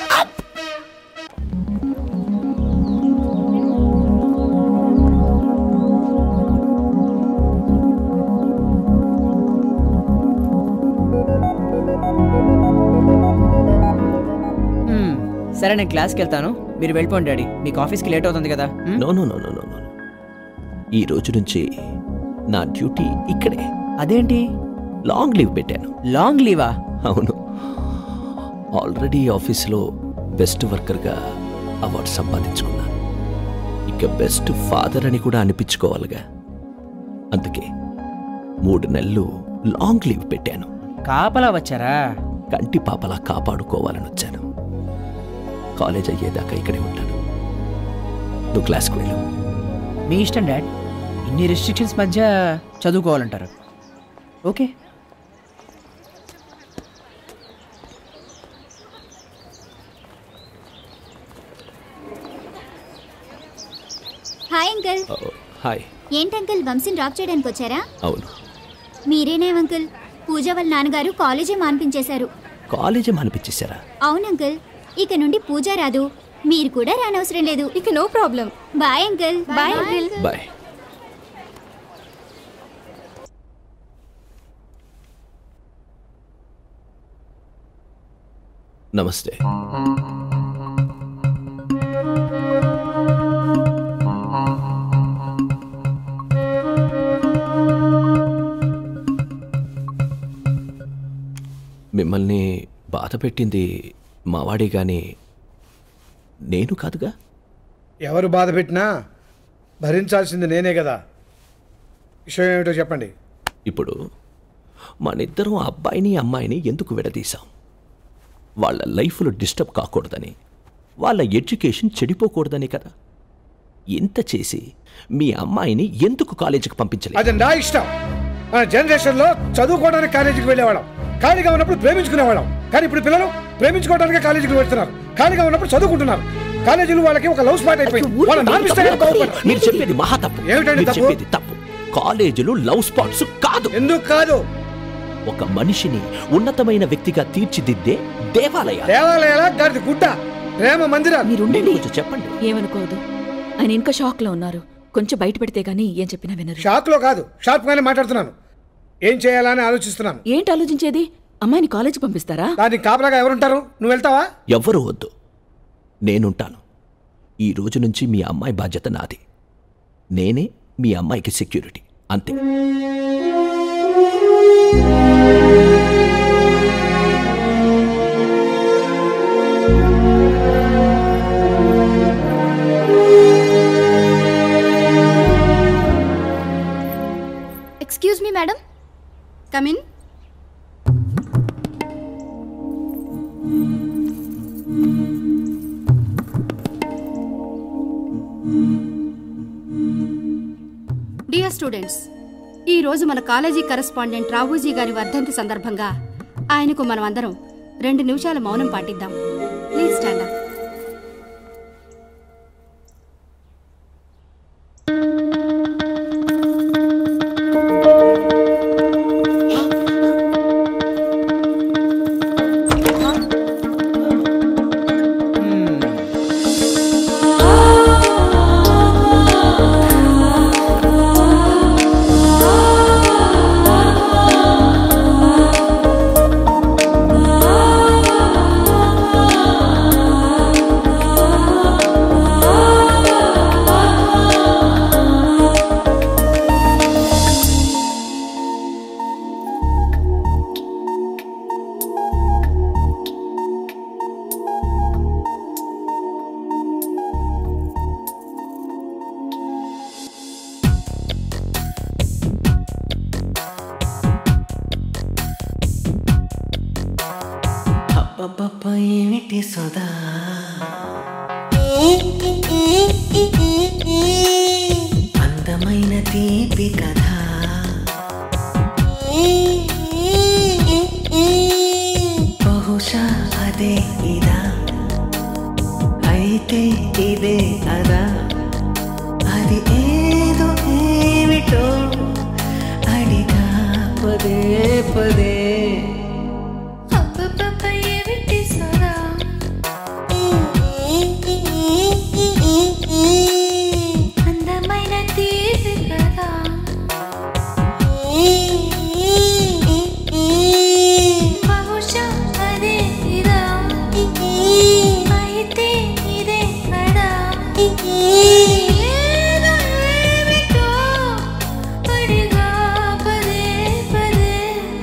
మ్మ్. సరే నేను క్లాస్కి వెళ్తాను మీరు వెళ్ళిపోండి డాడీ మీకు ఆఫీస్కి లేట్ అవుతుంది కదా మ్మ్? No no no no no no ఈ రోజు నుంచి నా డ్యూటీ ఇక్కడే అదేంటి లాంగ్ లీవ్ పెట్టాను లాంగ్ లీవా అవును ఆల్రెడీ ఆఫీస్లో బెస్ట్ వర్కర్గా అవార్డు సంపాదించుకున్నాను ఇక బెస్ట్ ఫాదర్ అని కూడా అనిపించుకోవాలిగా అందుకే మూడు నెలలు లాంగ్ లీవ్ పెట్టాను కాపలా వచ్చారా కంటి పాపలా కాపాడుకోవాలని వచ్చాను కాలేజ్ అయ్యేదాకా ఇక్కడే ఉంటాను నువ్వు క్లాస్కి వెళ్ళు మీ ఇష్టం డాడ్ ఇన్ని రెస్ట్రిక్షన్స్ మధ్య చదువుకోవాలంటారు ఓకే హాయ్ అంకుల్ హాయ్ ఏంటి అంకుల్ వంశీని డ్రాప్ చేయడానికి వచ్చారా అవును మీరేనేం అంకుల్ పూజ వాళ్ళ నాన్నగారు కాలేజీ మాన్పించేశారు కాలేజీ అనిపించేశారా అవును అంకుల్ ఇక నుండి పూజ రాదు మీరు కూడా రానవసరం లేదు ఇక no problem bye uncle bye uncle bye నమస్తే మిమ్మల్ని బాధ పెట్టింది మావాడే గాని నేను కాదుగా ఎవరు బాధ పెట్టినా భరించాల్సింది నేనే కదా విషయం ఏమిటో చెప్పండి ఇప్పుడు మనిద్దరం ఆ అబ్బాయిని అమ్మాయిని ఎందుకు విడదీశాం వాళ్ళ లైఫ్లో డిస్టర్బ్ కాకూడదని వాళ్ళ ఎడ్యుకేషన్ చెడిపోకూడదని కదా ఇంత చేసి మీ అమ్మాయిని ఎందుకు కాలేజీకి పంపించలేదు అది నా ఇష్టం మన జనరేషన్లో చదువుకోవడానికి కాలేజీకి వెళ్ళేవాళ్ళం ఖాళీగా ఉన్నప్పుడు ప్రేమించుకునేవాళ్ళం కానీ ఇప్పుడు పిల్లలు ప్రేమించుకోవడానికి కాలేజీకి వెళ్తున్నారు ఖాళీగా ఉన్నప్పుడు చదువుకుంటున్నారు కాలేజీలు వాళ్ళకి ఒక లవ్ స్పాట్ అయిపోయింది వాళ్ళ నామిస్తే మీరు చెప్పేది మహా తప్పు ఏమిటండి మీరు తప్పు? చెప్పేది తప్పు కాలేజీలు లవ్ స్పాట్స్ కాదు ఎందుకు కాదు ఒక మనిషిని ఉన్నతమైన వ్యక్తిగా తీర్చిదిద్దే దేవాలయాలు దేవాలయాల గారిది గుడ్డ ప్రేమ మందిరాలు మీరుండండి కొంచెం చెప్పండి ఏమనుకోదు ఆయన ఇంకా షాక్ లో ఉన్నారు కొంచెం బయట పెడితే గానీ ఏం చెప్పినా వినరు షాక్ లో కాదు షార్ప్ గానే మాట్లాడుతున్నాను ఏం చేయాలని ఆలోచిస్తున్నాను ఏంటి ఆలోచించేది అమ్మాయిని కాలేజీ పంపిస్తారా దానికి కాపలాగా ఎవరుంటారు నువ్వు వెళ్తావా ఎవ్వరూ వద్దు నేనుంటాను ఈ రోజు నుంచి మీ అమ్మాయి బాధ్యత నాది నేనే మీ అమ్మాయికి సెక్యూరిటీ అంతే excuse me madam come in dear students ఈ రోజు మన కాలేజీ కరెస్పాండెంట్ రావూజీ గారి వర్ధంతి సందర్భంగా ఆయనకు మనం అందరం రెండు నిమిషాల మౌనం పాటిద్దాం ప్లీజ్ స్టాండ్ అప్ ఆ ఏమిటి సోదా అందమైన తీపి కథ బహుశా అదే ఇదా అయితే ఇదే అదా అది ఏదో ఏమిటో అడిగా పదే పదే అబ్బబ్బబ్బ ఏమిటి సోదా అందమైన తీపి కదా బహుశా అదే ఇదా అయితే ఇదే కదా ఏదో ఏమిటో అడిగా పదే పదే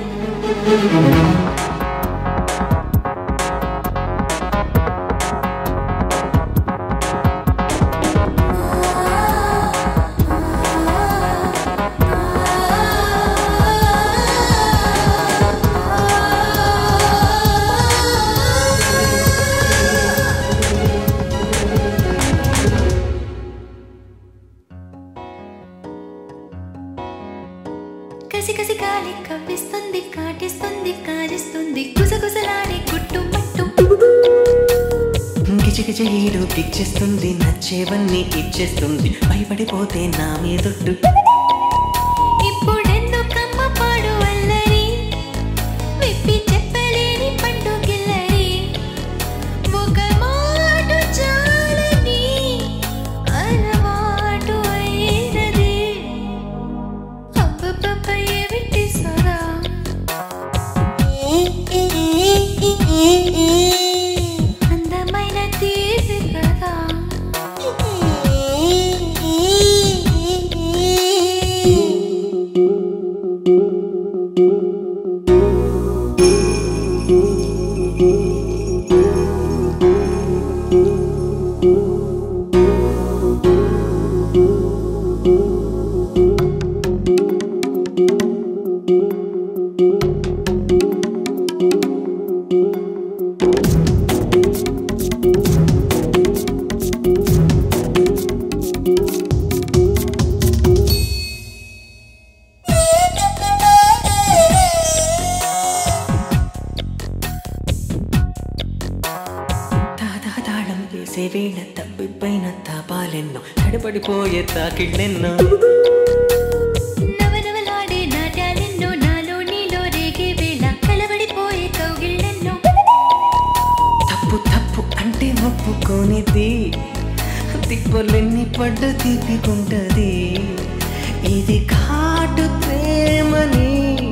కసి కసి గాలి కవ్విస్తుంది కాటిస్తుంది కాజిస్తుంది గుసగుసలాడే గుట్టు మట్టు గిజగిజ ఈడు పిచ్చేస్తుంది నచ్చేవన్నీ ఇచ్చేస్తుంది భయపడిపోతే నా మీదొట్టు ఇప్పుడెందుకమ్మ పాడు అల్లరి విప్పి చెప్పలేని పండు గిల్లరి ఒక మాట చాలని అలవాటు అయినది అబ్బబ్బబ్బ ఏమిటి సరా అందమైన తీపి కదా తాతా తాళం వేసే వేళ తప్పిపోయిన తాపాలెన్నో తడపడిపోయే తాకిళ్ళెన్నో నవనవలాడే నాట్యాలెన్నో నాలో నీలో రేగే వేళ కలబడిపోయే కౌగిళ్ళెన్నో తప్పు తప్పు అంటే ఒప్పుకోనిది తిప్పలెన్ని పడ్డ తీపికుంటది ఇది ఘాటు ప్రేమని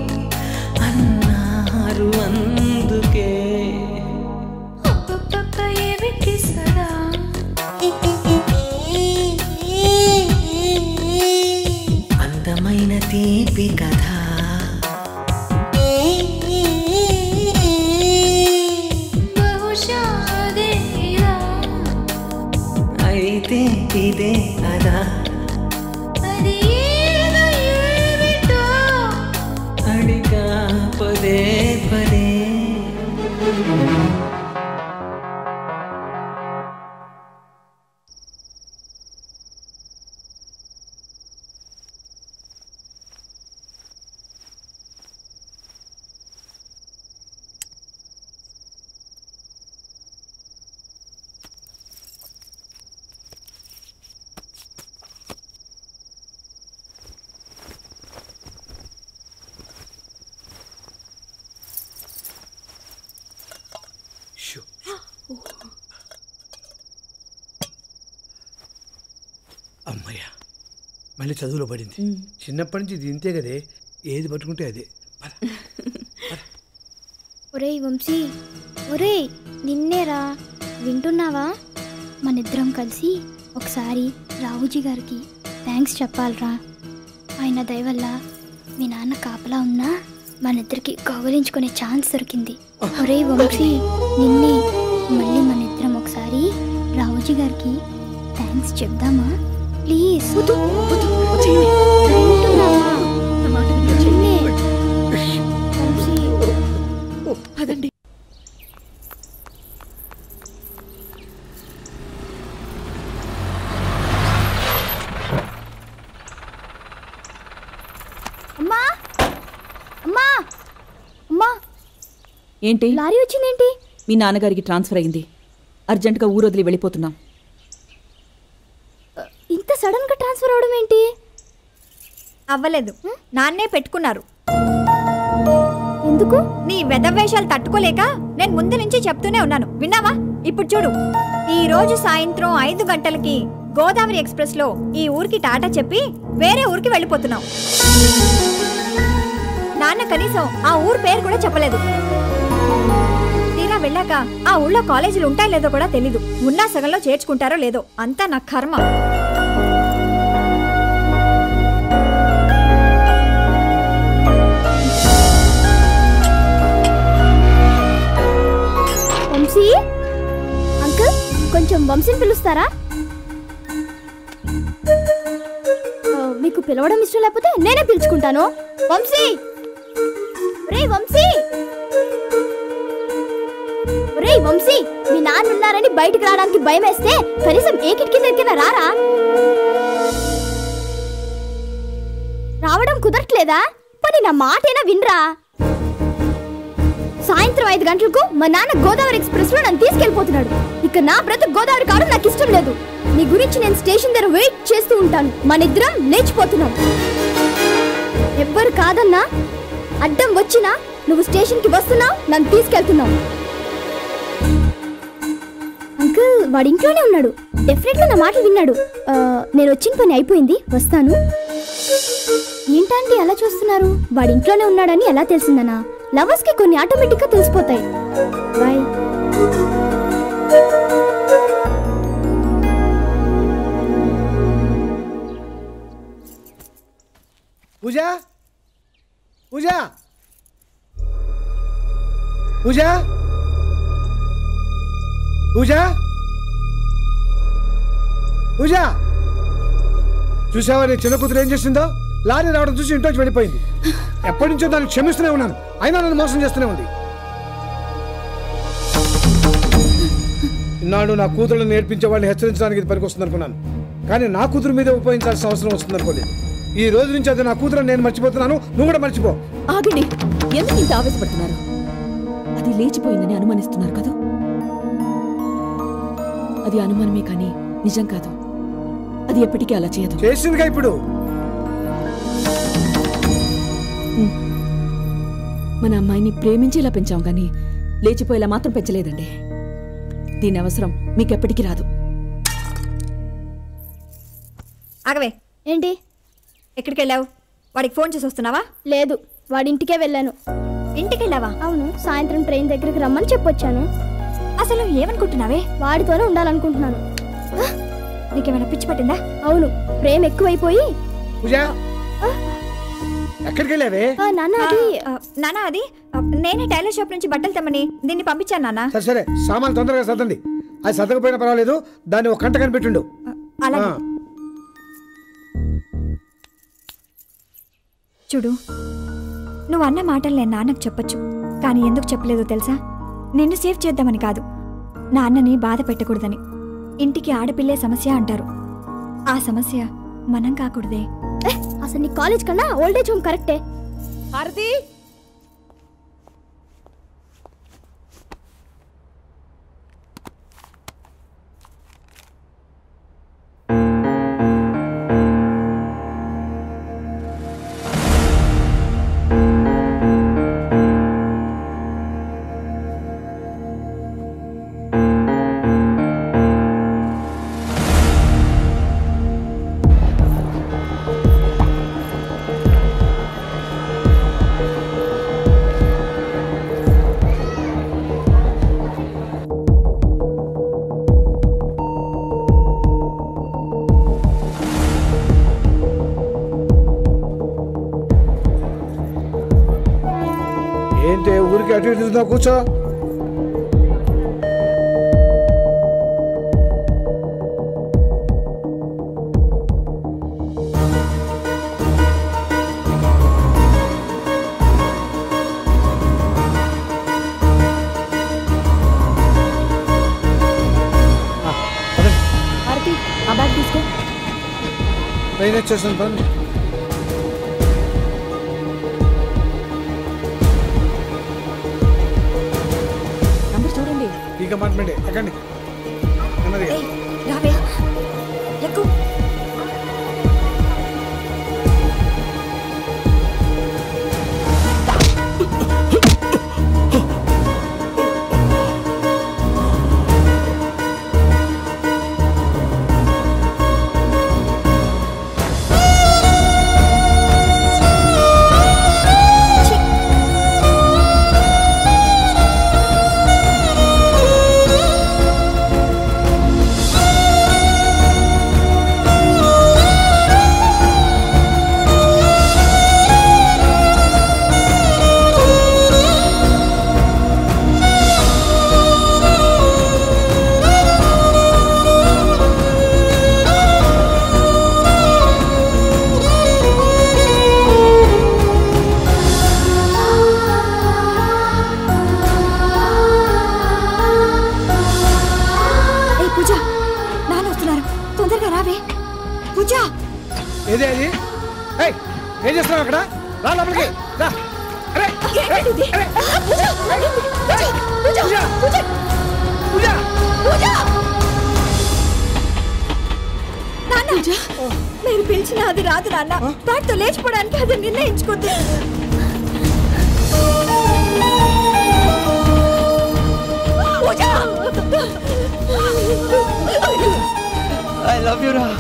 అన్నారు అందుకే అబ్బబ్బబ్బ ఏమిటి సరా అందమైన తీపి కథ బహుశా అదే ఇలా అయితే ఇదే అదా అది ఏదో ఏమిటో అడిగా పదే పదే అమ్మయ్య మళ్ళీ చదువులో పడింది చిన్నప్పటి నుంచి ఇది ఇంతే కదే ఏది పట్టుకుంటే అదే ఒరేయ్ వంశీ ఒరేయ్ నిన్నేరా వింటున్నావా మనిద్దరం కలిసి ఒకసారి రావుజీ గారికి థ్యాంక్స్ చెప్పాలరా ఆయన దయ వల్ల మీ నాన్న కాపలా ఉన్నా మనిద్దరికి కౌగలించుకునే ఛాన్స్ దొరికింది ఒరేయ్ వంశీ నిన్నే మళ్ళీ మనిద్దరం ఒకసారి రావుజీ గారికి థ్యాంక్స్ చెప్దామా ప్లీజ్ వింటున్నావా? నిన్నే. వంశీ పదండి ఏంటి లారీ వచ్చిందేంటి మీ నాన్నగారికి ట్రాన్స్ఫర్ అయింది అర్జెంటుగా ఊరు వదిలి వెళ్ళిపోతున్నాం ఇంత సడన్ గా ట్రాన్స్ఫర్ అవడం ఏంటి అవ్వలేదు నాన్నే పెట్టుకున్నారు ఎందుకు నీ వెధవేషాలు తట్టుకోలేక నేను ముందు నుంచి చెప్తూనే ఉన్నాను విన్నావా ఇప్పుడు చూడు ఈ రోజు సాయంత్రం ఐదు గంటలకి గోదావరి ఎక్స్ప్రెస్ లో ఈ ఊరికి టాటా చెప్పి వేరే ఊరికి వెళ్ళిపోతున్నాం నాన్న కనీసం ఆ ఊరు పేరు కూడా చెప్పలేదు తీరా వెళ్ళాక ఆ ఊళ్ళో కాలేజీలు ఉంటాయో లేదో కూడా తెలీదు ఉన్నా సగంలో చేర్చుకుంటారో లేదో అంతా నా కర్మ వంశీ అంకుల్ కొంచెం వంశీని పిలుస్తారా ఆ, మీకు పిలవడం ఇష్టం లేకపోతే నేనే పిలుచుకుంటాను వంశీ రే వంశీ రే వంశీ మీ నాన్న ఉన్నారని బయటికి రావడానికి భయం వేస్తే కనీసం ఏ కిటికీ దగ్గర రారా రావడం కుదరట్లేదా పని నా మాటైనా వినరా సాయంత్రం ఐదు గంటలకు మా నాన్న గోదావరి ఎక్స్ప్రెస్ లో నన్ను తీసుకెళ్లిపోతున్నాడు ఇక నా బ్రతుకు గోదావరి కావడం నాకు ఇష్టం లేదు నీ గురించి నేను స్టేషన్ దగ్గర వెయిట్ చేస్తూ ఉంటాను మన ఇద్దరం లేచిపోతున్నాం ఎవ్వరు కాదన్నా అడ్డం వచ్చినా నువ్వు స్టేషన్ కి వస్తున్నావు నన్ను తీసుకెళ్తున్నావు అంకుల్ వాడి ఇంట్లోనే ఉన్నాడు డెఫినెట్ గా నా మాటలు విన్నాడు ఆ, నేను వచ్చిన పని అయిపోయింది వస్తాను ఏంటంటే అలా చూస్తున్నారు వాడి ఇంట్లోనే ఉన్నాడని ఎలా తెలిసిందనా లవర్స్ కి కొన్ని ఆటోమేటిక్ గా తెలిసిపోతాయి బాయ్ పూజ పూజ పూజ పూజ పూజ చూసావా నీ చిన్న కూతురు ఏం చేసిందో లారీ రావడం చూసి ఇంట్లోంచి వెళ్ళిపోయింది ఎప్పటి నుంచో దాన్ని క్షమిస్తూనే ఉన్నాను అయినా నన్ను మోసం చేస్తూనే ఉంది ఇన్నాడు నా కూతురుని నేర్పించే వాళ్ళని హెచ్చరించడానికి ఇది పనికొస్తుంది అనుకున్నాను కానీ నా కూతురు మీద ఉపయోగించాల్సిన అవసరం వస్తుంది అనుకోలేదు ఈ రోజు నుంచి అది నా కూతురు నేను మర్చిపోతున్నాను నువ్వు కూడా మర్చిపో ఆగండి ఎందుకు ఇంత ఆవేశపడుతున్నారు అది లేచిపోయిందని అనుమానిస్తున్నారు కదా అది అనుమానమే కానీ నిజం కాదు అది ఎప్పటికీ అలా చేయదు చేసిందిగా ఇప్పుడు మన అమ్మాయిని ప్రేమించి ఇలా పెంచాం కానీ లేచిపోయేలా మాత్రం పెంచలేదండి దీని అవసరం మీకెప్పటికీ రాదు ఆగవే ఏంటి ఎక్కడికి వెళ్ళావు వాడికి ఫోన్ చేసి వస్తున్నావా లేదు వాడి ఇంటికే వెళ్ళాను ఇంటికి వెళ్ళావా అవును సాయంత్రం ట్రైన్ దగ్గరికి రమ్మని చెప్పొచ్చాను అసలు ఏమనుకుంటున్నావే వాడితోనే ఉండాలనుకుంటున్నాను నీకేమైనా పిచ్చి పట్టిందా అవును ప్రేమ ఎక్కువైపోయి పూజ ఎక్కడికి వెళ్ళావే ఆ, నాన్న అది ఆ, నాన్న అది ఆ, నేనే టైలర్ షాప్ నుంచి బట్టలు తెమ్మని దీన్ని పంపించాను నాన్న సరే సరే సామాన్లు తొందరగా సర్దండి అది సర్దకపోయినా పర్వాలేదు దాన్ని ఒక కంట కనిపెట్టుండు అలాగే. ఆ. చూడు నువ్వు అన్న మాటలు నేను నాన్నకు చెప్పొచ్చు కానీ ఎందుకు చెప్పలేదో తెలుసా నిన్ను సేవ్ చేద్దామని కాదు నాన్నని బాధ పెట్టకూడదని ఇంటికి ఆడపిల్లే సమస్య అంటారు ఆ సమస్య మనం కాకూడదే ఏ, అసలు నీ కాలేజ్ కన్నా ఓల్డేజ్ హోమ్ కరెక్టే భారతి ఏంటి ఊరికి అటు ఇటు తిరుగుతున్నావు? కూర్చో భారతి ఆ బ్యాగ్ తీసుకో ట్రైన్ వచ్చేసాను పని ఈ కంపార్ట్మెంట్ ఎక్కండి నెమ్మదిగా రావే ఎక్కు ఏ పూజ నాన్న వస్తున్నారు తొందరగా రావే పూజ ఏదే అది ఏయ్, ఏం చేస్తున్నావు అక్కడ రా లోపలికి రా అరే ఏంటిది? పూజ పూజ పూజ పూజ పూజ పూజ నాన్న నేను పిలిచిన అది రాదు నాన్న దాంతో లేచిపోవడానికి అది నిర్ణయించుకుంది పూజ ఐ లవ్ యూ రా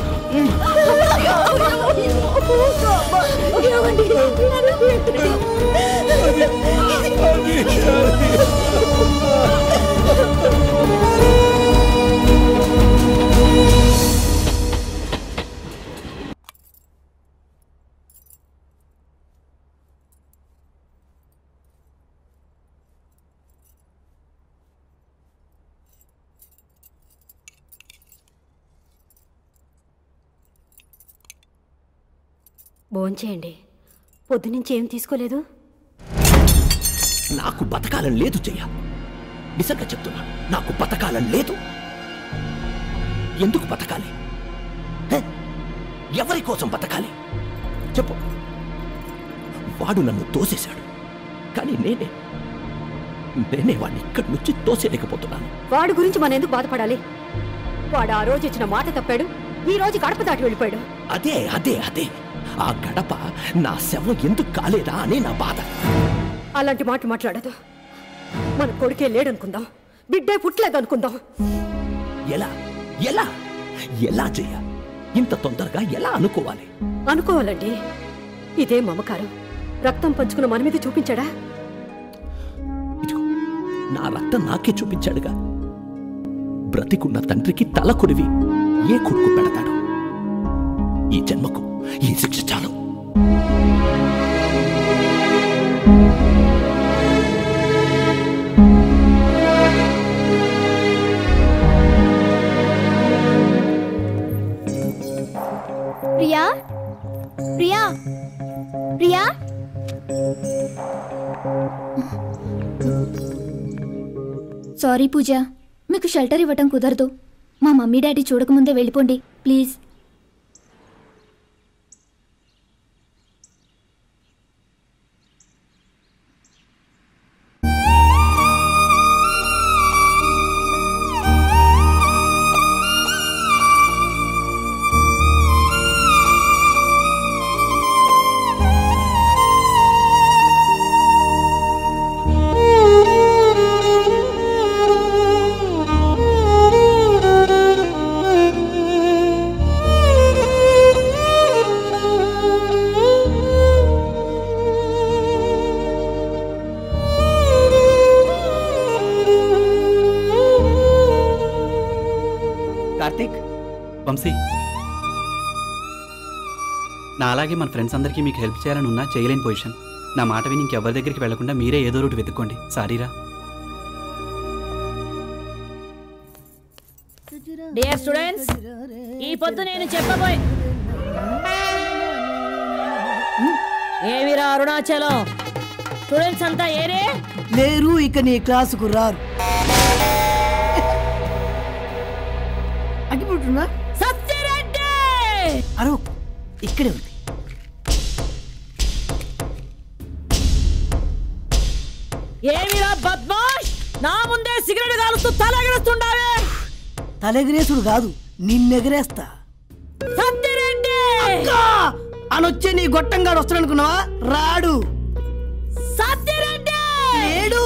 భోంచేయండి పొద్దునుంచి ఏం తీసుకోలేదు నాకు బతకాలని లేదు చెయ్య నిజంగా చెప్తున్నా నాకు బతకాలని లేదు ఎందుకు బతకాలి హే? ఎవరి కోసం బతకాలి చెప్పు వాడు నన్ను తోసేశాడు కానీ నేనే నేనే వాడిని ఇక్కడి నుంచి తోసేయలేకపోతున్నాను వాడి గురించి మనం ఎందుకు బాధపడాలి వాడు ఆ రోజు ఇచ్చిన మాట తప్పాడు ఈ రోజు గడప దాటి వెళ్ళిపోయాడు అదే అదే అదే ఆ గడప నా శవం ఎందుకు కాలేదా అనే నా బాధ అలాంటి మాట మాట్లాడదు మన కొడుకే లేడనుకుందాం బిడ్డే పుట్టలేదు అనుకుందాం ఎలా ఎలా ఎలా చెయ్య ఇంత తొందరగా ఎలా అనుకోవాలి అనుకోవాలండి ఇదే మమకారం రక్తం పంచుకున్న మన మీద చూపించాడా నా రక్తం నాకే చూపించాడుగా బ్రతికున్న తండ్రికి తల కొరివి ఏ కొడుకు పెడతాడు ఈ జన్మకు ఈ శిక్ష చాలు ప్రియా ప్రియా ప్రియా సారీ పూజ మీకు షెల్టర్ ఇవ్వటం కుదరదు మా మమ్మీ డాడీ చూడకముందే వెళ్ళిపోండి ప్లీజ్ కార్తీక్ వంశీ నా అలాగే మన ఫ్రెండ్స్ అందరికీ మీకు హెల్ప్ చేయాలని ఉన్నా చేయలేని పొజిషన్ నా మాట విని ఇంకెవరి దగ్గరికి వెళ్లకుండా మీరే ఏదో రూట్ వెతుక్కోండి సారీరా డియర్ స్టూడెంట్స్ ఈ పొద్దు నేను చెప్పబోయే ఏమిరా అరుణాచలం స్టూడెంట్స్ అంతా ఏరే లేరు ఇక నీ క్లాసుకు రారు అగ్గిపుట్టున్నా సత్యరెడ్డి అరు ఇక్కడే ఉంది ఏమిరా బద్మాష్ నా ముందే సిగరెట్ కాలుస్తూ తలెగరేస్తుండావే తలెగిరేసుడు కాదు నిన్నెగరేస్తా సత్యరెడ్డి అనొచ్చే నీ గొట్టంగాడు వస్తాడనుకున్నావా రాడు సత్యరెడ్డి లేడు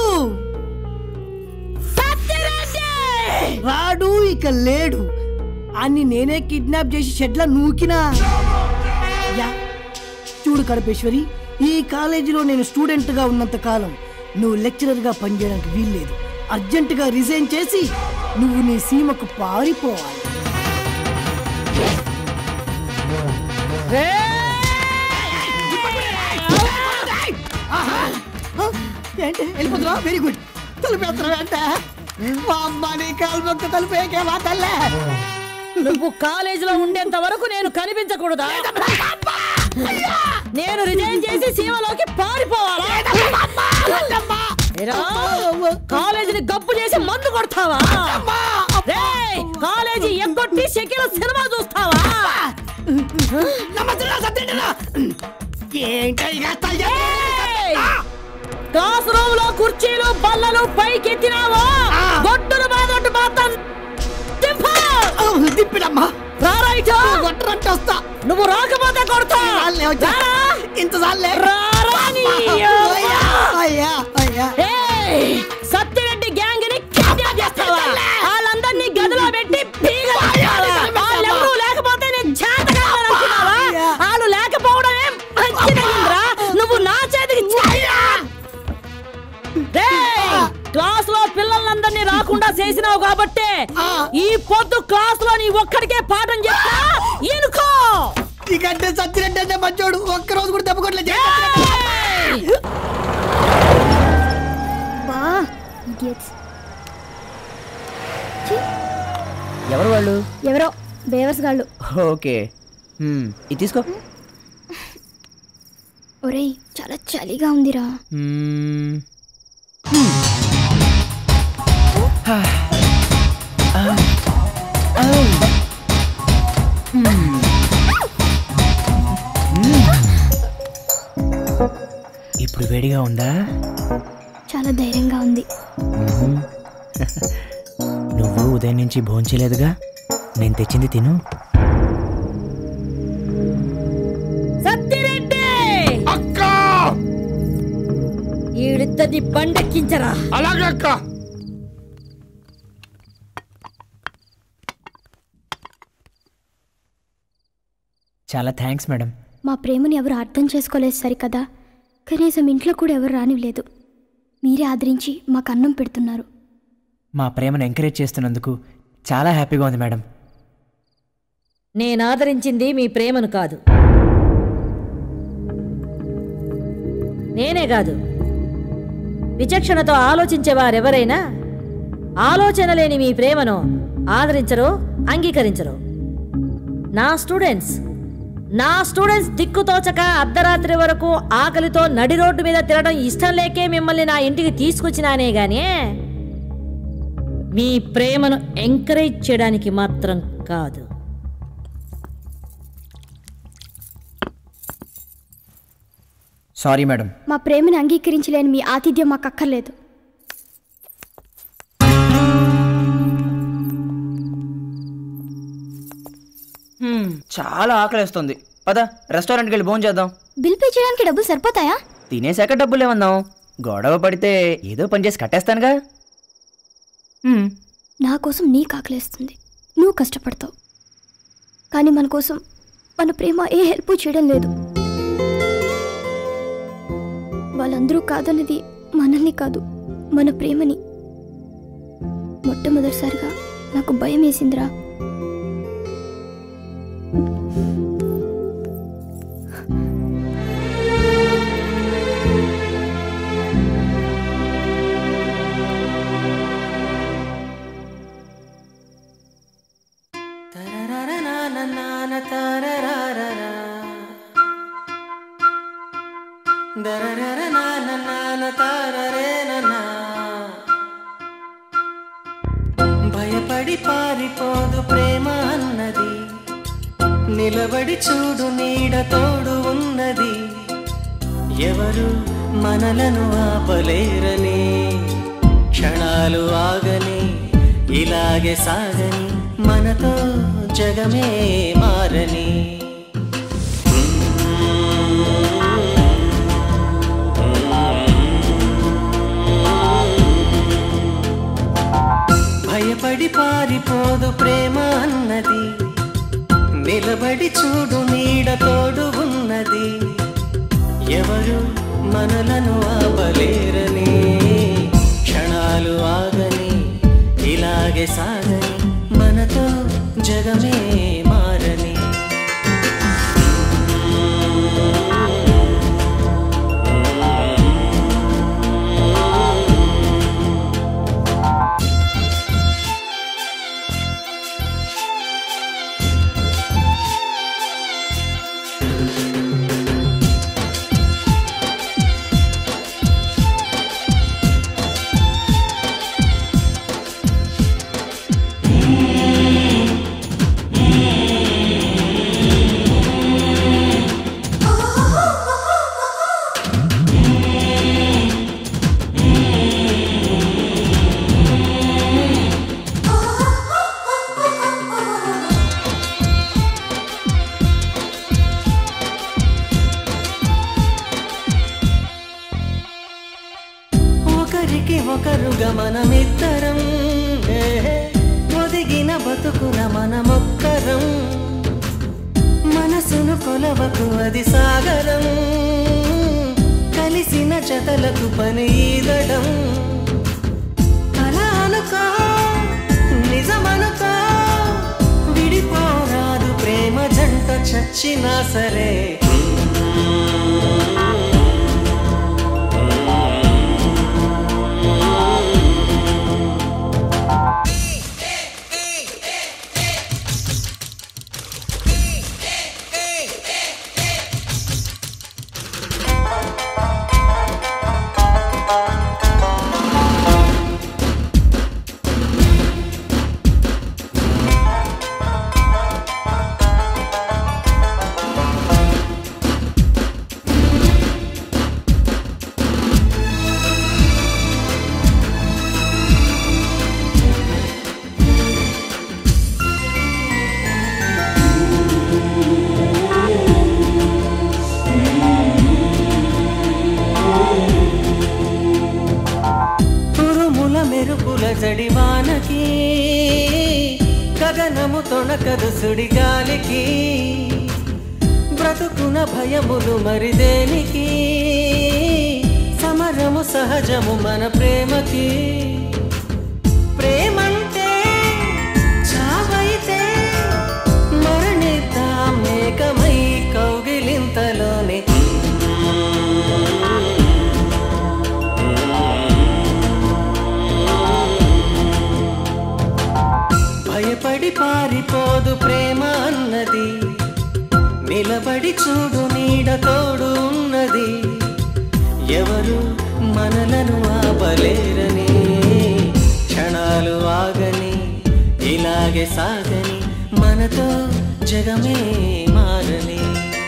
రాడు ఇక లేడు అని నేనే కిడ్నాప్ చేసి షెడ్ల నూకినా యా చూడు కడపేశ్వరి ఈ కాలేజీలో నేను స్టూడెంట్గా ఉన్నంత కాలం నువ్వు లెక్చరర్గా పనిచేయడానికి వీల్లేదు అర్జెంటుగా రిజైన్ చేసి నువ్వు నీ సీమకు పారిపోవాలి ఏంటి వెళ్ళిపోతున్నా వెరీ గుడ్ తలుపేస్తున్నా వెంట మా అమ్మ నీ కాలు మొక్క తలుపేకే మా తల్లే నువ్వు కాలేజీలో ఉండేంత వరకు నేను కనిపించకూడదా నేను రిజైన్ చేసి సీమలోకి పారిపోవాలా ఏరా, కాలేజీని గప్పు చేసి మందు కొడతావా రేయ్, కాలేజీ ఎగ్గొట్టి షకిల సినిమా చూస్తావా ఏయ్! క్లాస్ రూమ్ లో కుర్చీలు బల్లలు పైకెత్తినావో గొడ్డును బాదొట్టు మాత్రం దిప్పిడమ్మా రారాయిట కొట్టరంటే వస్తా నువ్వు రాకపోతే కొడతా రారా? ఇంత సార్లే రారా నీ అయ్యా అవ్వ. అయ్యా అయ్యా ఏయ్! సత్యరెడ్డి గ్యాంగ్ ని కిడ్నాప్ చేస్తావా వాళ్ళందరినీ గదిలో పెట్టి బీగలు వేస్తావా? వాళ్ళెవరూ లేకపోతే నేను చేతకాదని అనుకున్నావా వాళ్ళు లేకపోవడమే మంచిదయ్యిందిరా నువ్వు నా చేతికి చెయ్యా క్లాస్ లో పిల్లలందరినీ రాకుండా చేసినావు కాబట్టి ఈ పొద్దు క్లాస్ లో నీ ఒక్కడికే పాఠం చెప్తా ఇనుకో ఇకంటే సత్యరెడ్డి అంటే మంచోడు ఒక్క రోజు కూడా దెబ్బకొట్లే బా idiots. ఎవరు వాళ్ళు ఎవరో బేవర్స్ గాళ్ళు ఓకే హ్మ్, ఇది తీసుకో ఒరేయ్ చాలా చలిగా ఉందిరా మ్మ్. ఇప్పుడు వేడిగా ఉందా చాలా ధైర్యంగా ఉంది మ్మ్. నువ్వు ఉదయం నుంచి భోంచలేదుగా నేను తెచ్చింది తిను సత్యరెడ్డి అక్క ఈడిద్దరిని బండెక్కించరా అలాగే అక్క చాలా థ్యాంక్స్ మేడం మా ప్రేమని ఎవరు అర్థం చేసుకోలేదు సరికదా కనీసం ఇంట్లో కూడా ఎవరు రానివ్వలేదు మీరే ఆదరించి మాకు అన్నం పెడుతున్నారు మా ప్రేమను ఎంకరేజ్ చేస్తున్నందుకు చాలా హ్యాపీగా ఉంది మేడం నేను ఆదరించింది మీ ప్రేమను కాదు నేనే కాదు విచక్షణతో ఆలోచించే వారెవరైనా ఆలోచన లేని మీ ప్రేమను ఆదరించరు అంగీకరించరు నా స్టూడెంట్స్ నా స్టూడెంట్స్ దిక్కుతోచక అర్ధరాత్రి వరకు ఆకలితో నడి రోడ్డు మీద తిరగడం ఇష్టం లేకే మిమ్మల్ని నా ఇంటికి తీసుకొచ్చినానే గానీ మీ ప్రేమను ఎంకరేజ్ చేయడానికి మాత్రం కాదు సారీ మేడం మా ప్రేమని అంగీకరించలేని మీ ఆతిథ్యం మాకు అక్కర్లేదు చాలా ఆకలిస్తుంది పద రెస్టారెంట్కి వెళ్ళి భోజనం చేద్దాం బిల్ పే చేయడానికి డబ్బులు సరిపోతాయా తినేశాక డబ్బులు ఏమందాం గొడవ పడితే ఏదో పని చేసి కట్టేస్తానుగా నా కోసం నీకు ఆకలేస్తుంది నువ్వు కష్టపడతావు కానీ మన కోసం మన ప్రేమ ఏ హెల్ప్ చేయడం లేదు వాళ్ళందరూ కాదన్నది మనల్ని కాదు మన ప్రేమని మొట్టమొదటిసారిగా నాకు భయం వేసిందిరా భయపడి పారిపోదు ప్రేమ అన్నది నిలబడి చూడు నీడ తోడు ఉన్నది ఎవరు మనలను ఆపలేరని క్షణాలు ఆగని ఇలాగే సాగని మనతో జగమే మారని భయపడి పారిపోదు ప్రేమ అన్నది నిలబడి చూడు నీడ తోడు ఉన్నది ఎవరు మనలను ఆపలేరని క్షణాలు ఆగని ఇలాగే సాగని మనతో జగమే మారని ఒకరికి ఒకరుగా మనమిద్దరం ఏ, ఒదిగిన బతుకున మనమొక్కరం మనసును కొలవకు అది సాగరం కలిసిన జతలకు పని ఈదడం కల అనుకో నిజమనుకో విడిపోరాదు ప్రేమ జంట చచ్చినా సరే ఉరుముల మెరుపుల జడివానకి గగనము తొణకదు సుడిగాలికి బ్రతుకున భయములు మరి దేనికి సమరము సహజము మన ప్రేమకి ప్రేమంటే చావైతే మరణిద్దాం మేకమై కౌగిలింతలోనే భయపడి పారిపోదు ప్రేమ అన్నది నిలబడి చూడు నీడ తోడు ఉన్నది ఎవరు మనలను ఆపలేరని క్షణాలు ఆగని ఇలాగే సాగని మనతో జగమే మారని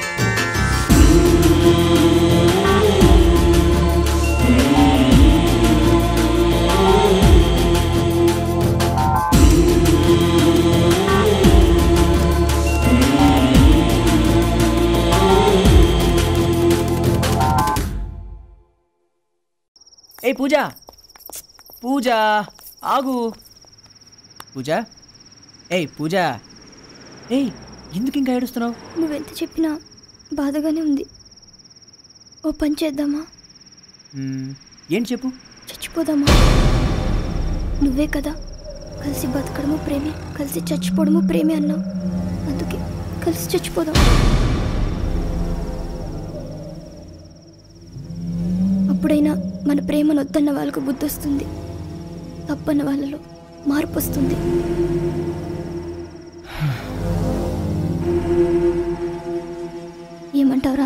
ఏయ్ పూజ పూజ ఆగు పూజ ఏయ్ పూజ ఏయ్ ఎందుకు ఇంకా ఏడుస్తున్నావు నువ్వెంత చెప్పినా బాధగానే ఉంది ఓ పని చేద్దామా మ్మ్, ఏంటి చెప్పు చచ్చిపోదామా నువ్వే కదా కలిసి బతకడము ప్రేమే కలిసి చచ్చిపోవడము ప్రేమే అన్నావు అందుకే కలిసి చచ్చిపోదాం అప్పుడైనా మన ప్రేమను వద్దన్న వాళ్ళకు బుద్ధి వస్తుంది తప్పన్న వాళ్ళలో మార్పు వస్తుంది ఏమంటావురా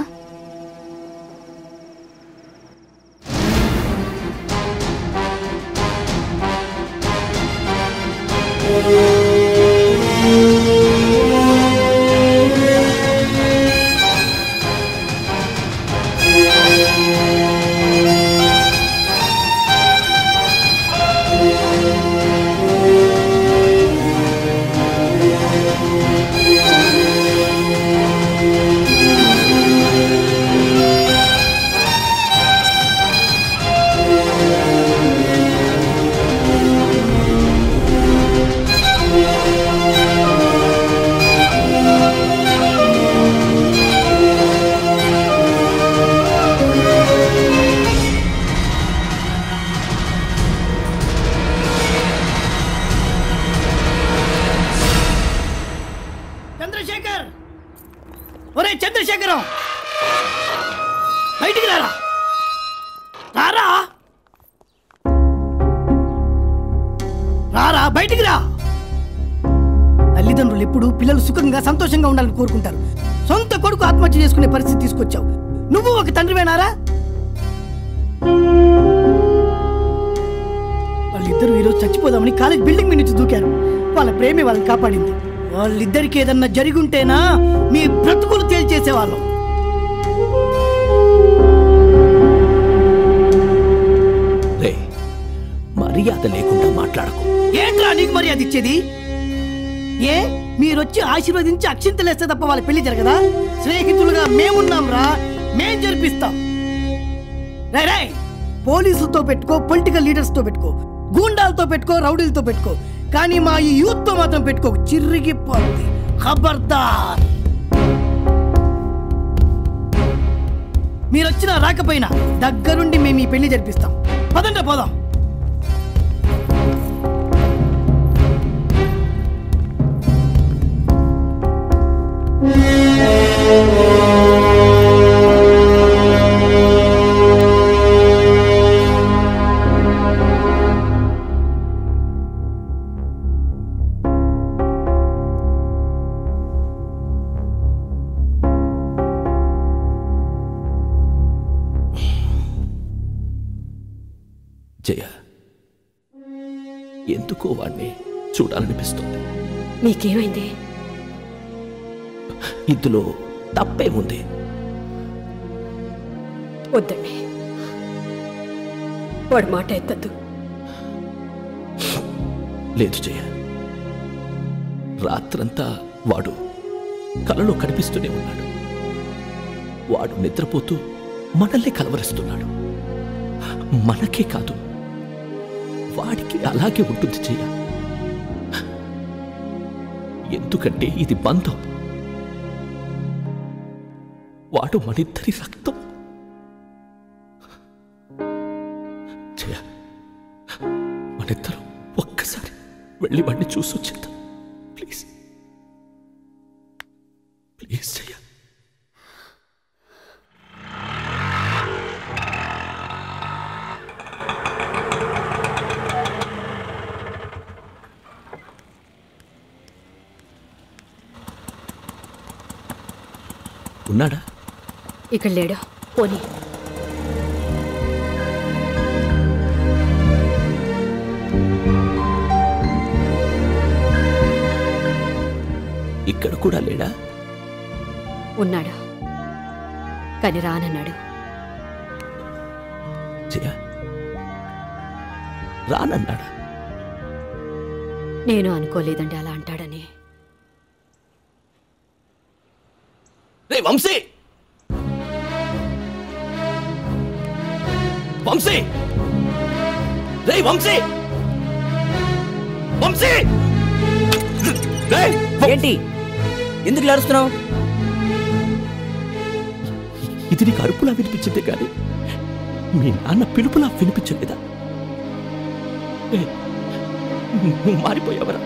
ఆ చంద్రశేఖర్ ఒరే చంద్రశేఖరం బయటికి రారా రారా రారా బయటికి రా తల్లిదండ్రులు ఎప్పుడు పిల్లలు సుఖంగా సంతోషంగా ఉండాలని కోరుకుంటారు సొంత కొడుకు ఆత్మహత్య చేసుకునే పరిస్థితి తీసుకొచ్చావు నువ్వు ఒక తండ్రివేనారా వాళ్ళిద్దరూ ఈరోజు చచ్చిపోదామని కాలేజ్ బిల్డింగ్ మీద నుంచి దూకారు వాళ్ళ ప్రేమే వాళ్ళని కాపాడింది వాళ్ళిద్దరికి ఏదన్నా జరిగుంటేనా మీ బ్రతుకులు తేల్చేసేవాళ్ళం రే మర్యాద లేకుండా మాట్లాడకు ఏంట్రా నీకు మర్యాద ఇచ్చేది ఏ మీరొచ్చి ఆశీర్వదించి అక్షింతలేస్తే తప్ప వాళ్ళ పెళ్లి జరగదా స్నేహితులుగా మేమున్నాం రా మేం జరిపిస్తాం రే రే పోలీసులతో పెట్టుకో పొలిటికల్ లీడర్స్ తో పెట్టుకో గూండాలతో పెట్టుకో రౌడీలతో పెట్టుకో కానీ మా ఈ యూత్ తో మాత్రం పెట్టుకో చిరిగిపోద్ది ఖబర్దార్ మీరొచ్చినా రాకపోయినా దగ్గరుండి మేము ఈ పెళ్లి జరిపిస్తాం పదండి పోదాం జయ ఎందుకో వాణ్ణి చూడాలనిపిస్తుంది మీకేమైంది ఇందులో తప్పేముంది వద్దండి వాడి మాట ఎత్తద్దు లేదు జయ రాత్రంతా వాడు కలలో కనిపిస్తూనే ఉన్నాడు వాడు నిద్రపోతూ మనల్ని కలవరిస్తున్నాడు మనకే కాదు వాడికి అలాగే ఉంటుంది జయ ఎందుకంటే ఇది బంధం వాడు మనిద్దరి రక్తం జయ మనిద్దరం ఒక్కసారి వెళ్ళి వాడిని చూసొచ్చేద్దాం ప్లీజ్ ప్లీజ్ జయ ఉన్నాడా ఇక్కడ లేడు పోనీ ఇక్కడ కూడా లేడా ఉన్నాడు కానీ రానన్నాడు జయ రానన్నాడా నేను అనుకోలేదండి అలా అంటాడని రే వంశీ వంశీ రే వంశీ వంశీ ఏంటి ఎందుకు అరుస్తున్నావు ఇది నీకు అరుపులా వినిపించింది కానీ మీ నాన్న పిలుపులా వినిపించలేదా ఏ, నువ్వు మారిపోయావరా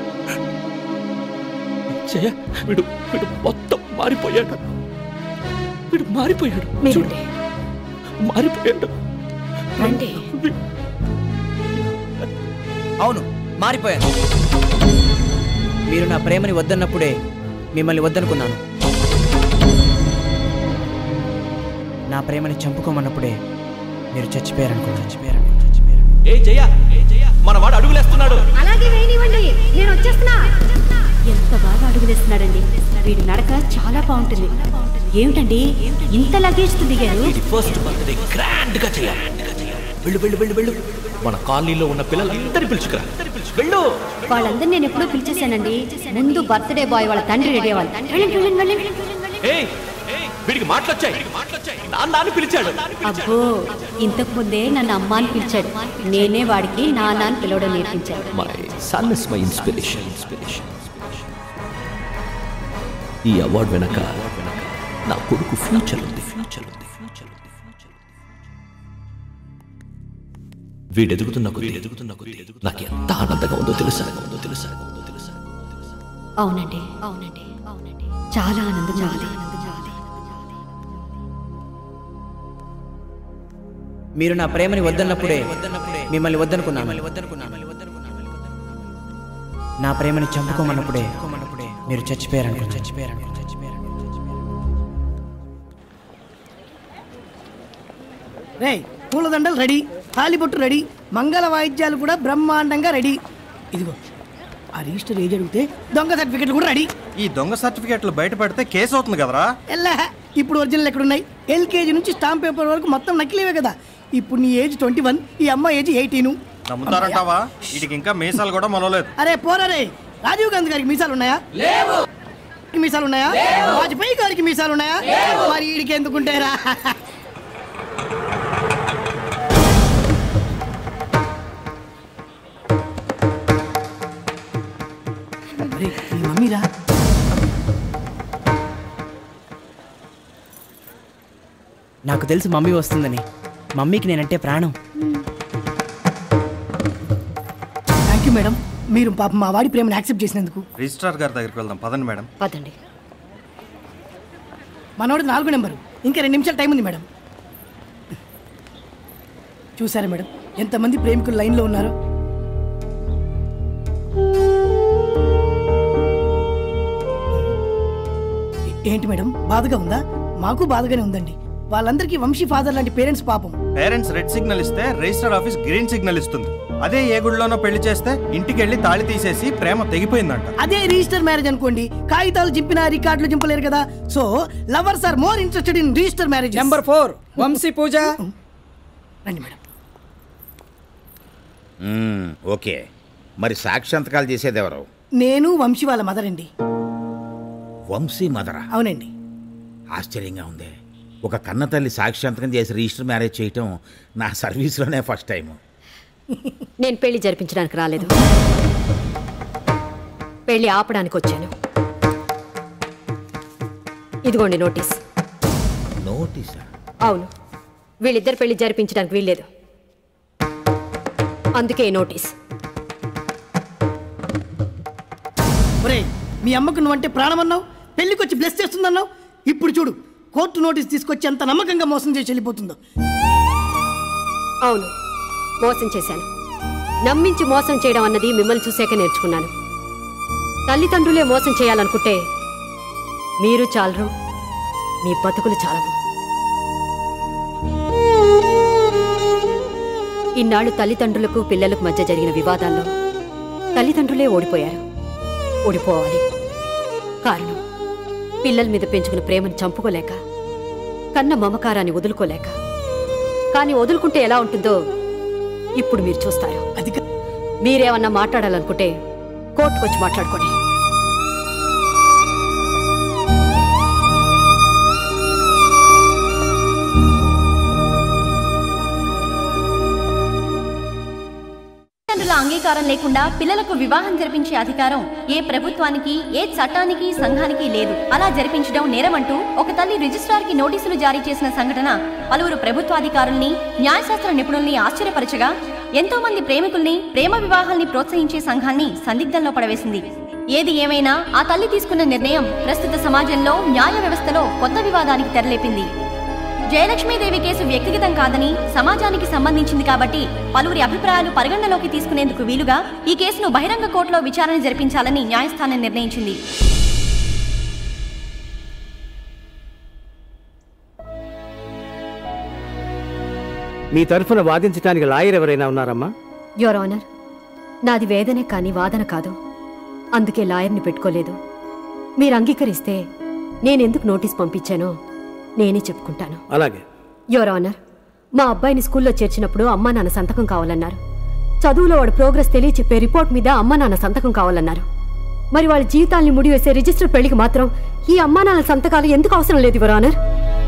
జయ వీడు వీడు మొత్తం మారిపోయాడు వీడు మారిపోయాడు చూడు మారిపోయాడు రండి అవును మారిపోయాను మీరు నా ప్రేమని వద్దన్నప్పుడే మిమ్మల్ని వద్దనుకున్నాను నా ప్రేమని చంపుకోమన్నప్పుడే మీరు చచ్చిపోయారనుకున్నాను చచ్చిపోయారనుకున్నాను ఏ జయ మన వాడు అడుగులేస్తున్నాడు అలాగే వేయనివ్వండి నేను వచ్చేస్తున్నా ఎంత బాగా అడుగులేస్తున్నాడండి వీడి నడక చాలా బాగుంటుంది ఏమిటండి ఇంత లగేజ్ దిగారు ఇది ఫస్ట్ బర్త్డే గ్రాండ్ గా చేయాలి వెళ్ళు వెళ్ళు వెళ్ళు వెళ్ళు మన కాలనీలో ఉన్న పిల్లలందరినీ పిలుచుకురా వెళ్ళు వాళ్ళందరినీ నేను ఎప్పుడూ పిలిచేశానండి ముందు బర్త్డే బాయ్ వాళ్ళ తండ్రి రెడీ అవ్వాలి వెళ్ళండి వెళ్ళండి వెళ్ళండి ఏయ్ వీడికి మాటలొచ్చాయి నాన్న అని పిలిచాడు అబ్బో ఇంతకు ముందే నన్ను అమ్మ అని పిలిచాడు నేనే వాడికి నాన్న అని పిలవడం నేర్పించాను my son is my inspiration inspiration ఈ అవార్డు వెనక నా కొడుకు ఫ్యూచర్ ఉంది ఫ్యూచర్ ఉంది ఫ్యూచర్ ఉంది వీడు ఎదుగుతున్న కొద్ది ఎదుగుతున్న కొద్ది నాకు ఎంత ఆనందంగా ఉందో తెలుసా ఉందో తెలుసా ఉందో తెలుసా అవునండి అవునండి అవునండి చాలా ఆనందం చాలా ఆనందం చాలా మీరు నా ప్రేమని వద్దన్నప్పుడే మిమ్మల్ని వద్దనుకున్నాను నా ప్రేమని చంపుకోమన్నప్పుడే మీరు చచ్చిపోయారనుకో చచ్చిపోయారనుకో రే పూలదండలు రెడీ తాలిబొట్టు రెడీ మంగళ వాయిద్యాలు కూడా బ్రహ్మాండంగా రెడీ ఇదిగో ఆ రిజిస్టర్ ఏజ్ అడిగితే దొంగ సర్టిఫికెట్లు కూడా రెడీ ఈ దొంగ సర్టిఫికెట్లు బయట పెడితే కేసు అవుతుంది కదరా ఎల్లా ఇప్పుడు ఒరిజినల్ ఎక్కడున్నాయి ఎల్కేజీ నుంచి స్టాంప్ పేపర్ వరకు మొత్తం నకిలీవే కదా ఇప్పుడు నీ ఏజ్ ట్వంటీ వన్ ఈ అమ్మాయి ఏజ్ ఎయిటీను నమ్ముతారంటావా వీటికి ఇంకా మీసాలు కూడా మొలలేదు అరే పోరా రే రాజీవ్ గాంధీ గారికి మీసాలు ఉన్నాయా లేవు మీసాలు ఉన్నాయా వాజ్పేయి గారికి మీసాలు ఉన్నాయా మరి వీడికి ఎందుకుంటారా అరే, మీ మమ్మీరా నాకు తెలుసు మమ్మీ వస్తుందని మమ్మీకి నేనంటే ప్రాణం థ్యాంక్ యూ మేడం మీరు పాప మా వాడి ప్రేమను యాక్సెప్ట్ చేసినందుకు రిజిస్ట్రార్ గారి దగ్గరికి వెళ్దాం పదండి మేడం పదండి మనోడు నాలుగు నెంబరు ఇంకా రెండు నిమిషాలు టైం ఉంది మేడం చూసారా మేడం ఎంతమంది ప్రేమికులు లైన్లో ఉన్నారు ఏ- ఏంటి మేడం బాధగా ఉందా మాకు బాధగానే ఉందండి వాళ్ళందరికీ వంశీ ఫాదర్ లాంటి పేరెంట్స్ పాపం పేరెంట్స్ రెడ్ సిగ్నల్ ఇస్తే రిజిస్టర్ ఆఫీస్ గ్రీన్ సిగ్నల్ ఇస్తుంది అదే ఏ గుడిలోనో పెళ్లి చేస్తే ఇంటికి వెళ్ళి తాళి తీసేసి ప్రేమ తెగిపోయిందంట అదే రిజిస్టర్ మ్యారేజ్ అనుకోండి కాగితాలు చింపినా రికార్డులు చింపలేరు కదా so lovers are more interested in register marriage number four Vamsi Pooja రండి మేడం మ్మ్, ఓకే మరి సాక్షాంతకాలు చేసేది ఎవరు నేను వంశీ వాళ్ళ మదర్ అండి వంశీ మదరా అవునండి ఆశ్చర్యంగా ఉంది ఒక కన్న తల్లి సాక్షాంతకం చేసి రిజిస్టర్ మ్యారేజ్ చేయటం నా సర్వీస్లోనే ఫస్ట్ టైం నేను పెళ్లి జరిపించడానికి రాలేదు పెళ్లి ఆపడానికి వచ్చాను ఇదిగోండి నోటీస్ నోటీసా అవును వీళ్ళిద్దరు పెళ్లి జరిపించడానికి వీల్లేదు అందుకే ఈ నోటీస్ ఒరే మీ అమ్మకు నువ్వంటే ప్రాణం అన్నావు పెళ్లికి వచ్చి బ్లెస్ చేస్తుందన్నావు ఇప్పుడు చూడు కోర్టు నోటీస్ తీసుకొచ్చి ఎంత నమ్మకంగా మోసం చేసి వెళ్ళిపోతుందో అవును మోసం చేశాను నమ్మించి మోసం చేయడం అన్నది మిమ్మల్ని చూసాక నేర్చుకున్నాను తల్లిదండ్రులే మోసం చేయాలనుకుంటే మీరు చాలరు మీ బతుకులు చాలవు ఇన్నాళ్ళు తల్లిదండ్రులకు పిల్లలకు మధ్య జరిగిన వివాదాల్లో తల్లిదండ్రులే ఓడిపోయారు ఓడిపోవాలి కారణం పిల్లల మీద పెంచుకున్న ప్రేమను చంపుకోలేక కన్న మమకారాన్ని వదులుకోలేక కానీ వదులుకుంటే ఎలా ఉంటుందో ఇప్పుడు మీరు చూస్తారు మీరేమన్నా మాట్లాడాలనుకుంటే కోర్టుకొచ్చి మాట్లాడుకోండి తల్లిదండ్రుల అంగీకారం లేకుండా పిల్లలకు వివాహం జరిపించే అధికారం ఏ ప్రభుత్వానికి ఏ చట్టానికి సంఘానికి లేదు అలా జరిపించడం నేరమంటూ ఒక తల్లి రిజిస్ట్రార్ కి నోటీసులు జారీ చేసిన సంఘటన పలువురు ప్రభుత్వాధికారుల్ని న్యాయశాస్త్ర నిపుణుల్ని ఆశ్చర్యపరచగా ఎంతో మంది ప్రేమికుల్ని ప్రేమ వివాహాల్ని ప్రోత్సహించే సంఘాన్ని సందిగ్ధంలో పడవేసింది ఏది ఏమైనా ఆ తల్లి తీసుకున్న నిర్ణయం ప్రస్తుత సమాజంలో న్యాయ వ్యవస్థలో కొత్త వివాదానికి తెరలేపింది జయలక్ష్మీదేవి కేసు వ్యక్తిగతం కాదని సమాజానికి సంబంధించింది కాబట్టి పలువురి అభిప్రాయాలు పరిగణనలోకి తీసుకునేందుకు వీలుగా ఈ కేసును బహిరంగ కోర్టులో విచారణ జరిపించాలని న్యాయస్థానం నిర్ణయించింది మీ తరఫున వాదించడానికి లాయర్ ఎవరైనా ఉన్నారమ్మా యువర్ ఆనర్ నాది వేదనే కానీ వాదన కాదు అందుకే లాయర్ని పెట్టుకోలేదు మీరు అంగీకరిస్తే నేనెందుకు నోటీస్ పంపించానో నేనే చెప్పుకుంటాను అలాగే యువర్ ఆనర్ మా అబ్బాయిని స్కూల్లో చేర్చినప్పుడు అమ్మా నాన్న సంతకం కావాలన్నారు చదువులో వాడి ప్రోగ్రెస్ తెలియచెప్పే రిపోర్ట్ మీద అమ్మా నాన్న సంతకం కావాలన్నారు మరి వాళ్ళ జీవితాల్ని ముడివేసే రిజిస్టర్ పెళ్లికి మాత్రం ఈ అమ్మా నాన్న సంతకాలు ఎందుకు అవసరం లేదు యువర్ ఆనర్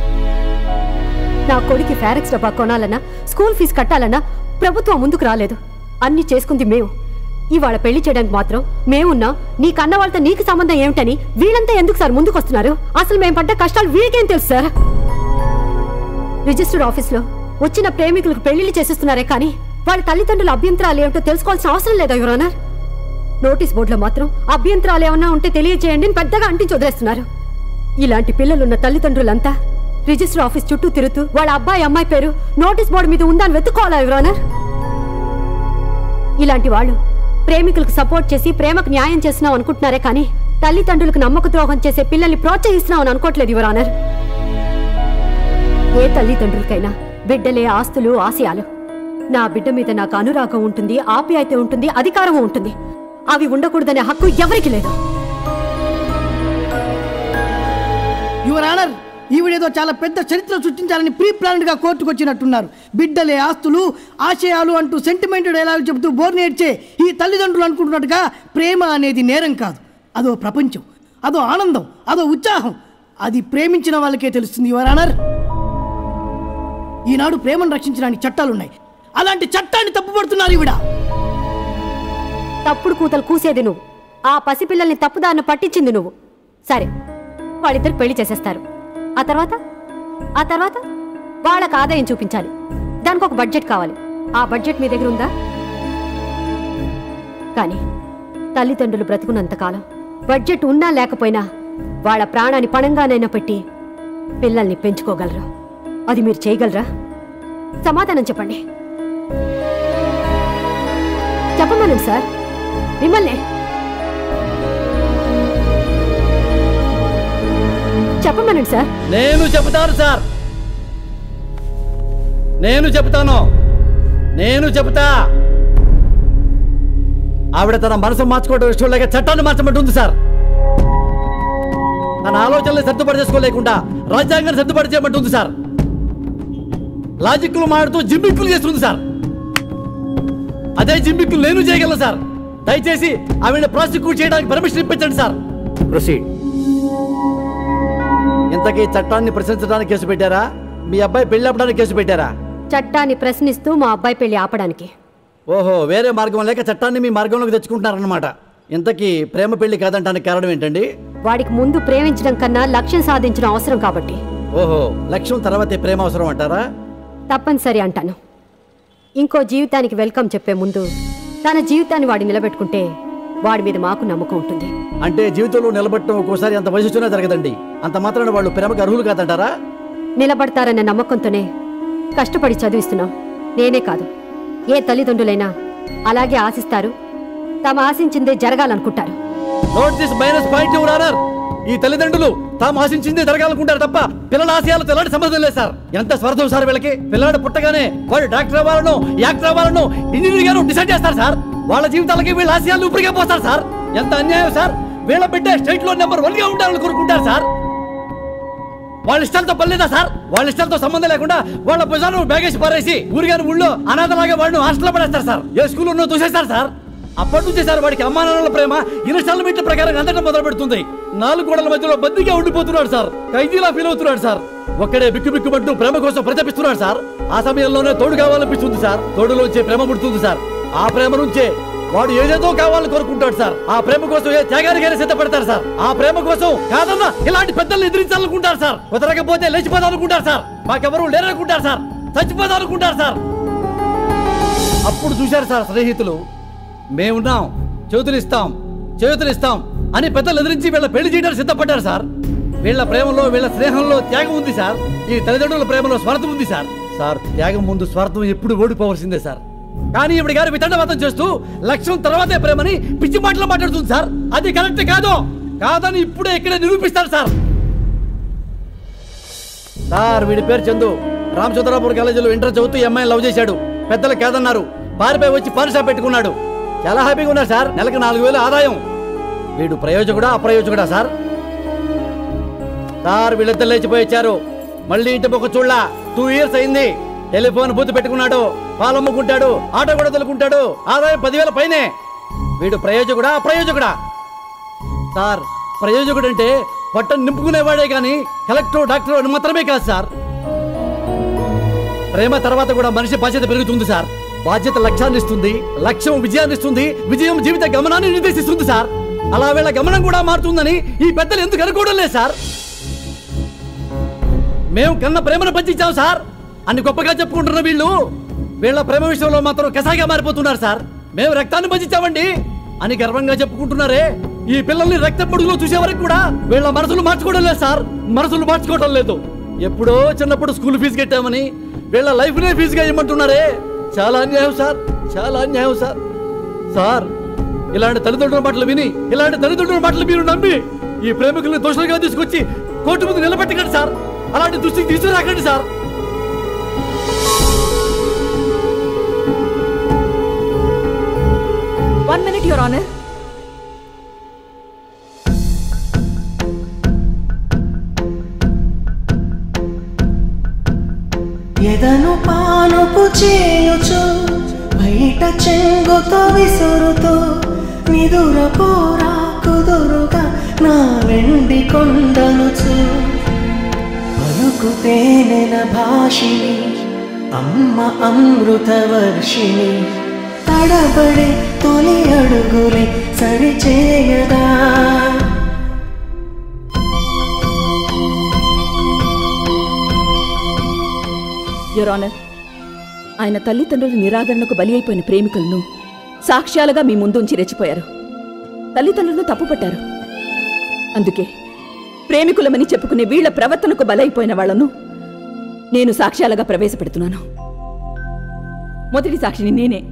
నా కొడుకు ఫారెక్స్ డబ్బా కొనాలన్నా స్కూల్ ఫీజు కట్టాలన్నా ప్రభుత్వం ముందుకు రాలేదు అన్ని చేసుకుంది మేము ఇవాళ పెళ్లి చేయడానికి మాత్రం మేమున్నా నీ కన్న వాళ్ళతో నీకు సంబంధం ఏమిటని వీళ్ళంతా ఎందుకు సార్ ముందుకు వస్తున్నారు అసలు మేము పడ్డ కష్టాలు వీళ్ళకేం తెలుసు సార్ రిజిస్టర్ ఆఫీస్లో వచ్చిన ప్రేమికులకు పెళ్లిళ్ళు చేసేస్తున్నారే కానీ వాళ్ళ తల్లిదండ్రుల అభ్యంతరాలు ఏమిటో తెలుసుకోవాల్సిన అవసరం లేదా యువరానర్ నోటీస్ బోర్డులో మాత్రం అభ్యంతరాలు ఏమన్నా ఉంటే తెలియజేయండి అని పెద్దగా అంటించి వదిలేస్తున్నారు ఇలాంటి పిల్లలున్న తల్లిదండ్రులంతా రిజిస్టర్ ఆఫీస్ చుట్టూ తిరుగుతూ వాళ్ళ అబ్బాయి అమ్మాయి పేరు నోటీస్ బోర్డు మీద ఉందని వెతుక్కోవాలా యువరానర్ ఇలాంటి వాళ్ళు ప్రేమికులకు సపోర్ట్ చేసి ప్రేమకు న్యాయం చేస్తున్నాం అనుకుంటున్నారే కానీ తల్లిదండ్రులకు నమ్మక ద్రోహం చేసే పిల్లల్ని ప్రోత్సహిస్తున్నాం అని అనుకోవట్లేదు యువరానర్ ఏ తల్లిదండ్రులకైనా బిడ్డలే ఆస్తులు ఆశయాలు నా బిడ్డ మీద నాకు అనురాగం ఉంటుంది ఆప్యాయత ఉంటుంది అధికారం ఉంటుంది అవి ఉండకూడదనే హక్కు ఎవరికి లేదు యువర్ ఆనర్ ఈవిడేదో చాలా పెద్ద చరిత్ర సృష్టించాలని ప్రీ ప్లాన్డ్ గా కోర్టుకు వచ్చినట్టున్నారు బిడ్డలే ఆస్తులు ఆశయాలు అంటూ సెంటిమెంట్ డైలాగ్ చెబుతూ బోర్ నేర్చే ఈ తల్లిదండ్రులు అనుకుంటున్నట్టుగా ప్రేమ అనేది నేరం కాదు అదో ప్రపంచం అదో ఆనందం అదో ఉత్సాహం అది ప్రేమించిన వాళ్ళకే తెలుస్తుంది యువర్ ఆనర్ ఈనాడు ప్రేమను రక్షించడానికి చట్టాలున్నాయి అలాంటి చట్టాన్ని తప్పుపడుతున్నారు ఈవిడ తప్పుడు కూతలు కూసేది నువ్వు ఆ పసిపిల్లల్ని తప్పుదారిన పట్టించింది నువ్వు సరే వాళ్ళిద్దరు పెళ్లి చేసేస్తారు ఆ తర్వాత ఆ తర్వాత వాళ్ళకి ఆదాయం చూపించాలి దానికి ఒక బడ్జెట్ కావాలి ఆ బడ్జెట్ మీ దగ్గర ఉందా కానీ తల్లిదండ్రులు బ్రతుకున్నంతకాలం బడ్జెట్ ఉన్నా లేకపోయినా వాళ్ళ ప్రాణాన్ని పణంగానైనా పెట్టి పిల్లల్ని పెంచుకోగలరు అది మీరు చేయగలరా సమాధానం చెప్పండి చెప్పమనండి సార్ మిమ్మల్ని చెప్పమనండి సార్ నేను చెబుతాను సార్ నేను చెబుతాను నేను చెబుతా ఆవిడ తన మనసు మార్చుకోవడం ఇష్టం లేక చట్టాన్ని మార్చమంటుంది సార్ తన ఆలోచనలు సర్దుబాటు చేసుకోలేకుండా రాజ్యాంగాన్ని సర్దుబాటు చేయమంటుంది సార్ లాజిక్లు మాడుతూ జిమ్మిక్కులు చేస్తుంది సార్ అదే జిమ్మిక్కులు నేను చేయగలను సార్ దయచేసి ఆవిడ ప్రాసిక్యూట్ చేయడానికి పర్మిషన్ ఇప్పించండి సార్ ప్రొసీడ్ ఇంతకీ చట్టాన్ని ప్రశ్నించడానికి కేసు పెట్టారా మీ అబ్బాయి పెళ్లి ఆపడానికి కేసు పెట్టారా చట్టాన్ని ప్రశ్నిస్తూ మా అబ్బాయి పెళ్లి ఆపడానికి ఓహో వేరే మార్గం లేక చట్టాన్ని మీ మార్గంలోకి తెచ్చుకుంటున్నారన్నమాట ఇంతకీ ప్రేమ పెళ్లి కాదంటానికి కారణం ఏంటండి వాడికి ముందు ప్రేమించడం కన్నా లక్ష్యం సాధించడం అవసరం కాబట్టి ఓహో లక్ష్యం తర్వాతే ప్రేమ అవసరం అంటారా తప్పనిసరి అంటాను ఇంకో జీవితానికి వెల్కమ్ చెప్పే ముందు తన జీవితాన్ని వాడి నిలబెట్టుకుంటే వాడి మీద మాకు నమ్మకం ఉంటుంది అంటే జీవితంలో నిలబట్టడం ఒక్కోసారి అంత వయసులోనే జరగదండి అంత మాత్రాన వాళ్ళు ప్రేమకు అర్హులు కాదంటారా నిలబడతారన్న నమ్మకంతోనే కష్టపడి చదివిస్తున్నాం నేనే కాదు ఏ తల్లిదండ్రులైనా అలాగే ఆశిస్తారు తమ ఆశించిందే జరగాలనుకుంటారు note this minus point your honour ఈ తల్లిదండ్రులు తాము ఆశించిందే జరగాలనుకుంటారు తప్ప పిల్లల ఆశయాలతో ఎలాంటి సంబంధం లేదు సార్ ఎంత స్వార్థం సార్ వీళ్ళకి పిల్లడు పుట్టగానే వాడు డాక్టర్ అవ్వాలను యాక్టర్ అవ్వాలను ఇంజనీర్ గాను డిసైడ్ చేస్తారు సార్ వాళ్ళ జీవితాలకి వీళ్ళ ఆశయాలు ఊపిరిగా పోస్తారు సార్ ఎంత అన్యాయం సార్ వీళ్ళ బిడ్డ స్టేట్ లో నెంబర్ వన్ గా ఉండాలని కోరుకుంటారు సార్ వాళ్ళ ఇష్టాలతో పర్లేదా సార్ వాళ్ళ ఇష్టాలతో సంబంధం లేకుండా వాళ్ళ భుజాన్ని బ్యాగేసి పారేసి ఊరిగాని ఊళ్ళో అనాథలాగా వాడిని హాస్టల్లో పడేస్తారు సార్ ఏ స్కూల్లో ఉన్నో దూసేస్తారు సార్ అప్పటి నుంచి సార్ వాడికి అమ్మా నాన్నల ప్రేమ ఇన్స్టాల్మెంట్ల ప్రకారం అందడం మొదలు పెడుతుంది నాలుగు గోడల మధ్యలో బద్దిగా ఉండిపోతున్నాడు సార్ ఖైదీలా ఫీల్ అవుతున్నాడు సార్ ఒక్కడే బిక్కు బిక్కుమంటూ ప్రేమ కోసం ప్రజపిస్తున్నాడు సార్ ఆ సమయంలోనే తోడు కావాలనిపిస్తుంది సార్ తోడులోంచే ప్రేమ పుడుతుంది సార్ ఆ ప్రేమ నుంచే వాడు ఏదేదో కావాలని కోరుకుంటాడు సార్ ఆ ప్రేమ కోసం ఏ త్యాగానికైనా సిద్ధపడతారు సార్ ఆ ప్రేమ కోసం కాదన్నా ఇలాంటి పెద్దల్ని ఎదిరించాలనుకుంటారు సార్ కుదరకపోతే లేచిపోదాం అనుకుంటారు సార్ మాకెవరూ లేరనుకుంటారు సార్ చచ్చిపోదాం అనుకుంటారు సార్ అప్పుడు చూశారు సార్ స్నేహితులు మేమున్నాం చేతులు ఇస్తాం చేతులు ఇస్తాం అని పెద్దలు ఎదిరించి వీళ్ళ పెళ్లి చేయడానికి సిద్ధపడ్డారు సార్ వీళ్ళ ప్రేమలో వీళ్ళ స్నేహంలో త్యాగం ఉంది సార్ ఈ తల్లిదండ్రుల ప్రేమలో స్వార్థం ఉంది సార్ సార్ త్యాగం ముందు స్వార్థం ఎప్పుడు ఓడిపోవలసిందే సార్ కానీ ఇవిడ గారు వితండవాదం చేస్తూ లక్ష్యం తర్వాతే ప్రేమని పిచ్చి మాటలు మాట్లాడుతుంది సార్ అది కరెక్ట్ కాదు కాదని ఇప్పుడే ఇక్కడే నిరూపిస్తారు సార్ సార్ వీడి పేరు చందు రామచంద్రాపూర్ కాలేజీలో ఇంటర్ చదువుతూ ఈ అమ్మాయిని లవ్ చేశాడు పెద్దలు కాదన్నారు పారిపోయి వచ్చి పాన్ షాప్ పెట్టుకున్నాడు చాలా హ్యాపీగా ఉన్నారు సార్ నెలకు నాలుగు వేలు ఆదాయం వీడు ప్రయోజకుడా అప్రయోజకుడా సార్ సార్ వీళ్ళిద్దరు లేచిపోయి వచ్చారు మళ్ళీ ఇంటి పక్క చూడలా టూ ఇయర్స్ అయింది టెలిఫోన్ బూత్ పెట్టుకున్నాడు పాలమ్ముకుంటాడు ఆటో కూడా తొలుకుంటాడు ఆదాయం పదివేల పైనే వీడు ప్రయోజకుడా అప్రయోజకుడా సార్ ప్రయోజకుడు అంటే పట్టం నింపుకునేవాడే కానీ కలెక్టర్ డాక్టర్ అని మాత్రమే కాదు సార్ ప్రేమ తర్వాత కూడా మనిషి బాధ్యత పెరుగుతుంది సార్ బాధ్యత లక్ష్యాన్ని ఇస్తుంది లక్ష్యం విజయాన్ని ఇస్తుంది విజయం జీవిత గమనాన్ని నిర్దేశిస్తుంది సార్ అలా వీళ్ళ గమనం కూడా మారుతుందని ఈ పెద్దలు ఎందుకు అనుకోవడం లేదు సార్ మేము కన్న ప్రేమను పంచించాం సార్ అని గొప్పగా చెప్పుకుంటున్న వీళ్ళు వీళ్ళ ప్రేమ విషయంలో మాత్రం కసాయిగా మారిపోతున్నారు సార్ మేము రక్తాన్ని పంచించామండి అని గర్వంగా చెప్పుకుంటున్నారే ఈ పిల్లల్ని రక్త పొడుగులో చూసే వరకు కూడా వీళ్ళ మనసులు మార్చుకోవడం లేదు సార్ మనసులు మార్చుకోవడం లేదు ఎప్పుడో చిన్నప్పుడు స్కూల్ ఫీజు కట్టామని వీళ్ళ లైఫ్ నే ఫీజుగా ఇమ్మంటున్నారే చాలా అన్యాయం సార్ చాలా అన్యాయం సార్ సార్ ఇలాంటి తల్లిదండ్రుల మాటలు విని ఇలాంటి తల్లిదండ్రుల మాటలు మీరు నమ్మి ఈ ప్రేమికుల్ని దోషులుగా తీసుకొచ్చి కోర్టు ముందు నిలబెట్టకండి సార్ అలాంటి దృష్టికి తీసుకురాకండి sir one minute your honour ఎదను పానుపు చేయుచు బయట చెంగుతో విసురుతూ నిదుర పోరా కుదురుగా నా వెండి కొండనుచు పలుకు తేనెల భాషిని అమ్మ అమృత వర్షిణి తడబడే తొలి అడుగులే సరిచేయదా యువర్ ఆనర్ ఆయన తల్లిదండ్రుల నిరాదరణకు బలి అయిపోయిన ప్రేమికులను సాక్ష్యాలుగా మీ ముందు ఉంచి రెచ్చిపోయారు తల్లిదండ్రులను తప్పుపట్టారు అందుకే ప్రేమికులమని చెప్పుకునే వీళ్ల ప్రవర్తనకు బలైపోయిన వాళ్లను నేను సాక్ష్యాలుగా ప్రవేశపెడుతున్నాను మొదటి సాక్షిని నేనే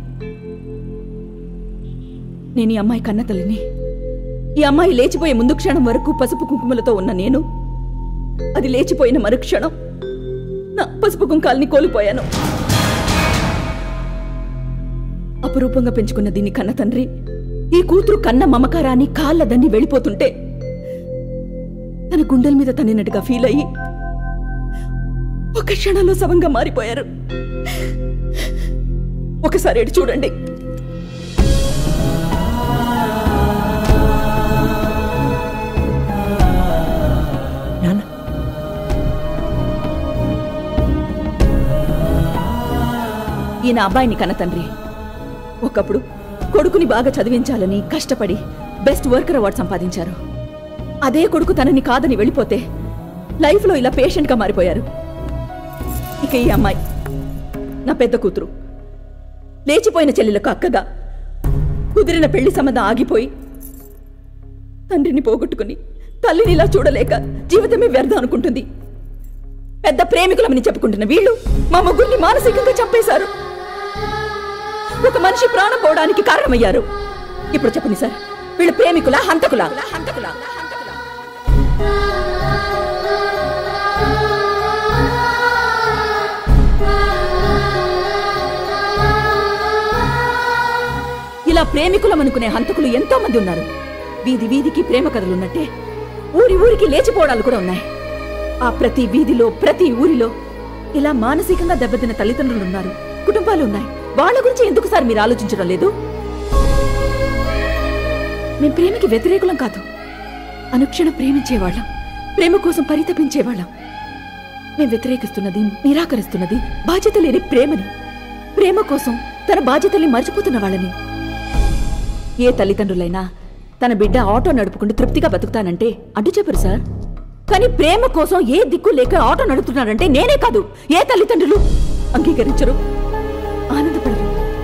నేను ఈ అమ్మాయి కన్న తల్లిని ఈ అమ్మాయి లేచిపోయే ముందు క్షణం వరకు పసుపు కుంకుమలతో ఉన్న నేను అది లేచిపోయిన మరుక్షణం నా పసుపు కుంకాల్ని కోల్పోయాను అపురూపంగా పెంచుకున్న దీన్ని కన్న తండ్రి ఈ కూతురు కన్న మమకారాన్ని కాళ్ళ దండి వెళ్ళిపోతుంటే తన గుండెల మీద తన్నినట్టుగా ఫీల్ అయ్యి ఒక క్షణంలో సవంగా మారిపోయారు ఒకసారి ఎటు చూడండి ఈయన అబ్బాయిని కన్న తండ్రి ఒకప్పుడు కొడుకుని బాగా చదివించాలని కష్టపడి బెస్ట్ వర్కర్ అవార్డు సంపాదించారు అదే కొడుకు తనని కాదని వెళ్ళిపోతే లైఫ్లో ఇలా పేషెంట్గా మారిపోయారు ఇక ఈ అమ్మాయి నా పెద్ద కూతురు లేచిపోయిన చెల్లెలకు అక్కగా కుదిరిన పెళ్లి సంబంధం ఆగిపోయి తండ్రిని పోగొట్టుకుని తల్లిని ఇలా చూడలేక జీవితమే వ్యర్థం అనుకుంటుంది పెద్ద ప్రేమికులమని చెప్పుకుంటున్న వీళ్ళు మా ముగ్గురిని మానసికంగా చంపేశారు ఒక మనిషి ప్రాణం పోవడానికి కారణమయ్యారు ఇప్పుడు చెప్పండి సార్ వీళ్ళు ప్రేమికుల హంతకుల హంతకుల ఇలా ప్రేమికులం అనుకునే హంతకులు ఎంతో మంది ఉన్నారు వీధి వీధికి ప్రేమ కథలున్నట్టే ఊరి ఊరికి లేచిపోవడాలు కూడా ఉన్నాయి ఆ ప్రతి వీధిలో ప్రతి ఊరిలో ఇలా మానసికంగా దెబ్బతిన్న తల్లిదండ్రులు ఉన్నారు కుటుంబాలు ఉన్నాయి వాళ్ళ గురించి ఎందుకు సార్ మీరు ఆలోచించడం లేదు మేం ప్రేమకి వ్యతిరేకులం కాదు అనుక్షణం ప్రేమించేవాళ్ళం ప్రేమ కోసం పరితపించేవాళ్ళం మేం వ్యతిరేకిస్తున్నది నిరాకరిస్తున్నది బాధ్యత లేని ప్రేమని ప్రేమ కోసం తన బాధ్యతల్ని మర్చిపోతున్న వాళ్ళని ఏ తల్లిదండ్రులైనా తన బిడ్డ ఆటో నడుపుకుంటూ తృప్తిగా బతుకుతానంటే అడ్డు చెప్పరు సార్ కానీ ప్రేమ కోసం ఏ దిక్కు లేక ఆటో నడుపుతున్నాడంటే నేనే కాదు ఏ తల్లిదండ్రులు అంగీకరించరు ఆనందపడరు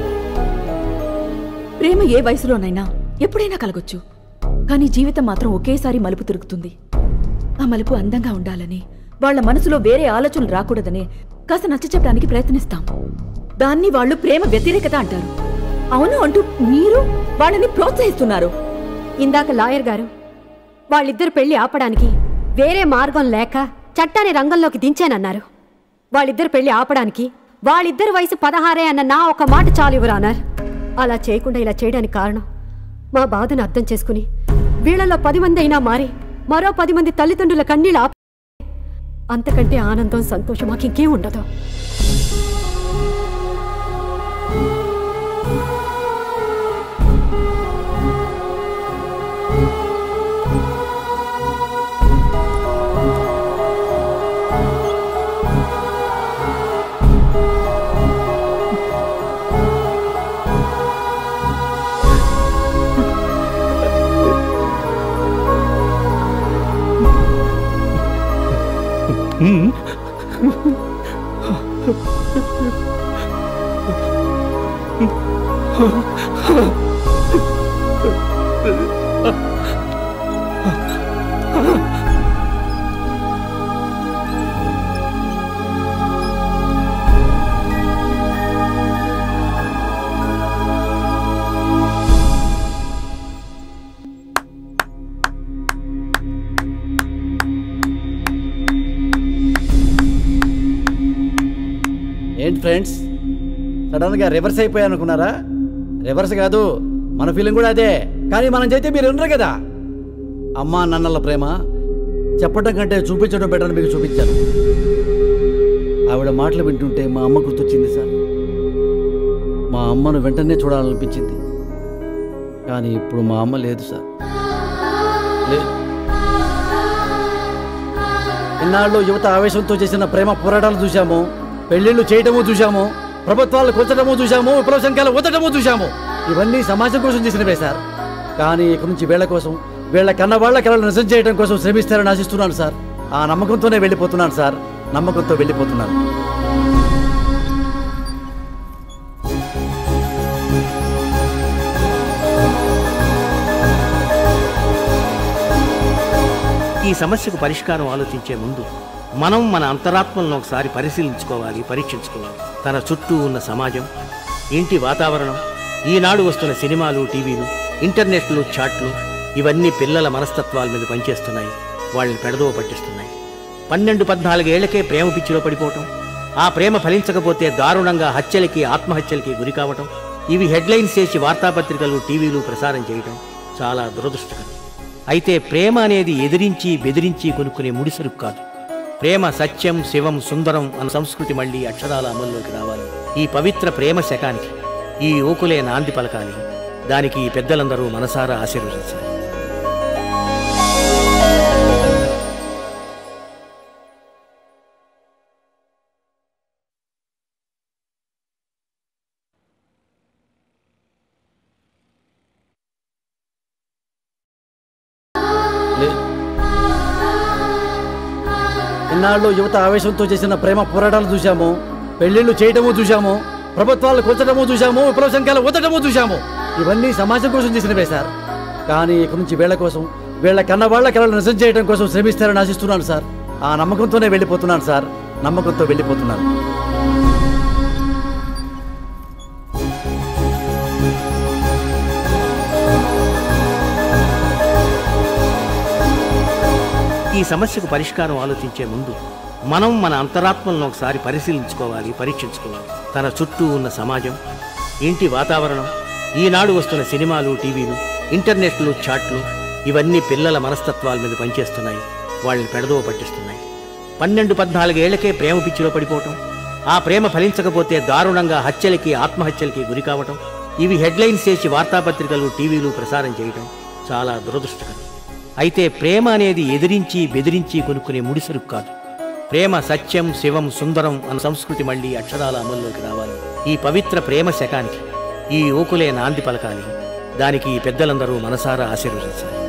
ప్రేమ ఏ వయసులోనైనా ఎప్పుడైనా కలగొచ్చు కానీ జీవితం మాత్రం ఒకేసారి మలుపు తిరుగుతుంది ఆ మలుపు అందంగా ఉండాలని వాళ్ళ మనసులో వేరే ఆలోచనలు రాకూడదని కాస్త నచ్చ చెప్పడానికి ప్రయత్నిస్తాం దాన్ని వాళ్ళు ప్రేమ వ్యతిరేకత అంటారు అవును అంటూ మీరు వాళ్ళని ప్రోత్సహిస్తున్నారు ఇందాక లాయర్ గారు వాళ్ళిద్దరు పెళ్లి ఆపడానికి వేరే మార్గం లేక చట్టాన్ని రంగంలోకి దించానన్నారు వాళ్ళిద్దరు పెళ్లి ఆపడానికి వాళ్ళిద్దరి వయసు పదహారే అన్న నా ఒక మాట చాలు ఇవ్వరానర్ అలా చేయకుండా ఇలా చేయడానికి కారణం మా బాధను అర్థం చేసుకుని వీళ్ళలో పది మంది అయినా మారి మరో పది మంది తల్లిదండ్రుల కన్నీళ్ళు ఆప అంతకంటే ఆనందం సంతోషం మాకు ఇంకేం ఉండదు ఏంటి ఫ్రెండ్స్ సడన్గా రివర్స్ అయిపోయా అనుకున్నారా రివర్స్ కాదు మన ఫీలింగ్ కూడా అదే కానీ మనం చేస్తే మీరు వినరు కదా అమ్మా నాన్నల ప్రేమ చెప్పడం కంటే చూపించడం బెటర్ అని మీకు చూపించాను ఆవిడ మాటలు వింటుంటే మా అమ్మ గుర్తొచ్చింది సార్ మా అమ్మను వెంటనే చూడాలనిపించింది కానీ ఇప్పుడు మా అమ్మ లేదు సార్ లేదు ఇన్నాళ్ళు యువత ఆవేశంతో చేసిన ప్రేమ పోరాటాలు చూశాము పెళ్లిళ్ళు చేయటము చూశాము ప్రభుత్వాలు కూర్చడము చూశాము విప్లవ సంఖ్యలు ఊతటము చూశాము ఇవన్నీ సమాజం కోసం చేసినవే సార్ కానీ ఇక నుంచి వీళ్ళ కోసం వీళ్ళ కన్న వాళ్ళ కళలు నిజం చేయడం కోసం శ్రమిస్తారని ఆశిస్తున్నాను సార్ ఆ నమ్మకంతోనే వెళ్ళిపోతున్నాను సార్ నమ్మకంతో వెళ్ళిపోతున్నాను ఈ సమస్యకు పరిష్కారం ఆలోచించే ముందు మనం మన అంతరాత్మలను ఒకసారి పరిశీలించుకోవాలి పరీక్షించుకోవాలి తన చుట్టూ ఉన్న సమాజం ఇంటి వాతావరణం ఈనాడు వస్తున్న సినిమాలు టీవీలు ఇంటర్నెట్లు చాట్లు ఇవన్నీ పిల్లల మనస్తత్వాల మీద పనిచేస్తున్నాయి వాళ్ళని పెడదోవ పట్టిస్తున్నాయి పన్నెండు పద్నాలుగేళ్లకే ప్రేమ పిచ్చిలో పడిపోవటం ఆ ప్రేమ ఫలించకపోతే దారుణంగా హత్యలకి ఆత్మహత్యలకి గురి కావటం ఇవి హెడ్లైన్స్ చేసి వార్తాపత్రికలు టీవీలు ప్రసారం చేయటం చాలా దురదృష్టకరం అయితే ప్రేమ అనేది ఎదిరించి బెదిరించి కొనుక్కునే ముడిసరుకు కాదు ప్రేమ సత్యం శివం సుందరం అన్న సంస్కృతి మళ్ళీ అక్షరాల అమల్లోకి రావాలి ఈ పవిత్ర ప్రేమ శకానికి ఈ ఓకులే నాంది పలకాలి దానికి ఈ పెద్దలందరూ మనసారా ఆశీర్వదించాలి లేదు ఇన్నాళ్ళు యువత ఆవేశంతో చేసిన ప్రేమ పోరాటాలు చూశాము పెళ్లిళ్ళు చేయటము చూశాము ప్రభుత్వాలు కూర్చడము చూశాము విప్లవ సంఖ్యలు ఊతటము చూశాము ఇవన్నీ సమాజం కోసం చేసినవే సార్ కానీ ఇక నుంచి వీళ్ళ కోసం వీళ్ళ కన్న వాళ్ళ కళలు నిజం చేయడం కోసం శ్రమిస్తారని ఆశిస్తున్నాను సార్ ఆ నమ్మకంతోనే వెళ్ళిపోతున్నాను సార్ నమ్మకంతో వెళ్ళిపోతున్నాను ఈ సమస్యకు పరిష్కారం ఆలోచించే ముందు మనం మన అంతరాత్మలను ఒకసారి పరిశీలించుకోవాలి పరీక్షించుకోవాలి తన చుట్టూ ఉన్న సమాజం ఇంటి వాతావరణం ఈనాడు వస్తున్న సినిమాలు టీవీలు ఇంటర్నెట్లు చాట్లు ఇవన్నీ పిల్లల మనస్తత్వాల మీద పనిచేస్తున్నాయి వాళ్ళని పెడదోవ పట్టిస్తున్నాయి పన్నెండు పద్నాలుగేళ్లకే ప్రేమ పిచ్చిలో పడిపోవటం ఆ ప్రేమ ఫలించకపోతే దారుణంగా హత్యలకి ఆత్మహత్యలకి గురి కావటం ఇవి హెడ్లైన్స్ చేసి వార్తాపత్రికలు టీవీలు ప్రసారం చేయటం చాలా దురదృష్టకరం అయితే ప్రేమ అనేది ఎదిరించి బెదిరించి కొనుక్కునే ముడిసరుకు కాదు ప్రేమ సత్యం శివం సుందరం అన్న సంస్కృతి మళ్ళీ అక్షరాల అమల్లోకి రావాలి ఈ పవిత్ర ప్రేమ శకానికి ఈ ఓకులే నాంది పలకాలి దానికి ఈ పెద్దలందరూ మనసారా ఆశీర్వదించాలి